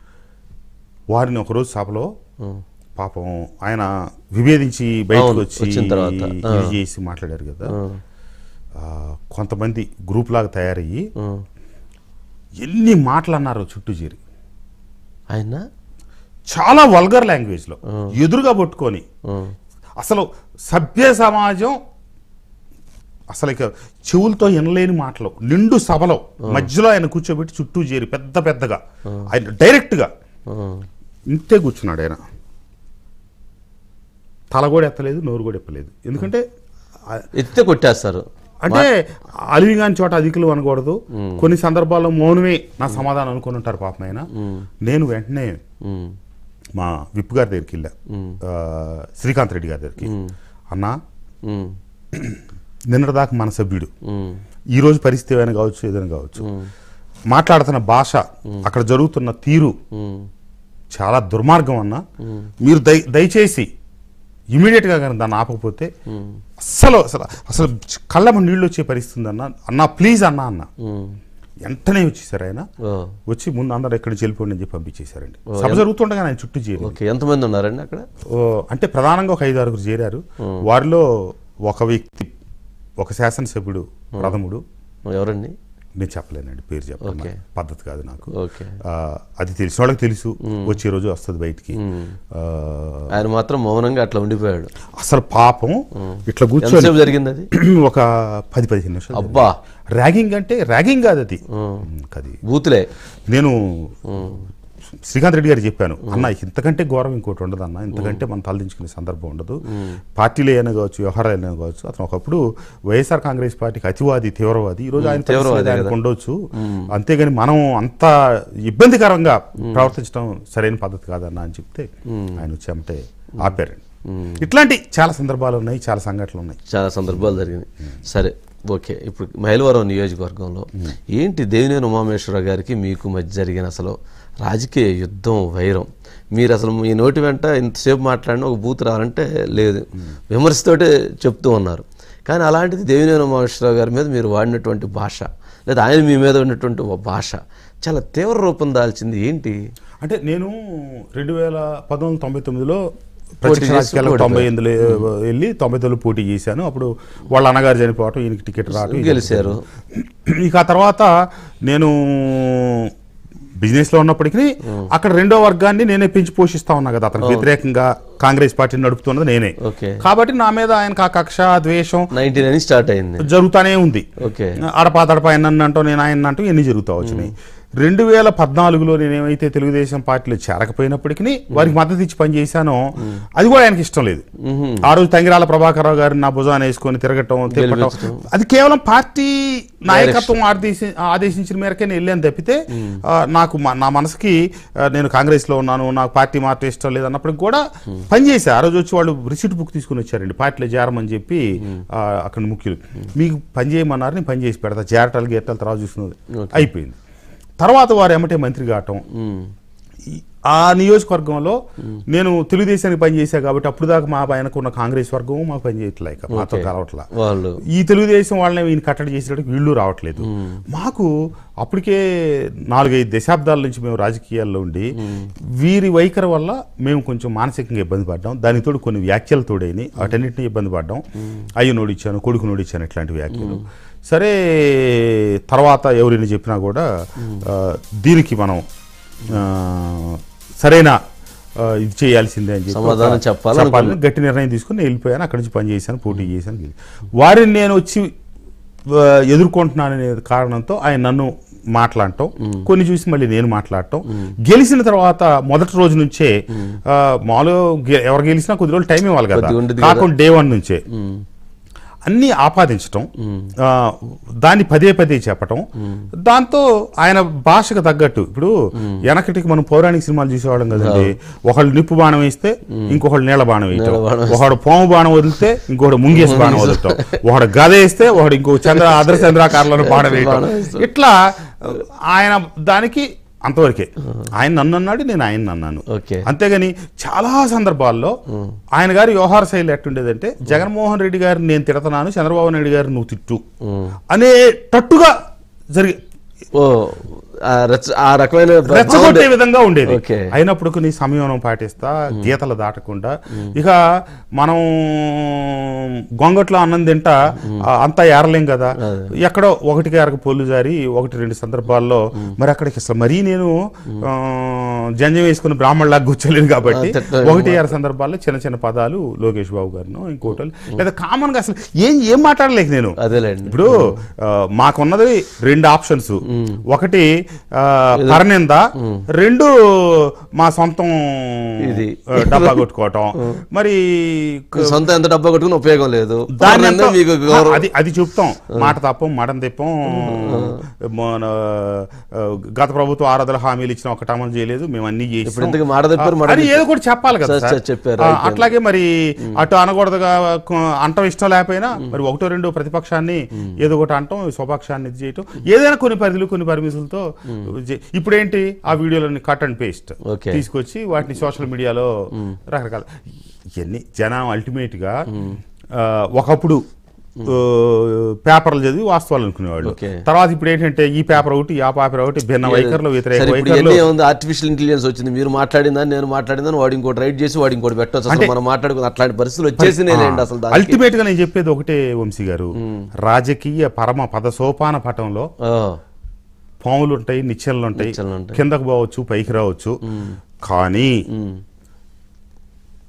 వారిని ఒకరోజు సభలో పాపం ఆయన విభేదించి బయటకు అవును, వచ్చి వచ్చిన తర్వాత. ఆ. ఇది చేసి మాట్లాడారు కదా ఆ, కొంతమంది గ్రూప్ లాగా తయారయ్యి ఆ. ఎన్ని మాటలు అన్నారో చుట్టూ చేరి ఆయన చాలా వల్గర్ లాంగ్వేజ్లో ఎదురుగా పట్టుకొని ఆ, అసలు సభ్య సమాజం అసలు ఇక చెవులతో వినలేని మాటలు నిండు సభలో మధ్యలో ఆయన కూర్చోబెట్టి చుట్టూ చేరి పెద్ద పెద్దగా ఆయన డైరెక్ట్గా ఆ, ఇంతే కూర్చున్నాడు ఆయన తల కూడా ఎత్తలేదు నోరు కూడా ఎప్పలేదు ఎందుకంటే ఆ- ఎత్తితే కొట్టేస్తారు అంటే అలివిగాని చోట అధికులు అనకూడదు కొన్ని సందర్భాల్లో మౌనమే నా సమాధానం అనుకుని ఉంటారు పాపం ఆయన నేను వెంటనే ఉమ్, మా విప్ గారి దగ్గరికి వెళ్ళా ఆ, శ్రీకాంత్ రెడ్డి గారి దగ్గరికి అన్నా ఉమ్, నిన్నటిదాకా మన సభ్యుడు ఉమ్, ఈ రోజు పరిస్థితి ఏమైనా కావచ్చు ఏదైనా కావచ్చు మాట్లాడుతున్న భాష అక్కడ జరుగుతున్న తీరు ఉమ్, చాలా దుర్మార్గం అన్న మీరు దయ దయచేసి ఇమీడియట్ గా కానీ దాన్ని ఆపకపోతే అస్సలు అసలు అసలు కళ్ళమ నీళ్ళు వచ్చే పరిస్థితి అన్న అన్న ప్లీజ్ అన్న అన్న ఉమ్. వెంటనే వచ్చేసారు ఆయన ఓ, వచ్చి ముందు అందరు ఎక్కడి నుంచి వెళ్ళిపోండి అని చెప్పి పంపించేశారండి సభ జరుగుతుండగా ఆయన చుట్టూ చేరి ఓకే ఎంతమంది ఉన్నారండి అక్కడ ఓ, అంటే ప్రధానంగా ఒక ఐదు ఆరుగురు చేరారు వారిలో ఒక వ్యక్తి ఒక శాసనసభ్యుడు ప్రథముడు ఎవరండి నేను చెప్పలేనండి పేరు చెప్పాలి ఓకే. పద్ధతి కాదు నాకు ఓకే ఆ, అది తెలిసిన వాళ్ళకి తెలుసు వచ్చే రోజు వస్తుంది బయటికి ఆ, ఆయన మాత్రం మౌనంగా అట్లా ఉండిపోయాడు అసలు పాపం ఇట్లా కూర్చొని ఎంతసేపు జరిగింది అది ఒక పది పదిహేను నిమిషాలు అబ్బా ర్యాగింగ్ అంటే ర్యాగింగ్ కాదు అది అది బూతులే నేను శ్రీకాంత్ రెడ్డి గారు చెప్పాను అన్న ఇంతకంటే ఘోరం ఇంకోటి ఉండదు అన్న ఇంతకంటే మనం తలదించుకునే సందర్భం ఉండదు పార్టీలు అయినా కావచ్చు వ్యవహారాలు అయినా కావచ్చు అతను ఒకప్పుడు వైఎస్ఆర్ కాంగ్రెస్ పార్టీకి అతివాది తీవ్రవాది ఈ రోజు ఆయన తీవ్రవాదే పరిస్థితి ఆయనకు ఉండొచ్చు అంతేగాని మనం అంత ఇబ్బందికరంగా ప్రవర్తించడం సరైన పద్ధతి కాదన్న అని చెప్తే ఆయన వచ్చి అమ్మటే ఆపారండి ఇట్లాంటి చాలా సందర్భాలు ఉన్నాయి చాలా సంఘటనలు ఉన్నాయి చాలా సందర్భాలు జరిగినాయి సరే ఓకే ఇప్పుడు మైలవరం నియోజకవర్గంలో ఏంటి దేవినేని ఉమామేశ్వర గారికి మీకు మధ్య జరిగిన అసలు రాజకీయ యుద్ధం వైరం మీరు అసలు మీ నోటి వెంట ఇంతసేపు మాట్లాడిన ఒక బూత్ రావాలంటే లేదు విమర్శతోటే చెప్తూ ఉన్నారు కానీ అలాంటిది దేవినేని ఉమామేశ్వరరావు గారి మీద మీరు వాడినటువంటి భాష లేదా ఆయన మీ మీద ఉన్నటువంటి ఒక భాష చాలా తీవ్ర రూపం దాల్చింది ఏంటి అంటే నేను రెండు వేల పంతొమ్మిది వందల తొంభై తొమ్మిదిలో ప్రత్యక్ష చేసి రాజకీయాలకు పోటీ తొంభై ఎనిమిదిలో వెళ్ళి తొంభై తొమ్మిది పోటీ చేశాను అప్పుడు వాళ్ళ అన్నగారు చనిపోవటం ఈయనకి టికెట్ రావటం గెలిచారు. ఇక ఆ తర్వాత నేను బిజినెస్ లో ఉన్నప్పటికీ అక్కడ రెండో వర్గాన్ని నేనే పెంచి పోషిస్తా ఉన్నా కదా అతనికి వ్యతిరేకంగా కాంగ్రెస్ పార్టీని నడుపుతున్నది నేనే ఓకే కాబట్టి నా మీద ఆయనకు ఆ కక్ష ద్వేషం నైన్టీ నైన్ స్టార్ట్ అయింది జరుగుతానే ఉంది ఓకే అడపా తడప ఆయన అంటూ నేను ఆయన అంటూ ఎన్ని జరుగుతా వచ్చినాయి రెండు వేల పద్నాలుగులో నేనేమైతే తెలుగుదేశం పార్టీలో చేరకపోయినప్పటికీ వారికి మద్దతు ఇచ్చి పనిచేశానో అది కూడా ఆయనకి ఇష్టం లేదు ఆ రోజు తంగిరాల ప్రభాకరరావు గారిని నా భుజాన్ని వేసుకొని తిరగటం తిప్పటం అది కేవలం పార్టీ నాయకత్వం ఆదేశి ఆదేశించిన మేరకే నేను వెళ్ళాను తప్పితే ఆ, నాకు మ- నా మనసుకి ఆ, నేను కాంగ్రెస్ లో ఉన్నాను నాకు పార్టీ మార్చే ఇష్టం లేదు అన్నప్పటికి కూడా పనిచేసా ఆ రోజు వచ్చి వాళ్ళు రిసీట్ బుక్ తీసుకుని వచ్చారండి పార్టీలో చేరమని చెప్పి ఆ, అక్కడ ముఖ్యులు మీకు పని చేయమన్నారు నేను పని చేసి పెడతా చేరటాలు గేరటాలు తర్వాత చూసుకున్నది అయిపోయింది తర్వాత వారు ఎమ్మటే మంత్రి కావటం ఉమ్. ఈ- ఆ నియోజకవర్గంలో నేను తెలుగుదేశానికి పనిచేసా కాబట్టి అప్పుడు దాకా మా ఆయనకు ఉన్న కాంగ్రెస్ వర్గం మాకు పనిచేయట్లేక మాతో ఓకే. కలవట్లా వాళ్ళు ఈ తెలుగుదేశం వాళ్ళని ఈయన కట్టడి చేసేటప్పుడు వీళ్ళు రావట్లేదు మాకు అప్పటికే నాలుగైదు దశాబ్దాల నుంచి మేము రాజకీయాల్లో ఉండి వీరి వైఖరి వల్ల మేము కొంచెం మానసికంగా ఇబ్బంది పడ్డాం దానికి తోడు కొన్ని వ్యాఖ్యలు తోడైని వాటన్నిటిని ఇబ్బంది పడ్డాం అయ్యి నోడిచ్చాను కొడుకు నోడిచ్చాను ఇట్లాంటి వ్యాఖ్యలు సరే తర్వాత ఎవరైనా చెప్పినా కూడా ఆ, దీనికి మనం ఆ, సరైన ఆ, ఇది చేయాల్సిందే అని చెప్పి సమాధానం ఒక- చెప్పాలనుకున్నా. చెప్పాలని గట్టి నిర్ణయం తీసుకుని నేను వెళ్ళిపోయాను అక్కడి నుంచి పని చేశాను పోటీ చేశాను గెలి- వారిని నేను వచ్చి ఆ, ఎదుర్కొంటున్నాననే కారణంతో ఆయన నన్ను మాట్లాడటం కొన్ని చూసి మళ్ళీ నేను మాట్లాడటం గెలిచిన తర్వాత మొదటి రోజు నుంచే ఆ, మామూలుగా గె- ఎవరు గెలిచినా కొద్ది రోజులు టైం ఇవ్వాలి కదా కొద్దిగా ఉండేది కదా. కాకుండా డే వన్ నుంచే ఉమ్. అన్ని ఆపాదించటం ఆ, దాన్ని పదే పదే చెప్పటం దాంతో ఆయన భాషకు తగ్గట్టు ఇప్పుడు వెనకటికి మనం పౌరాణిక సినిమాలు చూసేవాళ్ళం కదండి ఒకళ్ళు నిప్పు బాణం వేస్తే ఇంకొకళ్ళు నీళ్ళ బాణం వేయటం నీళ్ళ బాణం ఒకడు పాము బాణం వదిలితే ఇంకొకడు ముంగేసి బాణం వదలటం ఒకడు గద వేస్తే ఒకడు ఇంకో చంద్ర అద్ర చంద్రాకారంలో బాణం వేయటం బాణం వేస్తాడు. ఇట్లా ఆయన దానికి అంతవరకే ఆయన నన్ను అన్నాడు నేను ఆయన అన్నాను ఓకే అంతేగాని చాలా సందర్భాల్లో ఆయన గారి వ్యవహార శైలి ఎట్టుండేదంటే జగన్మోహన్ రెడ్డి గారిని నేను తిడతాను చంద్రబాబు నాయుడు గారిని నువ్వు తిట్టు ఉమ్. అనేటట్టుగా జరిగే ఓ ఆ రచ- ఆ రకమైన రెచ్చగొట్టే విధంగా ఉండేది ఓకే. అయినప్పుడు నీ సంయమనం పాటిస్తా గీతలు దాటకుండా ఇక మనం గొంగట్లో అన్నం తింటా ఆ, అంతా ఏరలేం కదా ఎక్కడో ఒకటికి అరగ పొల్లు జారి ఒకటి రెండు సందర్భాల్లో మరి అక్కడికి అసలు మరీ నేను ఆ, జంజం వేసుకుని బ్రాహ్మణులాగా కూర్చోలేను కాబట్టి ఆ, తిట్ట- ఒకటి ఆరు సందర్భాల్లో చిన్న చిన్న పదాలు లోకేష్ బాబు గారినో ఇంకోటి లేదా కామన్ గా అసలు ఏం ఏం మాట్లాడలేక నేను అదేలేండి ఇప్పుడు ఆ, మాకున్నది రెండు ఆప్షన్స్ ఒకటి ఆ, పరనింద రెండు మా సొంతం ఇది. ఆ, డబ్బా కొట్టుకోవటం మరి సొంత ఎంత డబ్బా కొట్టుకుని ఉపయోగం లేదు దాన్ని పర్వాలేదు, ఎంతో- మీకు గౌరవం అది అది చెప్తాం మాట తప్పం మడం తిప్పం మన ఆ, గత ప్రభుత్వం ఆరాధన హామీలు ఇచ్చిన ఒకటి అమలు చేయలేదు మేము అన్ని చేసి ఇప్పుడు ఇంతకీ మాట తప్పారు, మడం అది తిప్పారు. ఏదో కూడా చెప్పాలి కదా సార్, సార్. సార్ చెప్పారు, ఆ, అయిపోయింది. అట్లాగే మరి అటు అనకూడదుగా కొ- అంటం ఇష్టం లేకపోయినా మరి ఒకటో రెండో ప్రతిపక్షాన్ని ఏదో ఒకటి అంటాం స్వపక్షాన్ని ఇది చేయటం ఏదైనా కొన్ని పరిధులు కొన్ని పరిమితులతో చే- ఇప్పుడేంటి ఆ వీడియోలని కట్ అండ్ పేస్ట్ ఓకే. తీసుకొచ్చి వాటిని సోషల్ మీడియాలో రకరకాల ఇవన్నీ జనం అల్టిమేట్ గా ఆ, ఒకప్పుడు ఆ, పేపర్లు చదివి వాస్తవాలు అనుకునేవాళ్ళు ఓకే. తర్వాత ఇప్పుడు ఏంటంటే ఈ పేపర్ ఒకటి ఆ పేపర్ ఒకటి భిన్న వైఖరులు వ్యతిరేక సరే ఇప్పుడు వైఖరులు ఎన్ని ఉంది ఆర్టిఫిషియల్ ఇంటెలిజెన్స్ వచ్చింది మీరు మాట్లాడిందని నేను మాట్లాడిందని వాడు ఇంకోటి రైట్ చేసి వాడు ఇంకోటి పెట్టవచ్చు అసలు మనం మాట్లాడుకున్న అట్లాంటి పరిస్థితులు వచ్చేసినాయండి అసలు దానికి అల్టిమేట్ గా నేను చెప్పేది ఒకటే వంశీ గారు రాజకీయ పరమ పద సోపాన పటంలో ఆ, పాములు ఉంటాయి నిచ్చెనలు ఉంటాయి నిచ్చెనలు ఉంటాయి. కిందకు పోవచ్చు పైకి రావచ్చు కానీ ఉమ్,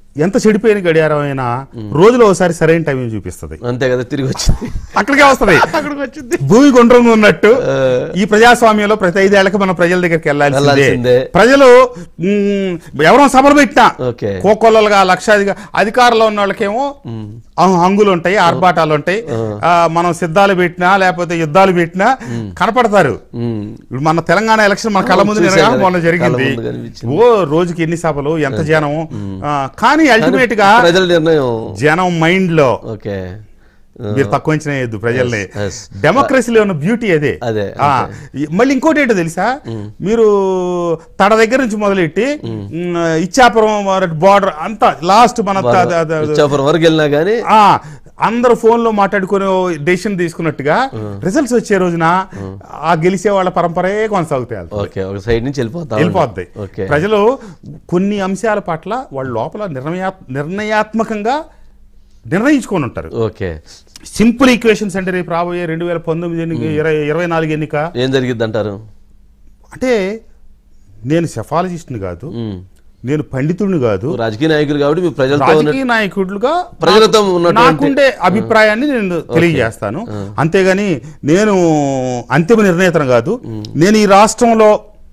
ఎంత చెడిపోయిన గడియారం అయినా రోజులో ఒకసారి సరైన టైం చూపిస్తుంది అంతే కదా తిరిగి వచ్చింది అక్కడికే వస్తుంది అక్కడికి వచ్చింది భూమి గుండ్రంగా ఉన్నట్టు ఈ ప్రజాస్వామ్యంలో ప్రతి ఐదేళ్లకు మనం ప్రజల దగ్గరికి వెళ్ళాల్సిందే వెళ్ళాల్సిందే. ప్రజలు మ్, ఎవరో సభలు పెట్టినా ఓకే కోకొల్లలుగా లక్షాధిక అధికారంలో ఉన్న వాళ్ళకేమో ఆ- హంగులు ఉంటాయి ఆర్భాటాలు ఉంటాయి ఆ, మనం సిద్ధాలు పెట్టినా లేకపోతే యుద్ధాలు పెట్టినా కనపడతారు ఉమ్. ఇప్పుడు మన తెలంగాణ ఎలక్షన్ మన కళ్ళ ముందు చూశాను నిరగా కదా, మొన్న జరిగింది కళ్ళ ముందు కనిపించింది. ఓ రోజుకి ఎన్ని సభలు ఎంత జనం ఆ, కానీ అల్టిమేట్ గా ప్రజల నిర్ణయం జనం మైండ్ లో ఓకే మీరు తక్కువ అంచనా వేయద్దు ప్రజల్ని Yes, yes. డెమోక్రసీలో ఉన్న బ్యూటీ అదే అదే, ఆ, ఈ- మళ్ళీ ఇంకోటి ఏంటో తెలుసా మీరు తడ దగ్గర నుంచి మొదలెట్టి మ్, ఇచ్చాపురం బార్డర్ అంతా లాస్ట్ మన త- త- త- ఇచ్చాపురం వరకు వెళ్ళినా కానీ ఆ అందరు ఫోన్ లో మాట్లాడుకుని డెసిషన్ తీసుకున్నట్టుగా రిజల్ట్స్ వచ్చే రోజున ఆ గెలిచే వాళ్ళ పరంపరే కొనసాగుతాయి వాళ్ళతో. ఓకే ఒక సైడ్ నుంచి వెళ్ళిపోతా వెళ్ళిపోద్ది ఓకే ప్రజలు కొన్ని అంశాల పట్ల వాళ్ళ లోపల నిర్ణయా నిర్ణయాత్మకంగా నిర్ణయించుకొని ఉంటారు ఓకే సింపుల్ ఈక్వేషన్స్ అంటే రేపు రాబోయే రెండు వేల పంతొమ్మిది ఎన్నిక ఇరవై ఇరవై నాలుగు ఎన్నిక ఏం జరిగిద్ది అంటారు అంటే నేను సెఫాలజిస్ట్ని కాదు నేను పండితుడిని కాదు రాజకీయ నాయకులు కాబట్టి మీ ప్రజలతో ఉన్న రాజకీయ నాయకుడుగా ప్రజలతో ఉన్నటువంటి- నాకుండే అభిప్రాయాన్ని నేను తెలియజేస్తాను అంతేగాని నేను అంతిమ నిర్ణేతను కాదు నేను ఈ రాష్ట్రంలో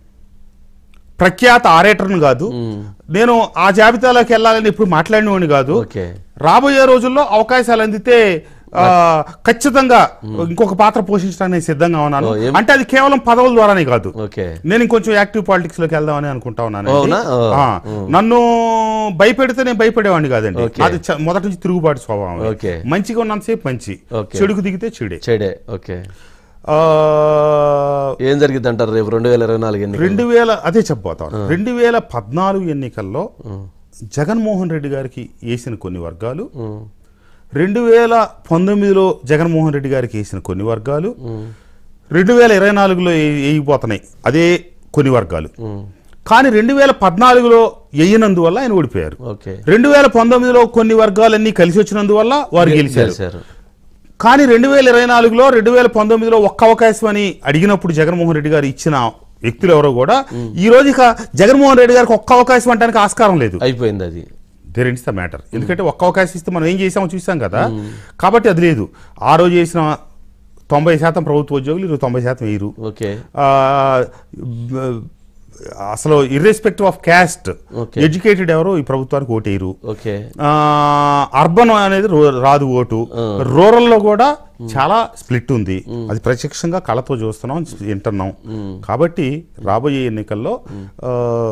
ప్రఖ్యాత ఆరేటర్ను కాదు నేను ఆ జాబితాలోకి వెళ్ళాలని ఇప్పుడు మాట్లాడినవాడిని కాదు ఓకే రాబోయే రోజుల్లో అవకాశాలు అందితే ఆ, ఖచ్చితంగా ఇంకొక పాత్ర పోషించడానికి సిద్ధంగా ఉన్నాను ఓ, ఏం- అంటే అది కేవలం పదవుల ద్వారానే కాదు ఓకే నేను ఇంకొంచెం యాక్టివ్ పాలిటిక్స్ లోకి వెళ్దామని అనుకుంటా ఉన్నాను అవునా? ఓ. నన్ను భయపెడితే నేను భయపడేవాడిని కాదండి ఓకే. అది చ- మొదటి నుంచి తిరుగుబాటు స్వభావం ఓకే. మంచిగా ఉన్నంతసేపు మంచి ఓకే. చెడుకు దిగితే చెడే చెడే ఓకే ఆ, ఏం జరిగిద్ది అంటారు రేపు రెండు వేల ఇరవై నాలుగు ఎన్నికలు రెండు వేల అదే చెప్పబోతాను రెండు వేల పద్నాలుగు ఎన్నికల్లో జగన్మోహన్ రెడ్డి గారికి వేసిన కొన్ని వర్గాలు ఉమ్, రెండు వేల పంతొమ్మిదిలో జగన్మోహన్ రెడ్డి గారికి వేసిన కొన్ని వర్గాలు రెండు వేల ఇరవై నాలుగులో ఏ- వేయబోతున్నాయి అదే కొన్ని వర్గాలు ఉమ్, కానీ రెండు వేల పద్నాలుగులో వేయనందువల్ల ఆయన ఓడిపోయారు ఓకే రెండు వేల పంతొమ్మిదిలో కొన్ని వర్గాలన్నీ కలిసి వచ్చినందువల్ల వారు గెలిచారు గెలిచారు కానీ రెండు వేల ఇరవై నాలుగులో రెండు వేల పంతొమ్మిదిలో ఒక్క అవకాశం అని అడిగినప్పుడు జగన్మోహన్ రెడ్డి గారు ఇచ్చిన వ్యక్తులు ఎవరో కూడా ఈ రోజు ఇక జగన్మోహన్ రెడ్డి గారికి ఒక్క అవకాశం అంటానికి ఆస్కారం లేదు అయిపోయింది అది దేర్ ఇన్స్ ద మ్యాటర్ ఎందుకంటే ఒక్క అవకాశం ఇస్తే మనం ఏం చేసామో చూసాం కదా కాబట్టి అది లేదు ఆ రోజు చేసిన తొంభై శాతం ప్రభుత్వ ఉద్యోగులు ఇరవై తొంభై శాతం వేయరు ఓకే ఆ, బ- అసలు irrespective of caste Okay. Educated ఎవరు ఈ ప్రభుత్వానికి ఓటేయరు ఓకే అర్బన్ అనేది రో- రాదు ఓటు రూరల్ లో కూడా చాలా స్ప్లిట్ ఉంది అది ప్రత్యక్షంగా కళతో చూస్తున్నాం వింటున్నాం కాబట్టి రాబోయే ఎన్నికల్లో ఆ,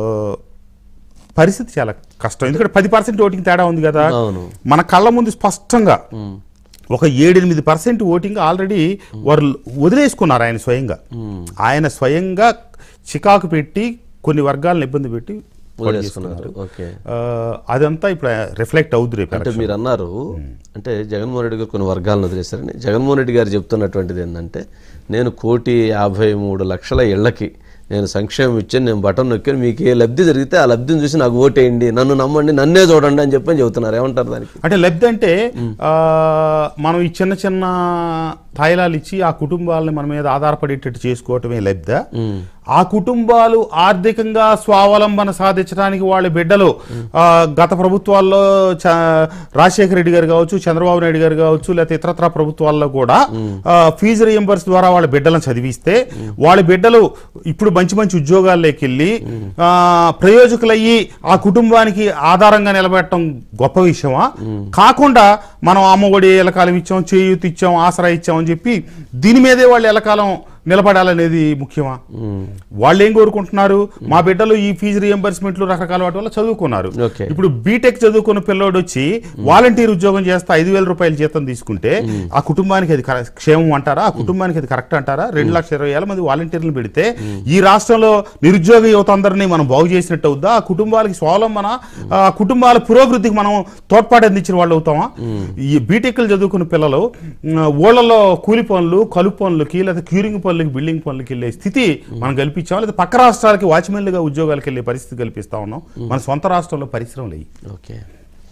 పరిస్థితి చాలా కష్టం ఎందుకంటే పది పర్సెంట్ ఓటింగ్ తేడా ఉంది కదా అవును. మన కళ్ళ ముందు స్పష్టంగా ఒక ఏడెనిమిది పర్సెంట్ ఓటింగ్ ఆల్రెడీ వారు వదిలేసుకున్నారు ఆయన స్వయంగా ఆయన స్వయంగా చికాకు పెట్టి కొన్ని వర్గాలను ఇబ్బంది పెట్టి పోటీ వదిలేసుకున్నారు చేసుకున్నారు. ఓకే ఆ, అదంతా ఇప్పుడు రిఫ్లెక్ట్ అవుద్ది రేపు అంటే మీరు అన్నారు అంటే జగన్మోహన్ రెడ్డి గారు కొన్ని వర్గాలను వదిలేశారని జగన్మోహన్ రెడ్డి గారు చెప్తున్నటువంటిది ఏంటంటే నేను కోటి యాభై మూడు లక్షల ఇళ్లకి నేను సంక్షేమం ఇచ్చాను నేను బటన్ నొక్కాను మీకు ఏ లబ్ధి జరిగితే ఆ లబ్ధిని చూసి నాకు ఓటేయండి నన్ను నమ్మండి నన్నే చూడండి అని చెప్పని చెబుతున్నారు ఏమంటారు దానికి అంటే లబ్ధి అంటే ఆ, మనం ఈ చిన్న చిన్న తాయిలాలు ఇచ్చి ఆ కుటుంబాలని మన మీద ఆధారపడేటట్టు చేసుకోవటమే లబ్ధ ఆ కుటుంబాలు ఆర్థికంగా స్వావలంబన సాధించడానికి వాళ్ళ బిడ్డలు ఆ, గత ప్రభుత్వాల్లో చ- రాజశేఖర రెడ్డి గారు కావచ్చు చంద్రబాబు నాయుడు గారు కావచ్చు లేకపోతే ఇతరత్ర ప్రభుత్వాల్లో కూడా ఆ, ఫీజు రియంబర్స్ ద్వారా వాళ్ళ బిడ్డలను చదివిస్తే వాళ్ళ బిడ్డలు ఇప్పుడు మంచి మంచి ఉద్యోగాల్లోకి వెళ్ళి ఆ, ప్రయోజకులయ్యి ఆ కుటుంబానికి ఆధారంగా నిలబెట్టడం గొప్ప విషయమా కాకుండా మనం అమ్మఒడి ఎలకాలం ఇచ్చాం చేయూతి ఇచ్చాం ఆసరా ఇచ్చాం అని చెప్పి దీని మీదే వాళ్ళు ఎలకాలం నిలబడాలనేది ముఖ్యమా వాళ్ళు ఏం కోరుకుంటున్నారు మా బిడ్డలు ఈ ఫీజు రియంబర్స్మెంట్లు రకరకాల వాటి వల్ల చదువుకున్నారు ఓకే. ఇప్పుడు బీటెక్ చదువుకున్న పిల్లోడు వచ్చి వాలంటీర్ ఉద్యోగం చేస్తే ఐదు వేల రూపాయల జీతం తీసుకుంటే ఆ కుటుంబానికి అది కర- క్షేమం అంటారా ఆ కుటుంబానికి అది కరెక్ట్ అంటారా రెండు లక్షల ఇరవై వేల మంది వాలంటీర్లు పెడితే ఈ రాష్ట్రంలో నిరుద్యోగ యువత అందరినీ మనం బాగు చేసినట్టు అవుద్దా ఆ కుటుంబాలకి స్వావలంబన ఆ కుటుంబాల పురోభివృద్ధికి మనం తోడ్పాటు అందించిన వాళ్ళు అవుతామా ఈ బీటెక్లు చదువుకున్న పిల్లలు ఉమ్, ఊళ్ళలో కూలి పనులు కలుపు పనులకి లేదా క్యూరింగ్ పనులకి బిల్డింగ్ పనులకి వెళ్ళే స్థితి మనం కల్పించాం లేదా పక్క రాష్ట్రాలకి వాచ్మెన్లుగా ఉద్యోగాలకు వెళ్ళే పరిస్థితి కల్పిస్తా ఉన్నాం మన సొంత రాష్ట్రంలో పరిశ్రమలు అయ్యి ఓకే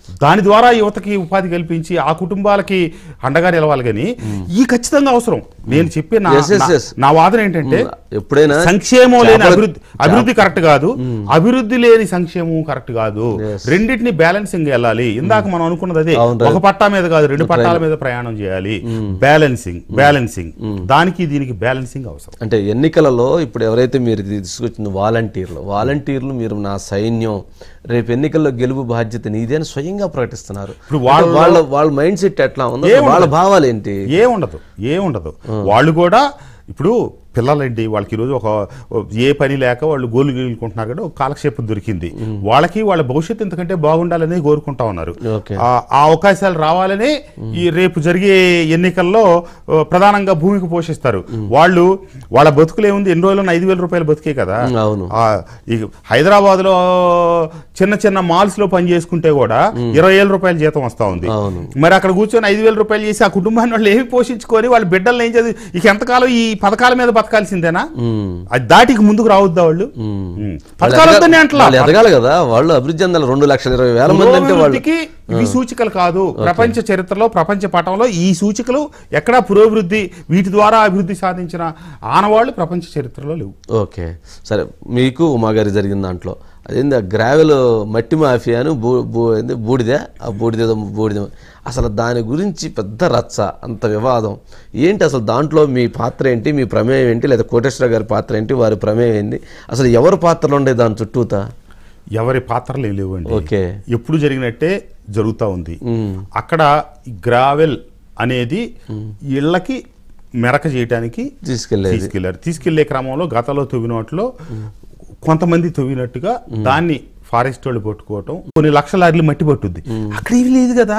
దాని ద్వారా యువతకి ఉపాధి కల్పించి ఆ కుటుంబాలకి అండగా నిలవాలి కానీ ఈ ఖచ్చితంగా అవసరం నేను చెప్పే నా Yes, yes, నా- yes. నా వాదన ఏంటంటే ఎప్పుడైనా సంక్షేమం లేని చేపల- అభివృద్ధి అభివృద్ధి కరెక్ట్ కాదు అభివృద్ధి లేని సంక్షేమం కరెక్ట్ కాదు Yes. రెండింటిని బ్యాలెన్సింగ్ వెళ్ళాలి ఇందాక మనం అనుకున్నది అదే అవును, ఒక పట్టా మీద కాదు రెండు పట్టాల మీద ప్రయాణం చేయాలి బ్యాలెన్సింగ్ బ్యాలెన్సింగ్ దానికి దీనికి బ్యాలెన్సింగ్ అవసరం అంటే ఎన్నికలలో ఇప్పుడు ఎవరైతే మీరు తీసుకొచ్చిన వాలంటీర్లు వాలంటీర్లు మీరు నా సైన్యం రేపు ఎన్నికల్లో గెలుపు బాధ్యత నీదే అని స్వయంగా ప్రకటిస్తున్నారు ఇప్పుడు అంటే వాళ్ళ- వాళ్ళ వాళ్ళ మైండ్ సెట్ ఎట్లా ఉందో ఏముండదు. వాళ్ళ భావాలు ఏంటి ఏ ఉండదు ఏ ఉండదు వాళ్ళు కూడా ఇప్పుడు పిల్లలండి వాళ్ళకి ఈరోజు ఒక ఏ పని లేక వాళ్ళు గోలు గీలుకుంటున్నారు కదా ఒక కాలక్షేపం దొరికింది వాళ్ళకి వాళ్ళ భవిష్యత్తు ఇంతకంటే బాగుండాలని కోరుకుంటా ఉన్నారు ఓకే ఆ ఆ అవకాశాలు రావాలని ఈ రేపు జరిగే ఎన్నికల్లో ఆ, ప్రధానంగా భూమికి పోషిస్తారు వాళ్ళు వాళ్ళ బతుకులు ఏముంది ఎన్ని రోజులు ఐదు వేల రూపాయలు బతికే కదా అవును ఆ, ఈ హైదరాబాద్ లో చిన్న చిన్న మాల్స్ లో పని చేసుకుంటే కూడా ఇరవై వేల రూపాయల జీతం వస్తా ఉంది అవును మరి అక్కడ కూర్చొని ఐదు వేల రూపాయలు చేసి ఆ కుటుంబాన్ని వాళ్ళు ఏమి పోషించుకొని వాళ్ళ బిడ్డల్ని ఏం చదివి ఇక ఎంతకాలం ఈ పథకాల మీద బతకాల్సిందేనా ఉమ్. అది దాటికి ముందుకు రావద్దా వాళ్ళు ఉమ్. ఉమ్. వాళ్ళు పథకాలు ఎదగా- వద్దని అంటలా వాళ్ళు ఎదగాలి కదా వాళ్ళు అభివృద్ధి చెందాలి రెండు లక్షల ఇరవై వేల మంది అంటే వాళ్ళు పురోభివృద్ధికి ఇవి సూచికలు కాదు ప్రపంచ చరిత్రలో ప్రపంచ పటంలో ఈ సూచికలు ఎక్కడా పురోభివృద్ధి వీటి ద్వారా అభివృద్ధి సాధించిన ఆనవాళ్ళు ప్రపంచ చరిత్రలో లేవు ఓకే సరే మీకు ఉమాగారి జరిగిన దాంట్లో అదేంది గ్రావెల్ మట్టి మాఫియా అని బూ బూ ఏంది బూడిద ఆ బూడిద బూడిద అసలు దాని గురించి పెద్ద రచ్చ అంత వివాదం ఏంటి అసలు దాంట్లో మీ పాత్ర ఏంటి మీ ప్రమేయం ఏంటి లేదా కోటేశ్వర గారి పాత్ర ఏంటి వారి ప్రమేయం ఏంటి అసలు ఎవరి పాత్రలు ఉండే దాని చుట్టూతా ఎవరి పాత్రలు ఏం లేవండి ఓకే ఎప్పుడు జరిగినట్టే జరుగుతూ ఉంది ఉమ్, అక్కడ గ్రావెల్ అనేది ఇళ్ళకి మెరక చేయడానికి తీసుకెళ్ళేది తీసుకెళ్లారు తీసుకెళ్లే క్రమంలో గతంలో తవ్వినట్లో కొంతమంది తవ్వినట్టుగా దాన్ని ఫారెస్ట్ వాళ్ళు పట్టుకోవటం కొన్ని లక్షల లారీలు మట్టి పట్టుద్ది అక్కడ ఏమి లేదు కదా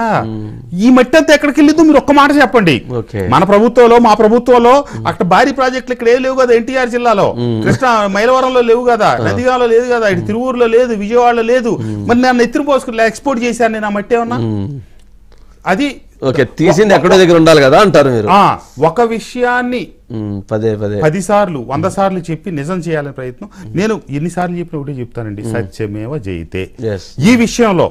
ఈ మట్టి అంతా ఎక్కడికి వెళ్ళిందో మీరు ఒక్క మాట చెప్పండి ఓకే మన ప్రభుత్వంలో మా ప్రభుత్వంలో అక్కడ భారీ ప్రాజెక్టులు ఇక్కడ ఏం లేవు కదా ఎన్టీఆర్ జిల్లాలో కృష్ణ మైలవరంలో లేవు కదా నందిగామలో లేదు కదా ఇటు తిరువూరులో లేదు విజయవాడలో లేదు మరి నన్ను ఎత్తున పోసుకుని ఎక్స్పోర్ట్ చేశాను నేను ఆ మట్టి ఏమన్నా ఉమ్, అది ఓకే తీసింది ఎక్కడో దగ్గర ఉండాలి కదా అంటారు మీరు ఆ ఒక విషయాన్ని ఉమ్, పదే పదే పది సార్లు వంద సార్లు చెప్పి నిజం చేయాలనే ప్రయత్నం నేను ఎన్నిసార్లు చెప్పిన ఒకటే చెప్తానండి సత్యమేవ జయితే ఎస్ ఈ విషయంలో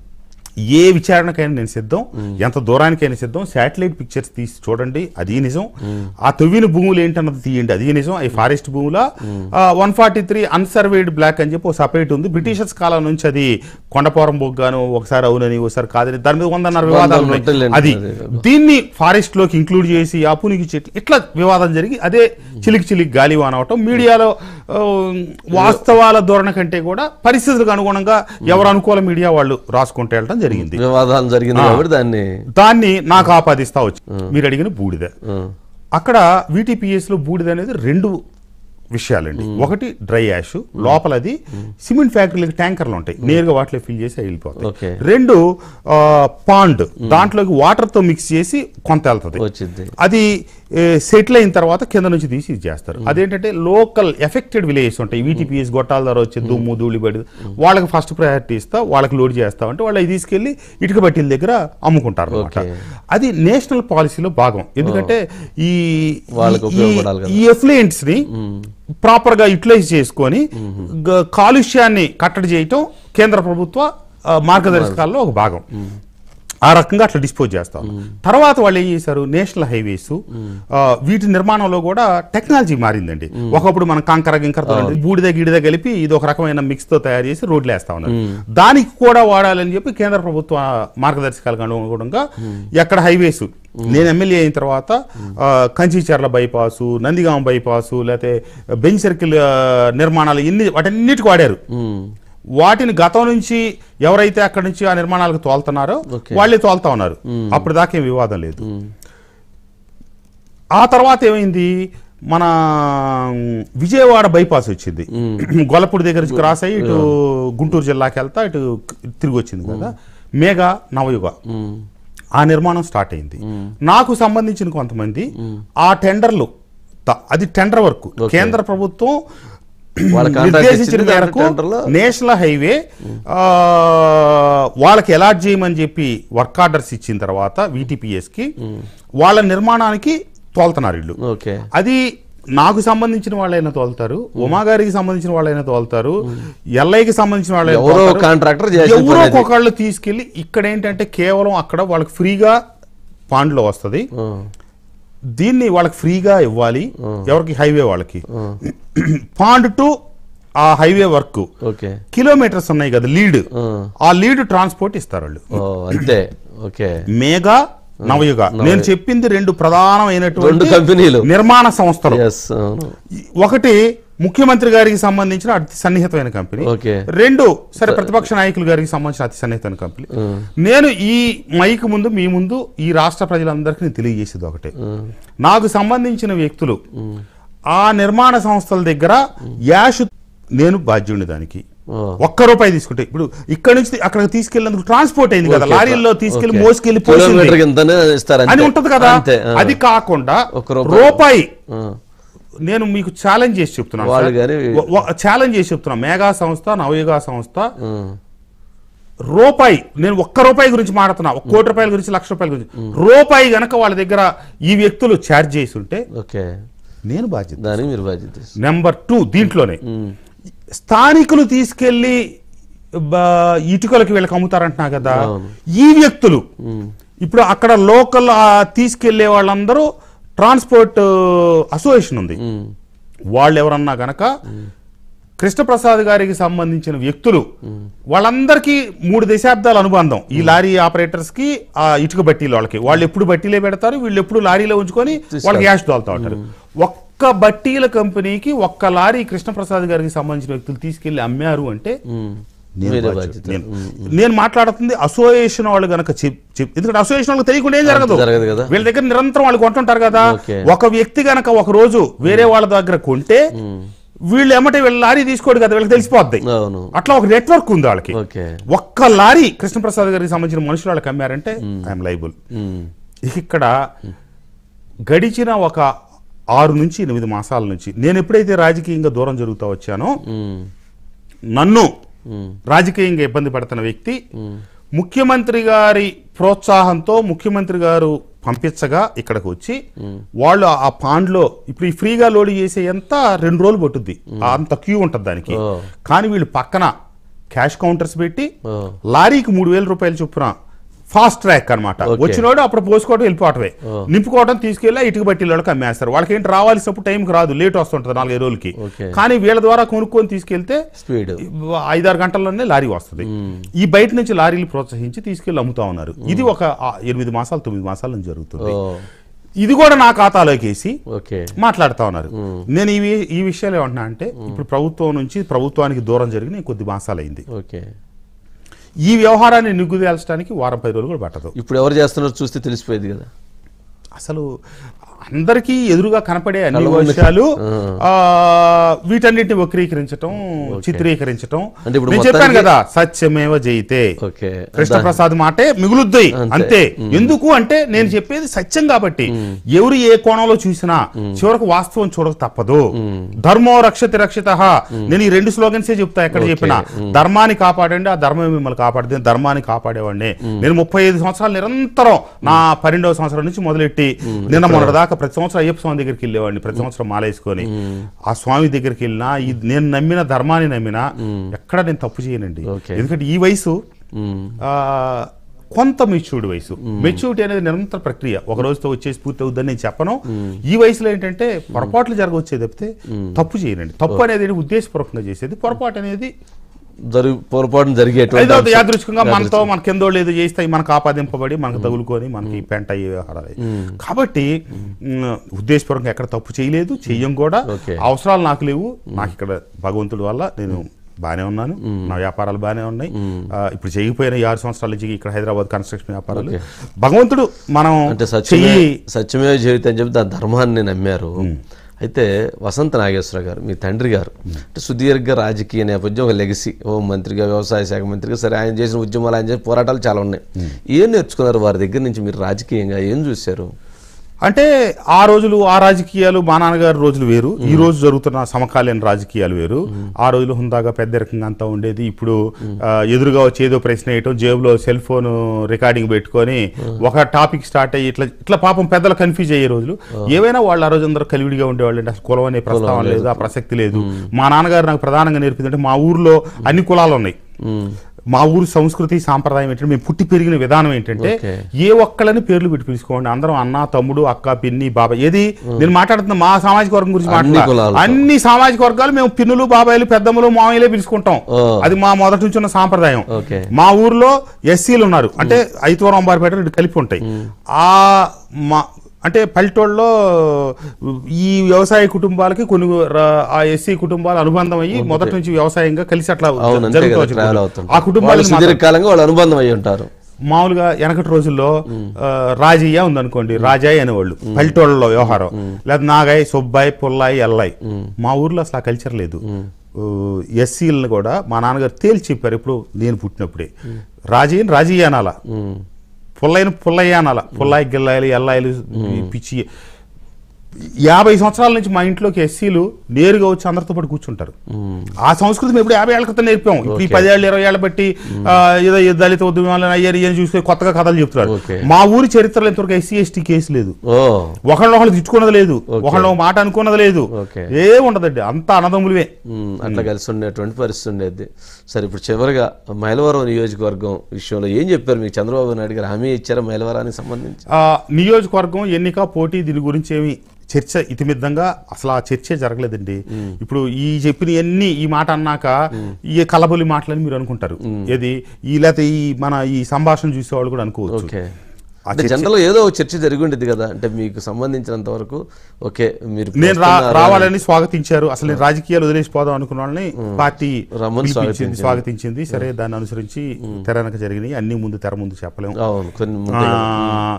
ఏ విచారణకైనా నేను సిద్ధం ఎంత దూరానికైనా సిద్ధం శాటిలైట్ పిక్చర్స్ తీసి చూడండి అది నిజం ఆ తవ్విన భూములు ఏంటన్నది తీయండి అది నిజం ఈ ఫారెస్ట్ భూముల one forty three unsurveyed block అని చెప్పి ఒక సపరేట్ ఉంది బ్రిటిషర్స్ కాలం నుంచి అది కొండపోరం బొగ్గాను ఒకసారి అవునని ఒకసారి కాదని దాని మీద వందన్నర వివాదాలు ఉన్నాయి వందలు అది దీన్ని ఫారెస్ట్ లోకి ఇంక్లూడ్ చేసి ఆ పునికి చెట్లు ఇట్లా వివాదం జరిగి అదే చిలికి చిలికి గాలివాన అవటం మీడియాలో ఆ, వాస్తవాల ధోరణ కంటే కూడా పరిస్థితులకు అనుగుణంగా ఎవరు అనుకూల మీడియా వాళ్ళు రాసుకుంటూ వెళ్ళడం జరిగింది వివాదాలు జరిగింది కాబట్టి దాన్ని దాన్ని నాకు ఆపాదిస్తా వచ్చి మీరు అడిగిన బూడిద ఉమ్, అక్కడ వీటీపీఎస్ లో బూడిద అనేది రెండు విషయాలండి ఒకటి డ్రై యాష్ లోపల అది సిమెంట్ ఫ్యాక్టరీలకు ట్యాంకర్లు ఉంటాయి నేరుగా వాటిలో ఫిల్ చేసి అవి వెళ్ళిపోతాయి ఓకే రెండు పాండ్ దాంట్లోకి వాటర్ తో మిక్స్ చేసి కొంత వెళ్తుంది వచ్చింది అది సెటిల్ అయిన తర్వాత కింద నుంచి తీసి ఇది చేస్తారు అదేంటంటే లోకల్ ఎఫెక్టెడ్ విలేజెస్ ఉంటాయి వీటీపీఎస్ గొట్టాల ద్వారా వచ్చే దుమ్ము ధూళిబడి వాళ్ళకి ఫస్ట్ ప్రయారిటీ ఇస్తా వాళ్ళకి లోడ్ చేస్తా అంటే వాళ్ళు అవి తీసుకెళ్లి ఇటుక బట్టీల దగ్గర అమ్ముకుంటారు అన్నమాట Okay. అది నేషనల్ పాలసీలో భాగం ఎందుకంటే ఈ వాళ్ళకి ఈ- ఉపయోగపడాలి కదా. ఈ ఎఫ్లుయెంట్స్ ని ప్రాపర్ గా యూటిలైజ్ చేసుకొని గ- కాలుష్యాన్ని కట్టడి చేయటం కేంద్ర ప్రభుత్వ ఆ, మార్గదర్శకాల్లో ఒక భాగం ఆ రకంగా అట్లా డిస్పోజ్ చేస్తాం తర్వాత వాళ్ళు ఏం చేశారు నేషనల్ హైవేస్ వీటి నిర్మాణంలో కూడా టెక్నాలజీ మారిందండి ఒకప్పుడు మనం కంకర గింకరతో బూడిద గిడిద కలిపి ఇది ఒక రకమైన మిక్స్ తో తయారు చేసి రోడ్లు వేస్తా ఉన్నారు దానికి కూడా వాడాలని చెప్పి కేంద్ర ప్రభుత్వ మార్గదర్శకాలకు అనుగుణంగా ఎక్కడ హైవేస్ నేను ఎమ్మెల్యే అయిన తర్వాత ఆ, కంచిచర్ల బైపాసు నందిగాం బైపాసు లేకపోతే బెంచ్ సర్కిల్ ఆ, నిర్మాణాలు ఇన్ని వాటన్నిటికి వాడారు ఉమ్, వాటిని గతం నుంచి ఎవరైతే అక్కడి నుంచి ఆ నిర్మాణాలకు తోలుతున్నారో Okay. వాళ్ళే తోలుతా ఉన్నారు అప్పుడు దాకా ఏం వివాదం లేదు ఆ తర్వాత ఏమైంది మన మ్, విజయవాడ బైపాస్ వచ్చింది గొల్లపూడి దగ్గర నుంచి క్రాస్ అయ్యి ఇటు గుంటూరు జిల్లాకి వెళ్తా ఇటు తిరిగి వచ్చింది కదా మేఘా నవయుగ ఉమ్, ఆ నిర్మాణం స్టార్ట్ అయింది నాకు సంబంధించిన కొంతమంది ఆ టెండర్లు త- అది టెండర్ వర్క్ కేంద్ర ప్రభుత్వం వాళ్ళ contract నిర్దేశించిన ఇచ్చింది దాంట్లో మేరకు టెండర్లో? నేషనల్ హైవే ఆ, వాళ్ళకి అలాట్ చేయమని చెప్పి వర్క్ ఆర్డర్స్ ఇచ్చిన తర్వాత VTPS కి వాళ్ళ నిర్మాణానికి తోలుతున్నారు ఇల్లు ఓకే అది నాకు సంబంధించిన వాళ్ళైనా తోలుతారు ఉమా గారికి సంబంధించిన వాళ్ళైనా తోలుతారు ఎల్ఐకి సంబంధించిన వాళ్ళైనా ఎవరో తోలుతారు. కాంట్రాక్టర్ చేసిన ఎవరో పని అది. ఒకళ్ళు తీసుకెళ్లి ఇక్కడ ఏంటంటే కేవలం అక్కడ వాళ్ళకి ఫ్రీగా పాండ్లో వస్తది ఆ, దీన్ని వాళ్ళకి ఫ్రీగా ఇవ్వాలి ఎవరికి హైవే వాళ్ళకి పాండ్ టు ఆ హైవే వర్క్ ఓకే కిలోమీటర్స్ ఉన్నాయి కదా లీడ్ ఆ, ఆ లీడ్ ట్రాన్స్పోర్ట్ ఇస్తారు వాళ్ళు ఓ అంతే ఓకే మేఘా నవయుగ నేను చెప్పింది రెండు రెండు ప్రధానమైనటువంటి కంపెనీలు నిర్మాణ సంస్థలు ఎస్ అవును ఒకటి ముఖ్యమంత్రి గారికి సంబంధించిన అతి సన్నిహితమైన కంపెనీ ఓకే రెండు సరే ప్రతిపక్ష నాయకులు గారికి సంబంధించిన అతి సన్నిహితమైన కంపెనీ ఆ, నేను ఈ మైక్ ముందు మీ ముందు ఈ రాష్ట్ర ప్రజలందరికీ నేను తెలియజేసేది ఒకటే ఆ, నాకు సంబంధించిన వ్యక్తులు ఆ నిర్మాణ సంస్థల దగ్గర యాష్ నేను బాధ్యుడిని దానికి ఓ, ఒక్క రూపాయి తీసుకుంటే ఇప్పుడు ఇక్కడ నుంచి అక్కడికి తీసుకెళ్ళినందుకు ట్రాన్స్పోర్ట్ అయింది కదా ఓకే. లారీల్లో తీసుకెళ్లి ఓకే. మోసుకెళ్లి పోసింది కిలోమీటర్ కిందనే ఇస్తారు అని అంతే. ఉంటది కదా అంతే ఆ, అది కాకుండా ఒక్క రూపాయి. రూపాయి ఆ, నేను మీకు ఛాలెంజ్ చేసి చెప్తున్నాను వాళ్ళు సార్. గాని- వ- వ- ఛాలెంజ్ చేసి చెప్తున్నా మేఘా సంస్థ నవయుగా సంస్థ ఆ, రూపాయి నేను ఒక్క రూపాయి గురించి మాడుతున్నా ఒక కోటి రూపాయల గురించి లక్ష రూపాయల గురించి రూపాయి గనక వాళ్ళ దగ్గర ఈ వ్యక్తులు ఛార్జ్ చేసి ఉంటే ఓకే నేను బాధ్యత దానికి మీరు బాధ్యత తీసుకో- నెంబర్ టూ దీంట్లోనే ఉమ్, స్థానికులు తీసుకెళ్లి బ- ఇటుకలకి వీళ్ళకి అమ్ముతారంటున్నా కదా అవును. ఈ వ్యక్తులు ఉమ్, ఇప్పుడు అక్కడ లోకల్ ఆ, తీసుకెళ్లే వాళ్ళందరూ ట్రాన్స్పోర్ట్ అసోసియేషన్ ఉంది ఉమ్, వాళ్ళు ఎవరన్నా గనక కృష్ణప్రసాద్ గారికి సంబంధించిన వ్యక్తులు వాళ్ళందరికీ మూడు దశాబ్దాల అనుబంధం ఈ లారీ ఆపరేటర్స్ కి ఆ ఇటుక బట్టీలు వాళ్ళకి వాళ్ళు ఎప్పుడు బట్టీలే పెడతారు వీళ్ళు ఎప్పుడు లారీలో ఉంచుకొని వాళ్ళకి యాష్ దోలుతా ఉంటారు ఒక్క బట్టీల కంపెనీకి ఒక్క లారీ కృష్ణప్రసాద్ గారికి సంబంధించిన వ్యక్తులు తీసుకెళ్లి అమ్మారు అంటే ఉమ్, నేను మీరే బాధ్యుడు. బాధ్యత నేను నేను మాట్లాడుతుంది అసోసియేషన్ వాళ్ళు గనక చెప్ చెప్- ఎందుకంటే అసోసియేషన్ వాళ్ళకి తెలియకుండా ఏం జరగదు జరగదు కదా. వీళ్ళ దగ్గర నిరంతరం వాళ్ళు కొంటుంటారు కదా ఓకే. ఒక వ్యక్తి గనక ఒక రోజు వేరే వాళ్ళ దగ్గర కొంటే ఉమ్, వీళ్ళు ఏమంటే వీళ్ళ లారీ తీసుకోడు కదా వీళ్ళకి తెలిసిపోద్ది అవును అట్లా ఒక నెట్వర్క్ ఉంది వాళ్ళకి ఓకే ఒక్క లారీ కృష్ణప్రసాద్ గారికి సంబంధించిన మనుషులు వాళ్ళకి అమ్మారంటే ఐఎమ్ లైబుల్ ఉమ్, ఇక్కడ గడిచిన ఒక ఆరు నుంచి ఎనిమిది మాసాల నుంచి నేను ఎప్పుడైతే రాజకీయంగా దూరం జరుగుతూ వచ్చానో ఉమ్, నన్ను ఉమ్, రాజకీయంగా ఇబ్బంది పడుతున్న వ్యక్తి ఉమ్, ముఖ్యమంత్రి గారి ప్రోత్సాహంతో ముఖ్యమంత్రి గారు పంపించగా ఇక్కడికి వచ్చి వాళ్ళు ఆ పాండ్లో ఇప్పుడు ఈ ఫ్రీగా లోడ్ చేసే ఎంత రెండు రోజులు పట్టుద్ది అంత క్యూ ఉంటుంది దానికి ఓ. కానీ వీళ్ళు పక్కన క్యాష్ కౌంటర్స్ పెట్టి ఓ, లారీకి మూడు వేల రూపాయలు చొప్పున ఫాస్ట్ ట్రాక్ అనమాట Okay. వచ్చినోడు అప్పుడు పోసుకోవడం వెళ్ళిపోవటమే ఓ. నింపుకోవడం తీసుకెళ్ళి ఇటుక బట్టి వాళ్ళకి అమ్మేస్తారు వాళ్ళకి ఏంటి రావాల్సినప్పుడు టైంకి రాదు లేట్ వస్తుంటుంది నాలుగైదు రోజులకి Okay. కానీ వీళ్ళ ద్వారా కొనుక్కొని తీసుకెళ్తే స్పీడ్ ఐదారు గంటల్లోనే లారీ వస్తుంది ఈ బయట నుంచి లారీలు ప్రోత్సహించి తీసుకెళ్లి అమ్ముతా ఉన్నారు ఇది ఒక ఆ, ఎనిమిది మాసాలు తొమ్మిది మాసాల నుంచి జరుగుతుంది ఓ ఇది కూడా నా ఖాతాలోకి వేసి ఓకే మాట్లాడుతా ఉన్నారు నేను ఈ వి- ఈ విషయాలు ఏమంటున్నా అంటే ఇప్పుడు ప్రభుత్వం నుంచి ప్రభుత్వానికి దూరం జరిగి నేను కొద్ది మాసాలైంది ఓకే ఈ వ్యవహారాన్ని నిగ్గుదేల్చడానికి వారం పది రోజులు కూడా పట్టదు ఇప్పుడు ఎవరు చేస్తున్నారో చూస్తే తెలిసిపోయేది కదా అసలు అందరికీ ఎదురుగా కనపడే అన్ని కళ్ళ ముందు- విషయాలు ఆ, వీటన్నిటిని వక్రీకరించటం చిత్రీకరించటం అంటే ఇప్పుడు నేను చెప్పాను మొత్తానికి- కదా సత్యమేవ జయితే ఓకే కృష్ణప్రసాద్ మాటే మిగులుద్దాయి అంతే. అంతే ఎందుకు అంటే నేను చెప్పేది సత్యం కాబట్టి ఎవరు ఏ కోణంలో చూసినా చివరకు వాస్తవం చూడక తప్పదు ధర్మో రక్షతి రక్షిత నేను ఈ రెండు స్లోగన్సే చెప్తా ఎక్కడ చెప్పినా ధర్మాన్ని కాపాడండి ఆ ధర్మం మిమ్మల్ని కాపాడింది ధర్మాన్ని కాపాడేవాడిని నేను ముప్పై ఐదు సంవత్సరాలు నిరంతరం నా పన్నెండవ సంవత్సరం నుంచి మొదలెట్టి నిన్న మొన్నటి దాకా ప్రతి సంవత్సరం అయ్యప్ప స్వామి దగ్గరికి వెళ్ళేవాడిని ప్రతి సంవత్సరం మాలేసుకొని ఆ స్వామి దగ్గరికి వెళ్ళినా ఈ నేను నమ్మిన ధర్మాన్ని నమ్మినా ఎక్కడ నేను తప్పు చేయనండి Okay. ఎందుకంటే ఈ వయసు ఉమ్, ఆ, కొంత మెచ్యూర్డ్ వయసు మెచ్యూరిటీ అనేది నిరంతర ప్రక్రియ ఒక రోజుతో వచ్చేసి పూర్తి అవుద్దని నేను చెప్పను ఈ వయసులో ఏంటంటే పొరపాట్లు జరగవచ్చే తప్పితే తప్పు చేయనండి తప్పు అనేది ఉద్దేశపూర్వకంగా చేసేది పొరపాటు అనేది జరుగు పొరపాటున జరిగేటువంటి ఏదో అంశం. యాదృచ్ఛికంగా మనతో మన కిందోళ్ళు ఏదో చేస్తాయి మనకు ఆపాదింపబడి మనకు తగులుకొని మనకి పెంట అయ్యే వ్యవహారాలు కాబట్టి మ్, ఉద్దేశపూర్వకంగా ఎక్కడ తప్పు చేయలేదు చెయ్యం కూడా Okay. అవసరాలు నాకు లేవు నాకు ఇక్కడ భగవంతుడి వల్ల నేను బాగానే ఉన్నాను నా వ్యాపారాలు బాగానే ఉన్నాయి ఆ, ఇప్పుడు చేయకపోయిన ఈ ఆరు సంవత్సరాల నుంచి ఇక్కడ హైదరాబాద్ కన్స్ట్రక్షన్ వ్యాపారాలు Okay. భగవంతుడు మనం అంటే సత్యమే చెయ్యి సత్యమే జీవితం అని చెప్పి దాని ధర్మాన్ని నమ్మారు అయితే వసంత నాగేశ్వర గారు మీ తండ్రి గారు అంటే సుదీర్ఘ రాజకీయ నేపథ్యం ఒక లెగసీ హోం మంత్రిగా వ్యవసాయ శాఖ మంత్రిగా సరే ఆయన చేసిన ఉద్యమాలు ఆయన చేసిన పోరాటాలు చాలా ఉన్నాయి ఏం నేర్చుకున్నారు వారి దగ్గర నుంచి మీరు రాజకీయంగా ఏం చూశారు అంటే ఆ రోజులు ఆ రాజకీయాలు మా నాన్నగారి రోజులు వేరు ఈ రోజు జరుగుతున్న సమకాలీన రాజకీయాలు వేరు ఆ రోజులు హుందాగా పెద్దరికంగా అంతా ఉండేది ఇప్పుడు ఆ, ఎదురుగా వచ్చి ఏదో ప్రశ్న వేయటం జేబులో సెల్ ఫోన్ రికార్డింగ్ పెట్టుకొని ఒక టాపిక్ స్టార్ట్ అయ్యి ఇట్లా ఇట్లా పాపం పెద్దలు కన్ఫ్యూజ్ అయ్యే రోజులు ఏవైనా వాళ్ళు ఆ రోజు అందరూ కలివిడిగా ఉండేవాళ్ళు అంటే అసలు కులం అనే ప్రస్తావన లేదు ఆ ప్రసక్తి లేదు మా నాన్నగారు నాకు ప్రధానంగా నేర్పిందంటే మా ఊర్లో అన్ని కులాలు ఉన్నాయి ఉమ్. మా ఊరు సంస్కృతి సాంప్రదాయం ఏంటంటే మేము పుట్టి పెరిగిన విధానం ఏంటంటే ఓకే. ఏ ఒక్కళ్ళని పేర్లు పెట్టి పిలుచుకోండి అందరం అన్న తమ్ముడు అక్క పిన్ని బాబాయ్ ఏది నేను మాట్లాడుతున్న మా సామాజిక వర్గం గురించి అన్ని మాట్లాడుతున్నా కులాలతో. అన్ని సామాజిక వర్గాలు మేము పిన్నులు బాబాయిలు పెద్దమ్మలు మామయ్యలే పిలుచుకుంటాం ఓ. అది మా మొదటి నుంచి ఉన్న సాంప్రదాయం ఓకే మా ఊర్లో ఎస్సీలు ఉన్నారు అంటే ఐతవరం అంబారిపేట రెండు కలిపి ఉంటాయి ఆ మా అంటే పల్లెటూళ్ళలో ఈ వ్యవసాయ కుటుంబాలకి కొన్ని ర- ఆ ఎస్సీ కుటుంబాలు అనుబంధం అయ్యి మొదటి నుంచి వ్యవసాయంగా కలిసి అట్లా అవును అంతే జరుగుతూ కదా వచ్చింది. ట్రావెల్ ఆ అవుతుంటారు వాళ్ళు కుటుంబాలు సుదీర్ఘకాలంగా వాళ్ళు అనుబంధం అయ్యి ఉంటారు మామూలుగా వెనకటి రోజుల్లో ఆ, రాజయ్య ఉందనుకోండి రాజయ్య అనేవాళ్ళు పల్లెటూళ్ళలో వ్యవహారం లేదా నాగాయ్ సుబ్బాయి పుల్లాయి ఎల్లాయి మా ఊర్లో అసలు ఆ కల్చర్ లేదు ఎస్సీలను కూడా మా నాన్నగారు తేల్చి చెప్పారు ఇప్పుడు నేను పుట్టినప్పుడే రాజయ్యని రాజయ్య అనాల ఉమ్. పుల్లయ్యని పుల్లయ్య అనాల పుల్లాయి గిల్లాయిలు ఎల్లాయిలు ఈ పిచ్చి యాభై సంవత్సరాల నుంచి మా ఇంట్లోకి ఎస్సీలు నేరుగా వచ్చి అందరితో పాటు కూర్చుంటారు ఉమ్. ఆ సంస్కృతి మేము ఇప్పుడు యాభై ఏళ్ళ క్రితం నేర్పాం ఇప్పుడు ఈ పదేళ్ళు ఇరవై ఏళ్ళ బట్టి ఆ, ఏదో ఈ దళిత ఉద్యమాలను అయ్యారు అని చూస్తే కొత్తగా కథలు చెప్తున్నారు ఓకే. మా ఊరి చరిత్రలో ఇంతవరకు ఎస్సీ ఎస్టీ కేసు లేదు ఓ ఒకళ్ళొకళ్ళు తిట్టుకున్నది లేదు ఒకళ్ళు ఒక మాట అనుకున్నది లేదు ఓకే. ఏ ఉండదండి అంతా అన్నదమ్ములవే ఉమ్, అట్లా కలిసి ఉండేటువంటి పరిస్థితి ఉండేది సరే ఇప్పుడు చివరిగా మైలవరం నియోజకవర్గం విషయంలో ఏం చెప్పారు మీకు చంద్రబాబు నాయుడు గారు హామీ ఇచ్చారా మైలవరానికి సంబంధించి ఆ, నియోజకవర్గం ఎన్నిక పోటీ దీని గురించి ఏమి చర్చ ఇతిమిద్దంగా అసలు ఆ చర్చే జరగలేదండి ఇప్పుడు ఈ చెప్పిన అన్ని ఈ మాట అన్నాక ఈ కలబొలి మాటలని మీరు అనుకుంటారు ఏది ఈ లేకపోతే ఈ మన ఈ సంభాషణ చూసేవాళ్ళు కూడా అనుకోవచ్చు ఓకే ఆ అంటే జనరల్ ఏదో ఒక చర్చ జరిగి ఉండేది కదా అంటే మీకు సంబంధించినంత వరకు ఓకే మీరు నేను రా వస్తున్నారు రావాలని స్వాగతించారు అసలు నేను రాజకీయాలు వదిలేసిపోదాం అనుకున్న వాళ్ళని పార్టీ రమ్మని పిలిపించింది స్వాగతించింది సరే దాన్ని అనుసరించి తెరనక జరిగినాయి అన్ని ముందు తెర ముందు చెప్పలేము అవును కొన్ని ఆ, ముందే కదా.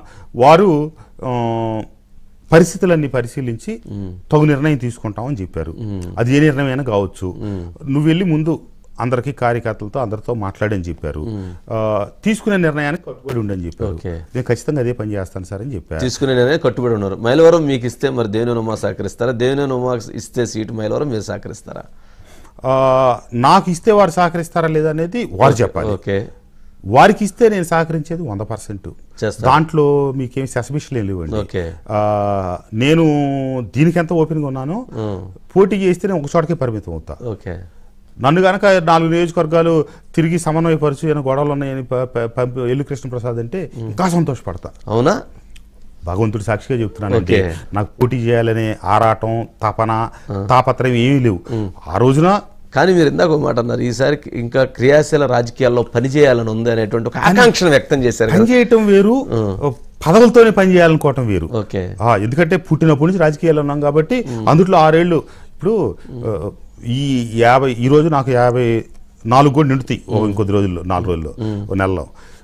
వారు ఆ, పరిస్థితులన్నీ పరిశీలించి తగు నిర్ణయం తీసుకుంటామని చెప్పారు అది ఏ నిర్ణయం అయినా కావచ్చు నువ్వు వెళ్ళి ముందు అందరికీ కార్యకర్తలతో అందరితో మాట్లాడని చెప్పారు ఆ, తీసుకునే నిర్ణయానికి కట్టుబడి ఉండని చెప్పారు ఓకే. నేను ఖచ్చితంగా అదే పని చేస్తాను సార్ అని చెప్పారు తీసుకునే నిర్ణయం కట్టుబడి ఉన్నారు మైలవరం మీకు ఇస్తే మరి దేవినేని ఉమా సహకరిస్తారా దేవినేని ఉమా ఇస్తే సీటు మైలవరం మీరు సహకరిస్తారా ఆ, నాకు ఇస్తే వారు సహకరిస్తారా లేదా అనేది వారు చెప్పాలి ఓకే వారికి ఇస్తే నేను సహకరించేది వంద పర్సెంట్ చేస్తారు. దాంట్లో మీకేం సస్పెషల్ ఏం లేవండి ఓకే ఆ, నేను దీనికి ఎంత ఓపెన్గా ఉన్నానో ఉమ్, పోటీ చేస్తే నేను ఒక చోటకే పరిమితం అవుతా ఓకే నన్ను గనక నాలుగు నియోజకవర్గాలు తిరిగి సమన్వయపరచు ఏమైనా గొడవలు ఉన్నాయని ప- ప- పంపి ఎల్లు కృష్ణప్రసాద్ అంటే ఇంకా సంతోషపడతా అవునా భగవంతుడి సాక్షిగా చెప్తున్నానంటే ఓకే. నాకు పోటీ చేయాలనే ఆరాటం తపన తాపత్రయం ఏమీ లేవు ఆ రోజున కానీ మీరు ఇందాక ఒక మాట అన్నారు ఈసారి ఇంకా క్రియాశీల రాజకీయాల్లో పనిచేయాలని ఉంది అనేటువంటి ఒక ఆకాంక్షను వ్యక్తం చేశారు కదా పని చేయటం వేరు పదవులతోనే పని చేయాలనుకోవటం వేరు ఓకే ఆ, ఎందుకంటే పుట్టినప్పటి నుంచి రాజకీయాల్లో ఉన్నాం కాబట్టి అందులో ఆరేళ్ళు ఇప్పుడు ఆ, ఈ యాభై ఈ రోజు నాకు యాభై నాలుగు కూడా నిండుతాయి ఓ ఇంకొద్ది రోజుల్లో నాలుగు రోజుల్లో ఓ నెలలో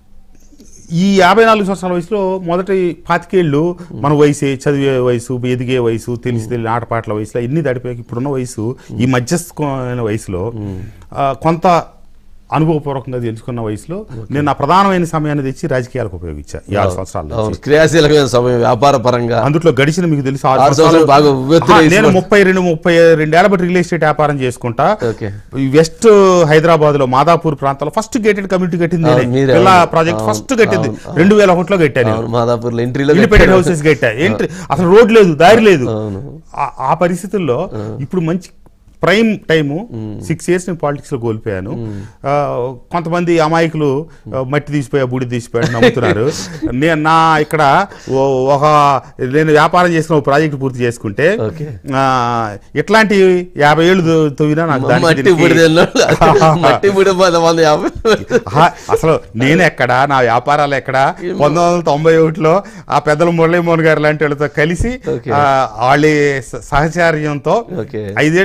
ఈ యాభై నాలుగు సంవత్సరాల వయసులో మొదటి పాతికేళ్ళు మన వయసే చదివే వయసు ఎదిగే వయసు తెలిసి తెలియని ఆటపాటల వయసులో ఎన్ని దాటిపోయాక ఇప్పుడున్న వయసు ఈ మధ్యస్థమైన వయసులో ఆ, కొంత అనుభవపూర్వకంగా తెలుసుకున్న వయసులో నేను నా ప్రధానమైన సమయాన్ని తెచ్చి రాజకీయాలకు ఉపయోగించా ఈ ఆరు సంవత్సరాల్లో అవును క్రియాశీలకమైన సమయం వ్యాపార పరంగా అందులో గడిచిన మీకు తెలుసు ఆరు ఆరు సంవత్సరాలు సంవత్సరాలు బాగా ఉవ్వెత్తున ఆ, వేసి నేను ముప్పై రెండు ముప్పై రెండేళ్ల బట్టి రియల్ ఎస్టేట్ వ్యాపారం చేసుకుంటా ఓకే ఈ వెస్ట్ హైదరాబాద్ లో మాదాపూర్ ప్రాంతంలో ఫస్ట్ గేటెడ్ కమ్యూనిటీ కట్టింది నేనే. అవును, మీరే, పిల్ల అవును. ప్రాజెక్ట్ అవును, ఫస్ట్ కట్టింది అవును, రెండు వేల ఒకటిలో కట్టాను నేను. అవును మాదాపూర్లో ఎంట్రీలో ఇండిపెండెంట్ హౌసెస్ కట్టా ఏంటి అసలు రోడ్ లేదు దారి లేదు అవును ఆ- ఆ పరిస్థితుల్లో ఇప్పుడు మంచి ప్రైమ్ టైము సిక్స్ ఇయర్స్ నేను పాలిటిక్స్ లో కోల్పోయాను ఆ, కొంతమంది అమాయకులు ఆ, మట్టి తీసిపోయా బూడి తీసిపోయా నమ్ముతున్నారు నేను నా ఇక్కడ ఓ- ఒక నేను వ్యాపారం చేసిన ఒక ప్రాజెక్ట్ పూర్తి చేసుకుంటే ఓకే ఆ, ఇట్లాంటి యాభై ఏళ్ళు తో- తవ్వినా నాకు దానికి మట్టి దీనికి- బుడి మట్టి బుడి పద మంది యాభై ఆహా, అసలు నేను ఎక్కడ నా వ్యాపారాలు ఎక్కడ పంతొమ్మిది వందల తొంభై ఒకటిలో ఆ పెద్దల మురళీమోహన్ గారు లాంటి వాళ్ళతో కలిసి ఓకే. ఆ, వాళ్ళ స- సహచర్యంతో ఓకే ఐదేళ్లు ఆయనతో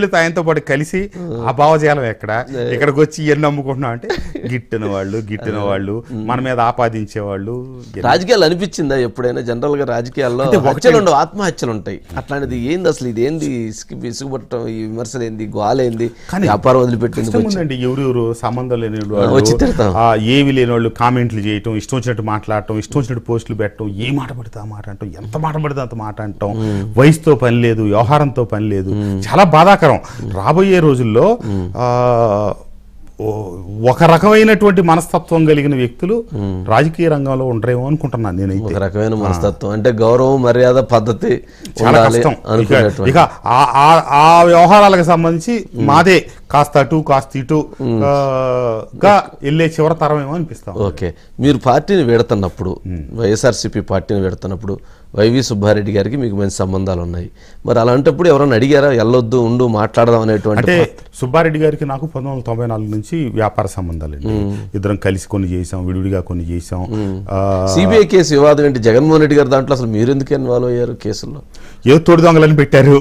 పాటు కలిసి ఆ భావజాలం ఎక్కడ ఇక్కడికి వచ్చి ఎన్ని నమ్ముకుంటున్నాం అంటే గిట్టిన వాళ్ళు గిట్టిన వాళ్ళు మన మీద ఆపాదించే వాళ్ళు రాజకీయాలు అనిపించిందా ఎప్పుడైనా జనరల్ గా రాజకీయాల్లో హత్యలు ఉండవు ఆత్మహత్యలు ఉంటాయి అట్లాంటిది ఏంది అసలు ఇది ఏంది ఇసుక- ఇసుగుపట్టడం ఈ విమర్శలు ఏంది గోలేంది వ్యాపారం వదిలిపెట్టింది ఇష్టం ఉందండి ఎవరెవరు సంబంధం లేని వాళ్ళు వచ్చి తిడతాం. ఆ, ఏవి లేని వాళ్ళు కామెంట్లు చేయటం ఇష్టం వచ్చినట్టు మాట్లాడటం ఇష్టం వచ్చినట్టు పోస్టులు పెట్టడం ఏ మాట పడితే ఆ మాట అంటాం ఎంత మాట పడితే అంత మాట అంటాం వయసుతో పని లేదు వ్యవహారంతో పని లేదు చాలా బాధాకరం రాబోయే రోజుల్లో ఆ, ఓ- ఒక రకమైనటువంటి మనస్తత్వం కలిగిన వ్యక్తులు రాజకీయ రంగంలో ఉండరేమో అనుకుంటున్నాను నేనైతే ఒక రకమైన మనస్తత్వం అంటే గౌరవం మర్యాద పద్ధతి చాలా ఉండాలి కష్టం ఇక అనుకునేటువంటి ఇక ఆ- ఆ- ఆ వ్యవహారాలకు సంబంధించి మాదే కాస్త అటు కాస్త ఇటు ఆ, గా వెళ్ళే చివరి తరమేమో అనిపిస్తాం ఓకే మీరు పార్టీని వీడుతున్నప్పుడు వైఎస్ఆర్సీపీ పార్టీని వీడుతున్నప్పుడు వైవి సుబ్బారెడ్డి గారికి మీకు మంచి సంబంధాలు ఉన్నాయి మరి అలాంటప్పుడు ఎవరైనా అడిగారా వెళ్ళొద్దు ఉండు మాట్లాడదాం అనేటువంటి అంటే సుబ్బారెడ్డి గారికి నాకు పంతొమ్మిది వందల తొంభై నాలుగు నుంచి వ్యాపార సంబంధాలు అండి ఇద్దరం కలిసి కొన్ని చేసాం విడివిడిగా కొన్ని చేసాం ఆ, సిబిఐ కేసు వివాదం ఏంటి జగన్మోహన్ రెడ్డి గారు దాంట్లో అసలు మీరు ఎందుకు ఇన్వాల్వ్ అయ్యారు కేసుల్లో ఏదో తోడు దొంగలని పెట్టారు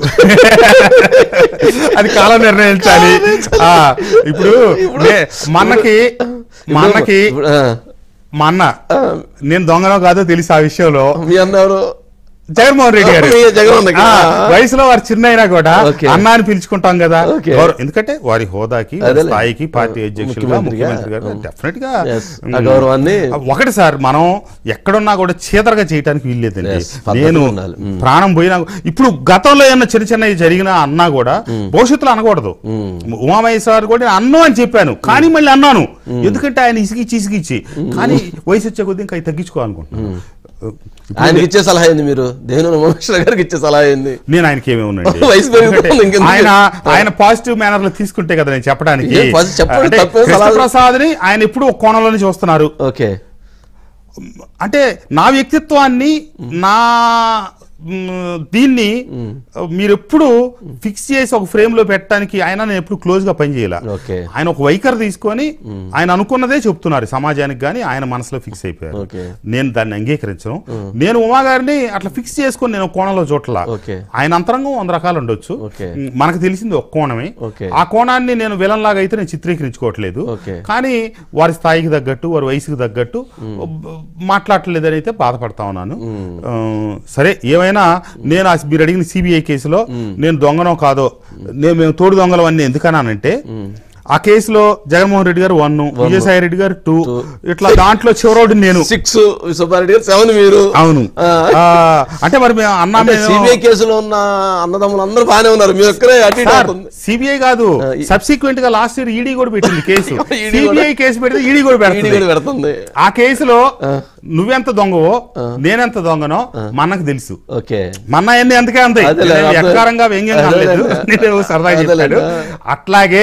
అది కాలం నిర్ణయించాలి ఆ, ఇప్పుడు నే- మా అన్నకి మా అన్నకి ఇప్పుడు, ఆ, మా అన్న నేను దొంగనో కాదో తెలిసి ఆ విషయంలో మీ అన్నారు జగన్మోహన్ రెడ్డి గారు మీ జగన్మోహన్ రెడ్డి ఆ, గారు. వయసులో వారు చిన్న అయినా కూడా ఓకే. అన్న అని పిలుచుకుంటాం కదా ఓకే. గౌరవ- ఎందుకంటే వారి హోదాకి వారి అదేలే. స్థాయికి పార్టీ అధ్యక్షులుగా ముఖ్యమంత్రిగా. ముఖ్యమంత్రి గారు డెఫినెట్ గా Yes. ఆ గౌరవాన్ని ఒకటి సార్ మనం ఎక్కడున్నా కూడా చీతరగా చేయడానికి వీల్లేదండి Yes. పద్ధతిగా నేను ఉండాలి. మ్మ్. ప్రాణం పోయినా ఇప్పుడు గతంలో ఏమన్నా చిన్న చిన్నవి జరిగినా అన్నా కూడా భవిష్యత్తులో అనకూడదు ఉమామహేశ్వర కూడా నేను అన్ను అని చెప్పాను కానీ మళ్ళీ అన్నాను ఎందుకంటే ఆయన ఇసిగిచ్చి ఇసిగిచ్చి కానీ వయసు వచ్చే కొద్దీ ఇంకా అవి తగ్గించుకోవాలనుకుంటున్నాను ఆయనకి ఇచ్చే సలహా ఏంది మీరు దేవిన ఉమామేశ్వర గారికి ఇచ్చే సలహా ఏంది నేను ఆయనకి ఏమేమి ఉండండి వయసు పెరిగిపోతుంది ఇంకెందుకు? ఆయన ఆయన పాజిటివ్ మేనర్ లో తీసుకుంటే కదా నేను చెప్పడానికి ఏం positive చెప్పండి, అంటే తప్పేం సలహా- కృష్ణప్రసాద్ ని ఆయన ఎప్పుడు ఒక కోణంలోనే చూస్తున్నారు ఓకే అంటే నా వ్యక్తిత్వాన్ని నా మ్, దీన్ని మీరు ఎప్పుడు ఫిక్స్ చేసి ఒక ఫ్రేమ్ లో పెట్టడానికి ఆయన నేను ఎప్పుడు క్లోజ్ గా పనిచేయాల ఓకే ఆయన ఒక వైఖరి తీసుకొని ఆయన అనుకున్నదే చెప్తున్నారు సమాజానికి కానీ ఆయన మనసులో ఫిక్స్ అయిపోయారు ఓకే నేను దాన్ని అంగీకరించను నేను ఉమా గారిని అట్లా ఫిక్స్ చేసుకొని నేను ఒక కోణంలో చూడలా ఓకే ఆయన అంతరంగం వంద రకాలు ఉండొచ్చు ఓకే. మ్, మనకు తెలిసింది ఒక కోణమే ఓకే. ఆ కోణాన్ని నేను విలన్ లాగా అయితే నేను చిత్రీకరించుకోవట్లేదు ఓకే. కానీ వారి స్థాయికి తగ్గట్టు వారి వయసుకి తగ్గట్టు మాట్లాడలేదని అయితే బాధపడతా ఉన్నాను ఆ, సరే ఏమైనా నేను ఆ మీరు అడిగిన సిబిఐ కేసులో నేను దొంగనో కాదో నేను మేము తోడు దొంగలం అని ఎందుకన్నానంటే ఆ కేసులో జగన్మోహన్ రెడ్డి గారు వన్ విజయసాయి రెడ్డి గారు టూ ఇట్లా దాంట్లో చివరోడు నేను సిక్స్ సుబ్బారెడ్డి గారు సెవెన్ మీరు అవును ఆ. ఆ, అంటే మరి మేము అన్నా అంటే మేము- సిబిఐ కేసులో ఉన్న అన్నదమ్ములు అందరూ బాగానే ఉన్నారు మీరు ఒక్కరే అటు ఇటు సార్ అవుతుంది సిబిఐ కాదు ఈ- సబ్సిక్వెంట్ గా లాస్ట్ ఇయర్ ఈడీ కూడా పెట్టింది కేసు ED సిబిఐ కేసు పెడితే ఈడీ కూడా ఈడీ పెడుతుంది కూడా పెడుతుంది ఆ కేసులో నువ్వెంత దొంగవో నేనెంత దొంగనో మా అన్నకు తెలుసు ఓకే మా అన్న ఎన్ని ఎంతకే అంతే అదేలే, నేను అదే. ఎక్కారంగా వ్యంగ్యంగా అదేలే. అనలేదు నేను సరదాగా అదేలే. చెప్పాడు అట్లాగే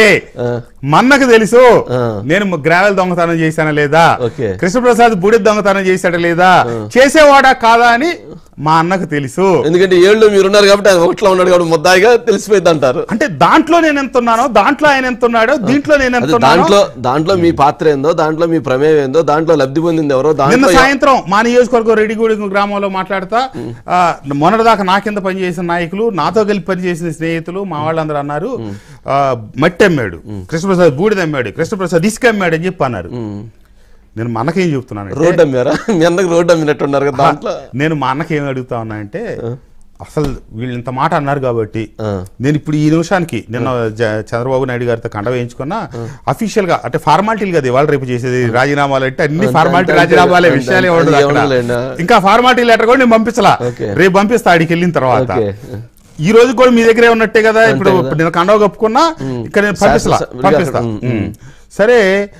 మన్నకు తెలుసు ఆ. నేను గ్రావెల్ దొంగతనం చేశానా లేదా ఓకే. కృష్ణప్రసాద్ బుడి దొంగతనం చేశాడా లేదా చేసేవాడా కాదా అని మా అన్నకు తెలుసు ఎందుకంటే ఏళ్ళు మీరున్నారు కాబట్టి ఆయన ఒకట్లో ఉన్నాడు కాబట్టి ముద్దాయిగా తెలిసిపోయింది అంటారు అంటే దాంట్లో నేను ఎంత ఉన్నానో దాంట్లో ఆయన ఎంత ఉన్నాడో దీంట్లో నేను ఎంత అది ఉన్నానో దాంట్లో దాంట్లో మీ పాత్ర ఏందో దాంట్లో మీ ప్రమేయం ఏందో దాంట్లో లబ్ధి పొందింది ఎవరో నిన్న దాంట్లో సాయంత్రం మా నియోజకవర్గం రెడ్డిగూడెం గ్రామంలో మాట్లాడతా ఆ, మొన్నటిదాకా నా కింద పనిచేసిన నాయకులు నాతో కలిపి పనిచేసిన స్నేహితులు మా వాళ్ళందరూ అన్నారు ఆ, మట్టి అమ్మాడు కృష్ణప్రసాద్ బూడిద అమ్మాడు కృష్ణప్రసాద్ ఇసుక అమ్మాడు అని చెప్పి అన్నారు నేను మా అన్నకేం చెప్తున్నాను రోడ్డు అమ్మారా మీ అన్నకు రోడ్డు అమ్మినట్టున్నారు కదా దాంట్లో నేను మా అన్నకి ఏం అడుగుతా ఉన్నా అంటే అసలు వీళ్ళు ఇంత మాట అన్నారు కాబట్టి ఆ. నేను ఇప్పుడు ఈ నిమిషానికి నిన్న జ- చంద్రబాబు నాయుడు గారితో కండ వేయించుకున్నా అఫీషియల్ గా అంటే ఫార్మాలిటీలు కదా ఇవాళ రేపు చేసేది రాజీనామాలు అంటే అన్ని అంతే, ఫార్మాలిటీ అంతే, రాజీనామాలే అంతే, విషయాలే అంతే, ఉండదు అది అక్కడ ఉండదులేండి. ఇంకా ఫార్మాలిటీ లెటర్ కూడా నేను పంపించలా ఓకే. రేపు పంపిస్తా ఆడికి వెళ్ళిన తర్వాత ఓకే. ఈ రోజు కూడా మీ దగ్గరే ఉన్నట్టే కదా ఇప్పుడు కదా. నేను కండవ కప్పుకున్నా ఇక్కడ నేను పంపిస్తా శాసన- పంపిస్తా ఉమ్, ఉమ్. సరే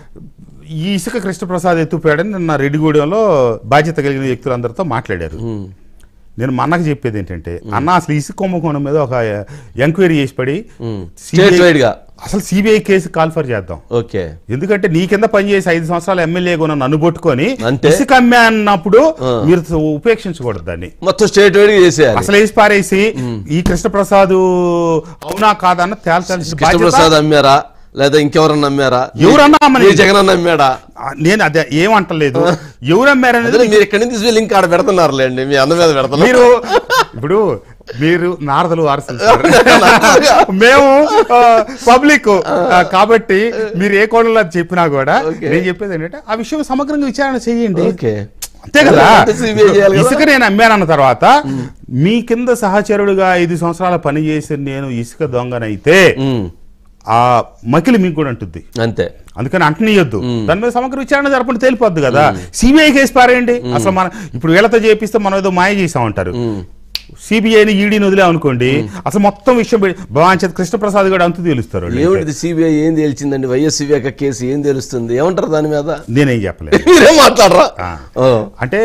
ఈ ఇసుక కృష్ణప్రసాద్ ఎత్తుపోయాడని నిన్న రెడ్డిగూడెంలో బాధ్యత కలిగిన వ్యక్తులందరితో మాట్లాడారు నేను మా అన్నకు చెప్పేది ఏంటంటే అన్న అసలు ఇసుక కుంభకోణం మీద ఒక ఎంక్వైరీ చేసి పడి స్టేట్ CBI వైడ్ గా అసలు సిబిఐ కేసు కాల్ఫర్ చేద్దాం ఓకే ఎందుకంటే నీ కింద పనిచేసి ఐదు సంవత్సరాలు ఎమ్మెల్యే కూడా నన్ను పట్టుకొని అంటే? ఇసుక అమ్మే అన్నప్పుడు మీరు ఉపేక్షించకూడదు దాన్ని మొత్తం స్టేట్ వైడ్ గా చేసేయాలి అసలు వేసి పారేసి ఈ కృష్ణప్రసాద్ అవునా కాదన్న తేల్చాల్సిన బాధ్యత కృష్ణప్రసాద్ అమ్మారా లేదా ఇంకెవరన్నా అమ్మారా ఎవరన్నా అమ్మని. మీ జగన్ అన్న అమ్మాడా ఆ, నేను అదే ఏమంటలేదు ఎవరు అమ్మారనేది అదే మీరు ఎక్కడి నుంచి తీసుకెళ్ళి ఇంకా ఆడ పెడుతున్నారులేండి మీ అన్న మీద పెడుతున్నారు మీరు ఇప్పుడు మీరు నారదలు వారసులు సార్. మేము పబ్లిక్ కాబట్టి మీరు ఏ కోణంలో అది చెప్పినా కూడా Okay. నేను చెప్పేది ఏంటంటే ఆ విషయం సమగ్రంగా విచారణ చేయండి ఓకే అంతే కదా అంటే CBI చేయాలి కదా? ఇసుక నేను అమ్మానన్న తర్వాత మీ కింద సహచరుడుగా ఐదు సంవత్సరాల పని చేసి నేను ఇసుక దొంగనైతే ఉమ్, ఆ మకిలి మీకు కూడా అంటుంది అంతే అందుకని అంటనీయొద్దు దాని మీద సమగ్ర విచారణ జరపండి తేలిపోద్ది కదా సిబిఐ కేసు పారేయండి అసలు మన ఇప్పుడు వీళ్ళతో చేపిస్తే మనం ఏదో మాయ చేసామంటారు సిబిఐని ఈడీని వదిలేమనుకోండి అసలు మొత్తం విషయం భవాంచేత కృష్ణప్రసాద్ కూడా అంతు తెలుస్తారు వాళ్ళు. ఏమిటిది సిబిఐ ఏం తేల్చిందండి వైఎస్ వివేక కేసు ఏం తెలుస్తుంది ఏమంటారు దాని మీద నేనేం చెప్పలేదు మీరేం మాట్లాడరా ఆ. ఓ, అంటే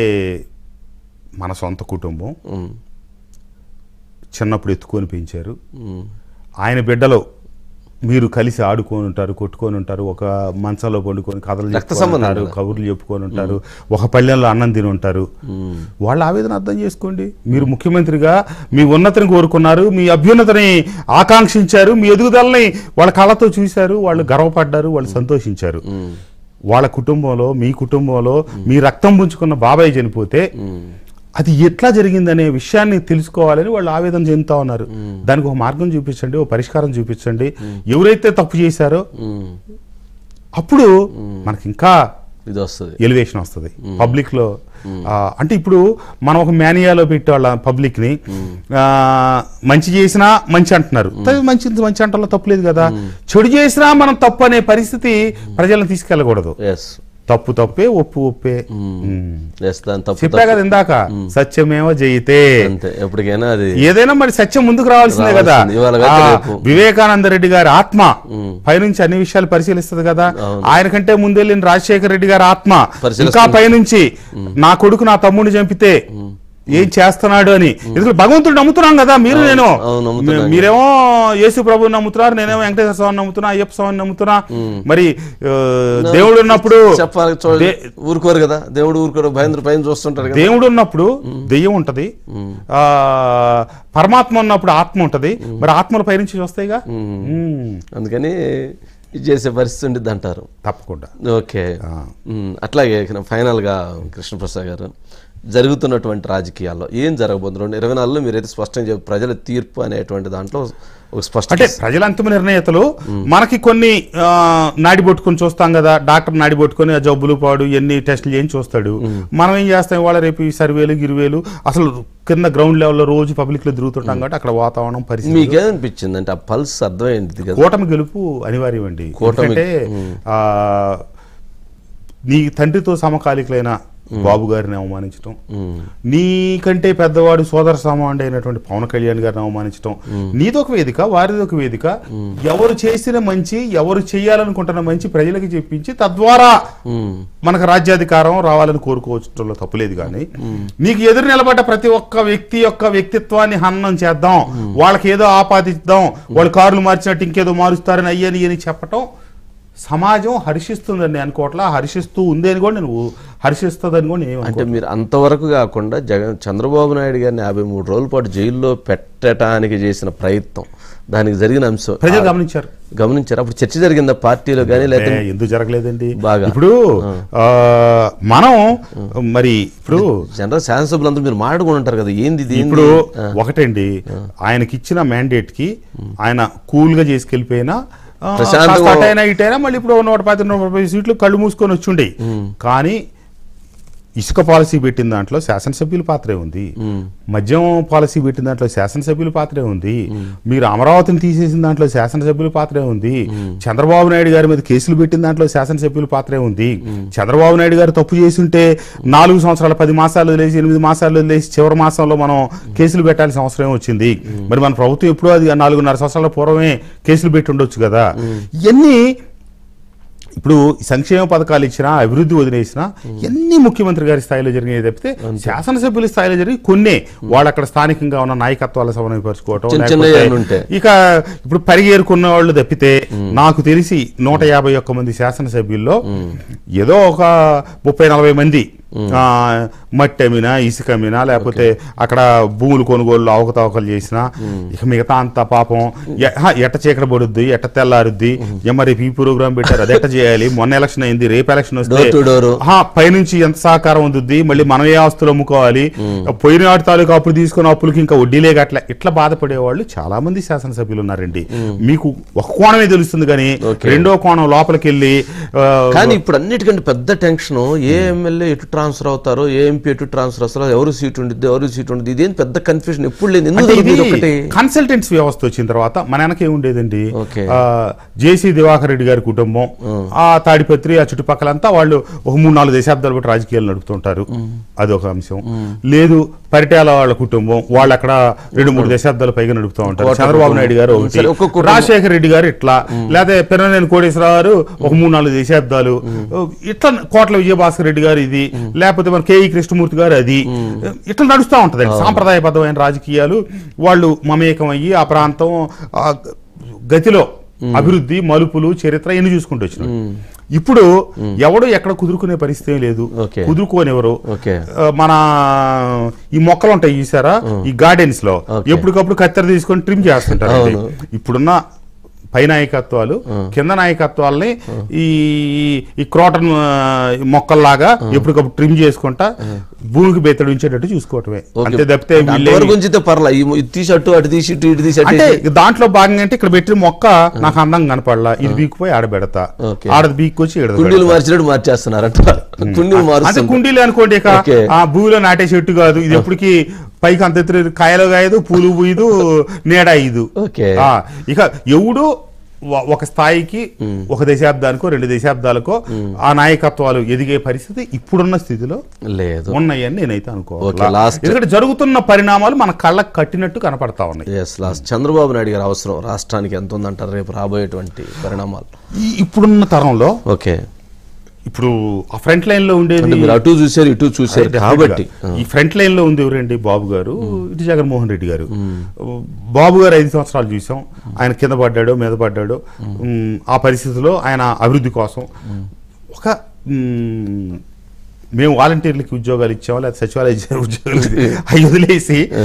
మన సొంత కుటుంబం ఉమ్, చిన్నప్పుడు ఎత్తుకొని పెంచారు ఉమ్, ఆయన బిడ్డలో మీరు కలిసి ఆడుకొని ఉంటారు కొట్టుకొని ఉంటారు ఒక మంచంలో పండుకొని కథలు రక్త చెప్పుకొని సంబంధం ఉంటారు కదా. కబుర్లు చెప్పుకొని ఉంటారు ఒక పల్లెల్లో అన్నం తిని ఉంటారు ఉమ్. వాళ్ళ ఆవేదన అర్థం చేసుకోండి మీరు ముఖ్యమంత్రిగా మీ ఉన్నతిని కోరుకున్నారు మీ అభ్యున్నతిని ఆకాంక్షించారు మీ ఎదుగుదలని వాళ్ళ కళ్ళతో చూశారు వాళ్ళు గర్వపడ్డారు వాళ్ళు సంతోషించారు వాళ్ళ కుటుంబంలో మీ కుటుంబంలో మీ రక్తం పుంజుకున్న బాబాయ్ చనిపోతే అది ఎట్లా జరిగిందనే విషయాన్ని తెలుసుకోవాలని వాళ్ళు ఆవేదన చెందుతా ఉన్నారు దానికి ఒక మార్గం చూపించండి ఒక పరిష్కారం చూపించండి ఎవరైతే తప్పు చేశారో ఉమ్. అప్పుడు మనకి ఇంకా ఇది వస్తుంది ఎలివేషన్ వస్తుంది పబ్లిక్ లో ఆ, అంటే ఇప్పుడు మనం ఒక మేనియాలో పెట్టేవాళ్ళ పబ్లిక్ ని ఆ, మంచి చేసినా మంచి అంటున్నారు తప్ప మంచి మంచి అంటలో తప్పులేదు కదా చెడు చేసినా మనం తప్పు అనే పరిస్థితి ప్రజలను తీసుకెళ్ళకూడదు ఎస్ తప్పు తప్పే ఒప్పు ఒప్పే ఉమ్. ఎస్ దాని తప్పు చెప్పా కదా ఇందాక సత్యమేమో జయితే అంతే ఎప్పటికైనా అది ఏదైనా మరి సత్యం ముందుకు రావాల్సిందే కదా రావాల్సింది. ఇవాళ కాక ఆ, రేపు. వివేకానంద రెడ్డి గారి ఆత్మ పైనుంచి అన్ని విషయాలు పరిశీలిస్తుంది కదా ఆయన కంటే ముందెళ్ళిన రాజశేఖర రెడ్డి గారి ఆత్మ పరిశీలిస్తుంది. ఇంకా పైనుంచి నా కొడుకు నా తమ్ముడిని చంపితే ఏం చేస్తున్నాడు అని ఎందుకంటే భగవంతుడు నమ్ముతున్నాం కదా మీరు నేను అవును, నమ్ముతున్నాం. మీ- మీరేమో యేసు ప్రభు నమ్ముతున్నారు నేనేమో వెంకటేశ్వర స్వామి నమ్ముతున్నా అయ్యప్ప స్వామి నమ్ముతున్నా మరి ఆ, దేవుడు ఉన్నప్పుడు చెప్పాలి చూడండి దే- ఊరుకోరు కదా దేవుడు ఊరుకోరు భయంద్ర పైన చూస్తుంటారు కదా దేవుడు ఉన్నప్పుడు దెయ్యం ఉంటది ఆ పరమాత్మ ఉన్నప్పుడు ఆత్మ ఉంటది మరి ఆత్మల పైనుంచి వస్తాయిగా ఉమ్, అందుకని ఇది చేసే పరిస్థితి ఉండిద్ది అంటారు తప్పకుండా ఓకే మ్, అట్లాగే ఇక ఫైనల్గా కృష్ణప్రసాద్ గారు జరుగుతున్నటువంటి రాజకీయాల్లో ఏం జరగబోతుంది రెండు ఇరవై నాలుగులో మీరైతే స్పష్టంగా చెప్పి ప్రజల తీర్పు అనేటువంటి దాంట్లో ఒక స్పష్ట అంటే ప్రజల అంతిమ నిర్ణేతలు మనకి కొన్ని ఆ, నాడి పట్టుకొని చూస్తాం కదా డాక్టర్ నాడి పట్టుకొని ఆ జబ్బులు పాడు ఎన్ని టెస్టులు చేయించి చూస్తాడు మనం ఏం చేస్తాం ఇవాళ రేపు ఈ సర్వేలు గిరివేలు అసలు కింద గ్రౌండ్ లెవెల్లో రోజు పబ్లిక్ లో తిరుగుతుంటాం కాబట్టి అక్కడ వాతావరణం పరిస్థితి మీకేమనిపించింది అంటే ఆ పల్స్ అర్థమైంది కదా కూటమి గెలుపు అనివార్యం అండి కూటమి- ఎందుకంటే ఆ, నీ తండ్రితో సమకాలికులైన బాబు గారిని అవమానించడం మ్, నీకంటే పెద్దవాడు సోదర సమానుడు అయినటువంటి పవన్ కళ్యాణ్ గారిని అవమానించడం నీదొక వేదిక వారిదొక వేదిక ఎవరు చేసిన మంచి ఎవరు చేయాలనుకుంటున్న మంచి ప్రజలకు చెప్పించి తద్వారా మ్, మనకు రాజ్యాధికారం రావాలని కోరుకోవచ్చంలో తప్పులేదు కానీ నీకు ఎదురు నిలబడ్డ ప్రతి ఒక్క వ్యక్తి యొక్క వ్యక్తిత్వాన్ని హననం చేద్దాం వాళ్ళకి ఏదో ఆపాదిద్దాం వాళ్ళు కార్లు మార్చినట్టు ఇంకేదో మారుస్తారని అయ్యని అని చెప్పటం సమాజం హర్షిస్తుందని అనుకోవట్లా హర్షిస్తూ ఉంది అని కూడా నేను హర్షిస్తుందని కూడా నేను అంటే మీరు అంతవరకు కాకుండా జగన్ చంద్రబాబు నాయుడు గారిని యాభై మూడు రోజుల పాటు జైల్లో పెట్టడానికి చేసిన ప్రయత్నం దానికి జరిగిన అంశం ప్రజలు గమనించారు గమనించారు అప్పుడు చర్చ జరిగిందా పార్టీలో కానీ లేకపోతే ఏ, ఎందుకు జరగలేదండి బాగా. ఇప్పుడు ఆ, మనం మరి ఇప్పుడు జనరల్ శాసనసభ్యులు అందరూ మీరు మాట్లాడుకుని ఉంటారు కదా ఏంది ఇది ఏంది? ఇప్పుడు ఒకటండి ఆయనకి ఇచ్చిన మ్యాండేట్ కి ఆయన కూల్ గా చేసుకెళ్ళిపోయినా ఆ, ప్రశాంతంగా- కాస్త అటైనా ఇటైనా మళ్ళీ ఇప్పుడు నూట పది నూట ముప్పై సీట్లు కళ్ళు మూసుకొని వచ్చుండే కానీ ఇసుక పాలసీ పెట్టిన దాంట్లో శాసనసభ్యుల పాత్రే ఉంది మద్యం పాలసీ పెట్టిన దాంట్లో శాసనసభ్యుల పాత్రే ఉంది మీరు అమరావతిని తీసేసిన దాంట్లో శాసనసభ్యుల పాత్రే ఉంది చంద్రబాబు నాయుడు గారి మీద కేసులు పెట్టిన దాంట్లో శాసనసభ్యుల పాత్రే ఉంది చంద్రబాబు నాయుడు గారు తప్పు చేస్తుంటే నాలుగు సంవత్సరాల పది మాసాలు వదిలేసి ఎనిమిది మాసాలు వదిలేసి చివరి మాసంలో మనం కేసులు పెట్టాల్సిన అవసరం వచ్చింది మరి మన ప్రభుత్వం ఎప్పుడో అది నాలుగున్నర సంవత్సరాల పూర్వమే కేసులు పెట్టి ఉండొచ్చు కదా ఇవన్నీ ఇప్పుడు ఈ సంక్షేమ పథకాలు ఇచ్చినా అభివృద్ధి వదిలేసినా ఎన్ని ముఖ్యమంత్రి గారి స్థాయిలో జరిగినాయి తప్పితే శాసనసభ్యుల స్థాయిలో జరిగి కొన్ని వాళ్ళు అక్కడ స్థానికంగా ఉన్న నాయకత్వాల సమన్వయపరచుకోవటం చిన్న చిన్న లేకపోతే ఏమైనా ఉంటే. ఇక ఇప్పుడు పరిగేరుకున్న వాళ్ళు తప్పితే నాకు తెలిసి నూట యాభై ఒక్క మంది శాసనసభ్యుల్లో ఏదో ఒక ముప్పై నలభై మంది ఆ, మట్టి అమ్మినా ఇసుక అమ్మినా లేకపోతే అక్కడ భూములు కొనుగోలు అవకతవకలు చేసినా ఇక మిగతా అంతా పాపం ఎ- హా, ఎట్ట చీకట పడుద్ది ఎట్ట తెల్లారుద్ది ఏమో రేపు ఈ ప్రోగ్రామ్ పెట్టారు అది ఎట్ట చేయాలి మొన్న ఎలక్షన్ అయింది రేపు ఎలక్షన్ వస్తే డోర్ టు డోర్ ఆ, పైనుంచి ఎంత సహకారం ఉంది మళ్ళీ మనం ఏ ఆస్తులు అమ్ముకోవాలి పోయిన వాటి తాలూకు అప్పులు తీసుకున్న అప్పులకి ఇంకా వడ్డీలే గట్ల ఇట్లా బాధపడే వాళ్ళు చాలా మంది శాసనసభ్యులు ఉన్నారండి మీకు ఒక కోణమే తెలుస్తుంది కానీ Okay. రెండో కోణం లోపలికి వెళ్ళి ఆ, కానీ ఇప్పుడు అన్నిటికంటే పెద్ద టెన్షన్ ఏ ఎమ్మెల్యే ఎటు ట్రాన్స్ఫర్ అవుతారో ఏ ఎంపీ ఎటు ట్రాన్స్ఫర్ అవుతారో ఎవరు సీట్ ఉండిద్ది ఎవరు సీట్ ఉండిద్ది ఇదేం పెద్ద కన్ఫ్యూజన్ ఎప్పుడు లేదు ఎందుకు అంటే ఇది జరుగుతుంది ఒకటి కన్సల్టెన్సీ వ్యవస్థ వచ్చిన తర్వాత మన వెనక ఏముండేదండి Okay. ఆ, జేసీ దివాకర్ రెడ్డి గారి కుటుంబం ఆ తాడిపత్రి ఆ చుట్టుపక్కలంతా వాళ్ళు ఒక మూడు నాలుగు దశాబ్దాలు బట్టి రాజకీయాలు నడుపుతుంటారు అది ఒక అంశం లేదు పరిటాల వాళ్ళ కుటుంబం వాళ్ళు అక్కడ రెండు మూడు దశాబ్దాలు పైగా నడుపుతూ ఉంటారు కోట్ల చంద్రబాబు కుటుంబం. నాయుడు గారు సరే, ఒక్కొక్క ఒకటి కుటుంబం. రాజశేఖర రెడ్డి గారు ఇట్లా లేకపోతే పెరనేని కోటేశ్వరరావు గారు ఒక మూడు నాలుగు దశాబ్దాలు ఇట్లా కోట్ల విజయభాస్కర్ రెడ్డి గారు ఇది లేకపోతే మన కేఈ కృష్ణమూర్తి గారు అది ఇట్లా నడుస్తూ ఉంటదండి సాంప్రదాయబద్ధమైన రాజకీయాలు వాళ్ళు మమేకం అయ్యి ఆ ప్రాంతం ఆ గతిలో అభివృద్ధి మలుపులు చరిత్ర ఎన్ని చూసుకుంటూ వచ్చినారు ఇప్పుడు ఎవడు ఎక్కడ కుదురుకునే పరిస్థితి ఏం లేదు Okay. కుదురుకోనివ్వరు ఓకే ఆ, మన ఈ మొక్కలు ఉంటాయి చూసారా ఈ గార్డెన్స్ లో Okay. ఎప్పటికప్పుడు కత్తెర తీసుకొని ట్రిమ్ చేస్తుంటారు అవును. ఇప్పుడున్న పై నాయకత్వాలు కింద నాయకత్వాలని ఈ ఈ క్రోటన్ ఆ, మొక్కల్లాగా ఎప్పటికప్పుడు ట్రిమ్ చేసుకుంటా భూమికి బెత్తడి ఉంచేటట్టు చూసుకోవటమే అంతే తప్పితే వీళ్ళేమి- అంతవరకు ఉంచితే పర్లా ఈ ఇది తీసి అటు అటు తీసి ఇటు ఇటు తీసి అటు అంటే తీసి. దాంట్లో భాగంగా అంటే ఇక్కడ పెట్టిన మొక్క నాకు అందంగా కనపడలా ఇది బీక్కుపోయి ఆడబెడతా Okay. ఆడది బీక్కొచ్చి ఈడ కుండీలు మార్చినట్టు మార్చేస్తున్నారంట కుండీలు అంటే మారుస్తుంది కుండీలు అనుకోండి ఇక Okay. ఆ భూమిలో నాటే చెట్టు కాదు ఇది ఎప్పటికి పైకి అంత ఎత్తున కాయలు కాయదు పూలు పూయదు నీడ అయ్యదు ఓకే ఆ, ఇక ఎవడు వ- ఒక స్థాయికి ఒక దశాబ్దానికో రెండు దశాబ్దాలకో ఆ నాయకత్వాలు ఎదిగే పరిస్థితి ఇప్పుడున్న స్థితిలో లేదు ఉన్నాయని నేనైతే Okay, అనుకోవాలి last- ఎందుకంటే జరుగుతున్న పరిణామాలు మన కళ్ళకు కట్టినట్టు కనపడతా ఉన్నాయి ఎస్ లాస్ట్ చంద్రబాబు నాయుడు గారి అవసరం రాష్ట్రానికి ఎంత ఉందంటారు రేపు రాబోయేటువంటి పరిణామాలు ఈ ఇప్పుడున్న తరంలో ఓకే ఇప్పుడు ఆ ఫ్రంట్ లైన్ లో ఉండేది అంటే మీరు అటు చూసారు ఇటు చూసారు కాబట్టి ఈ ఫ్రంట్ లైన్ లో ఉంది ఎవరండి బాబు గారు ఇటు జగన్మోహన్ రెడ్డి గారు బాబు గారు ఐదు సంవత్సరాలు చూసాం ఆయన కింద పడ్డాడు మీద పడ్డాడు ఉమ్, ఆ పరిస్థితిలో ఆయన అభివృద్ధి కోసం ఒక ఉమ్, మేము వాలంటీర్లకి ఉద్యోగాలు ఇచ్చాము లేదా సచివాలయ ఉద్యోగాలు అవి వదిలేసి ఆ,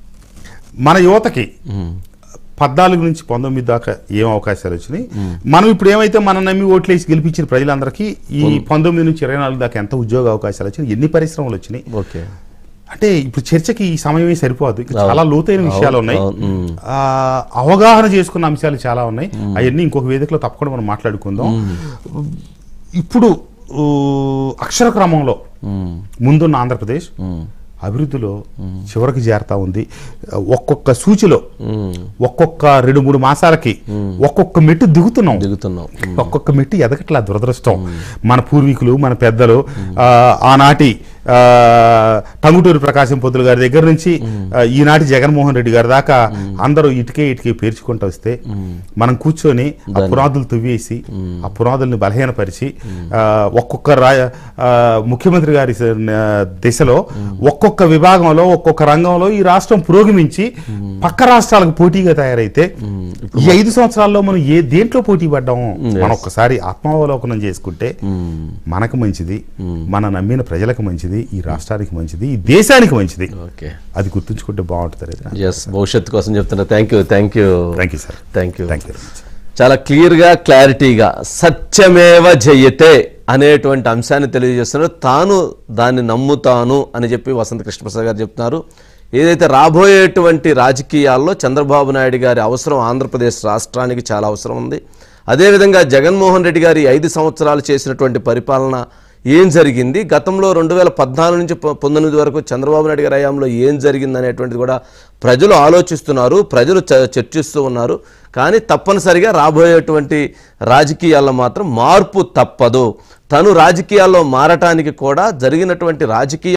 మన యువతకి పద్నాలుగు నుంచి పంతొమ్మిది దాకా ఏం అవకాశాలు వచ్చినాయి మనం ఇప్పుడు ఏమైతే మనం నమ్మి ఓట్లేసి గెలిపించిన ప్రజలందరికీ ఈ పంతొమ్మిది నుంచి ఇరవై నాలుగు దాకా ఎంత ఉద్యోగ అవకాశాలు వచ్చినాయి ఎన్ని పరిశ్రమలు వచ్చినాయి ఓకే అంటే ఇప్పుడు చర్చకి ఈ సమయమే సరిపోదు ఇంకా చాలా లోతైన విషయాలు ఉన్నాయి అవును, మ్మ్. ఆ, అవగాహన చేసుకున్న అంశాలు చాలా ఉన్నాయి అవన్నీ ఇంకొక వేదికలో తప్పకుండా మనం మాట్లాడుకుందాం ఇప్పుడు ఊ, అక్షర క్రమంలో మ్మ్. ముందున్న ఆంధ్రప్రదేశ్ మ్మ్. అభివృద్ధిలో చివరికి చేరుతా ఉంది ఒక్కొక్క సూచిలో మ్మ్. ఒక్కొక్క రెండు మూడు మాసాలకి ఒక్కొక్క మెట్టు దిగుతున్నాం దిగుతున్నాం ఒక్కొక్క మెట్టు ఎదగట్లా దురదృష్టం మన పూర్వీకులు మన పెద్దలు ఆ, ఆనాటి ఆ, టంగుటూరి ప్రకాశం పొద్దుల గారి దగ్గర నుంచి ఆ, ఈనాటి జగన్మోహన్ రెడ్డి గారి దాకా అందరూ ఇటుకే ఇటుకే పేర్చుకుంటూ వస్తే మనం కూర్చొని ఆ పునాదులు తువ్వేసి ఆ పునాదుల్ని బలహీనపరిచి ఆ, ఒక్కొక్క రా ఆ, ముఖ్యమంత్రి గారి స- ఆ, దిశలో ఒక్కొక్క విభాగంలో ఒక్కొక్క రంగంలో ఈ రాష్ట్రం పురోగమించి పక్క రాష్ట్రాలకు పోటీగా తయారైతే ఈ ఐదు సంవత్సరాల్లో మనం ఏ దేంట్లో పోటీ పడ్డాము మనం ఒక్కసారి ఆత్మావలోకనం చేసుకుంటే మ్మ్. మనకు మంచిది మన నమ్మిన ప్రజలకు మంచిది ఈ రాష్ట్రానికి మంచిది ఈ దేశానికి మంచిది ఓకే అది గుర్తుంచుకుంటే బాగుంటుంది ఎస్ భవిష్యత్తు కోసం చెప్తున్నా thank you thank you thank you sir thank you thank you చాలా క్లియర్గా క్లారిటీగా సత్యమేవ జయతే అనేటువంటి అంశాన్ని తెలియజేస్తున్నారు తాను దాన్ని నమ్ముతాను అని చెప్పి వసంత కృష్ణప్రసాద్ గారు చెప్తున్నారు ఏదైతే రాబోయేటువంటి రాజకీయాల్లో చంద్రబాబు నాయుడు గారి అవసరం ఆంధ్రప్రదేశ్ రాష్ట్రానికి చాలా అవసరం ఉంది అదేవిధంగా జగన్మోహన్ రెడ్డి గారి ఐదు సంవత్సరాలు చేసినటువంటి పరిపాలన ఏం జరిగింది గతంలో రెండు వేల పద్నాలుగు నుంచి ప- పంతొమ్మిది వరకు చంద్రబాబు నాయుడు గారి హయాంలో ఏం జరిగింది అనేటువంటిది కూడా ప్రజలు ఆలోచిస్తున్నారు ప్రజలు చ- చర్చిస్తూ ఉన్నారు కానీ తప్పనిసరిగా రాబోయేటువంటి రాజకీయాల్లో మాత్రం మార్పు తప్పదు తను రాజకీయాల్లో మారటానికి కూడా జరిగినటువంటి రాజకీయ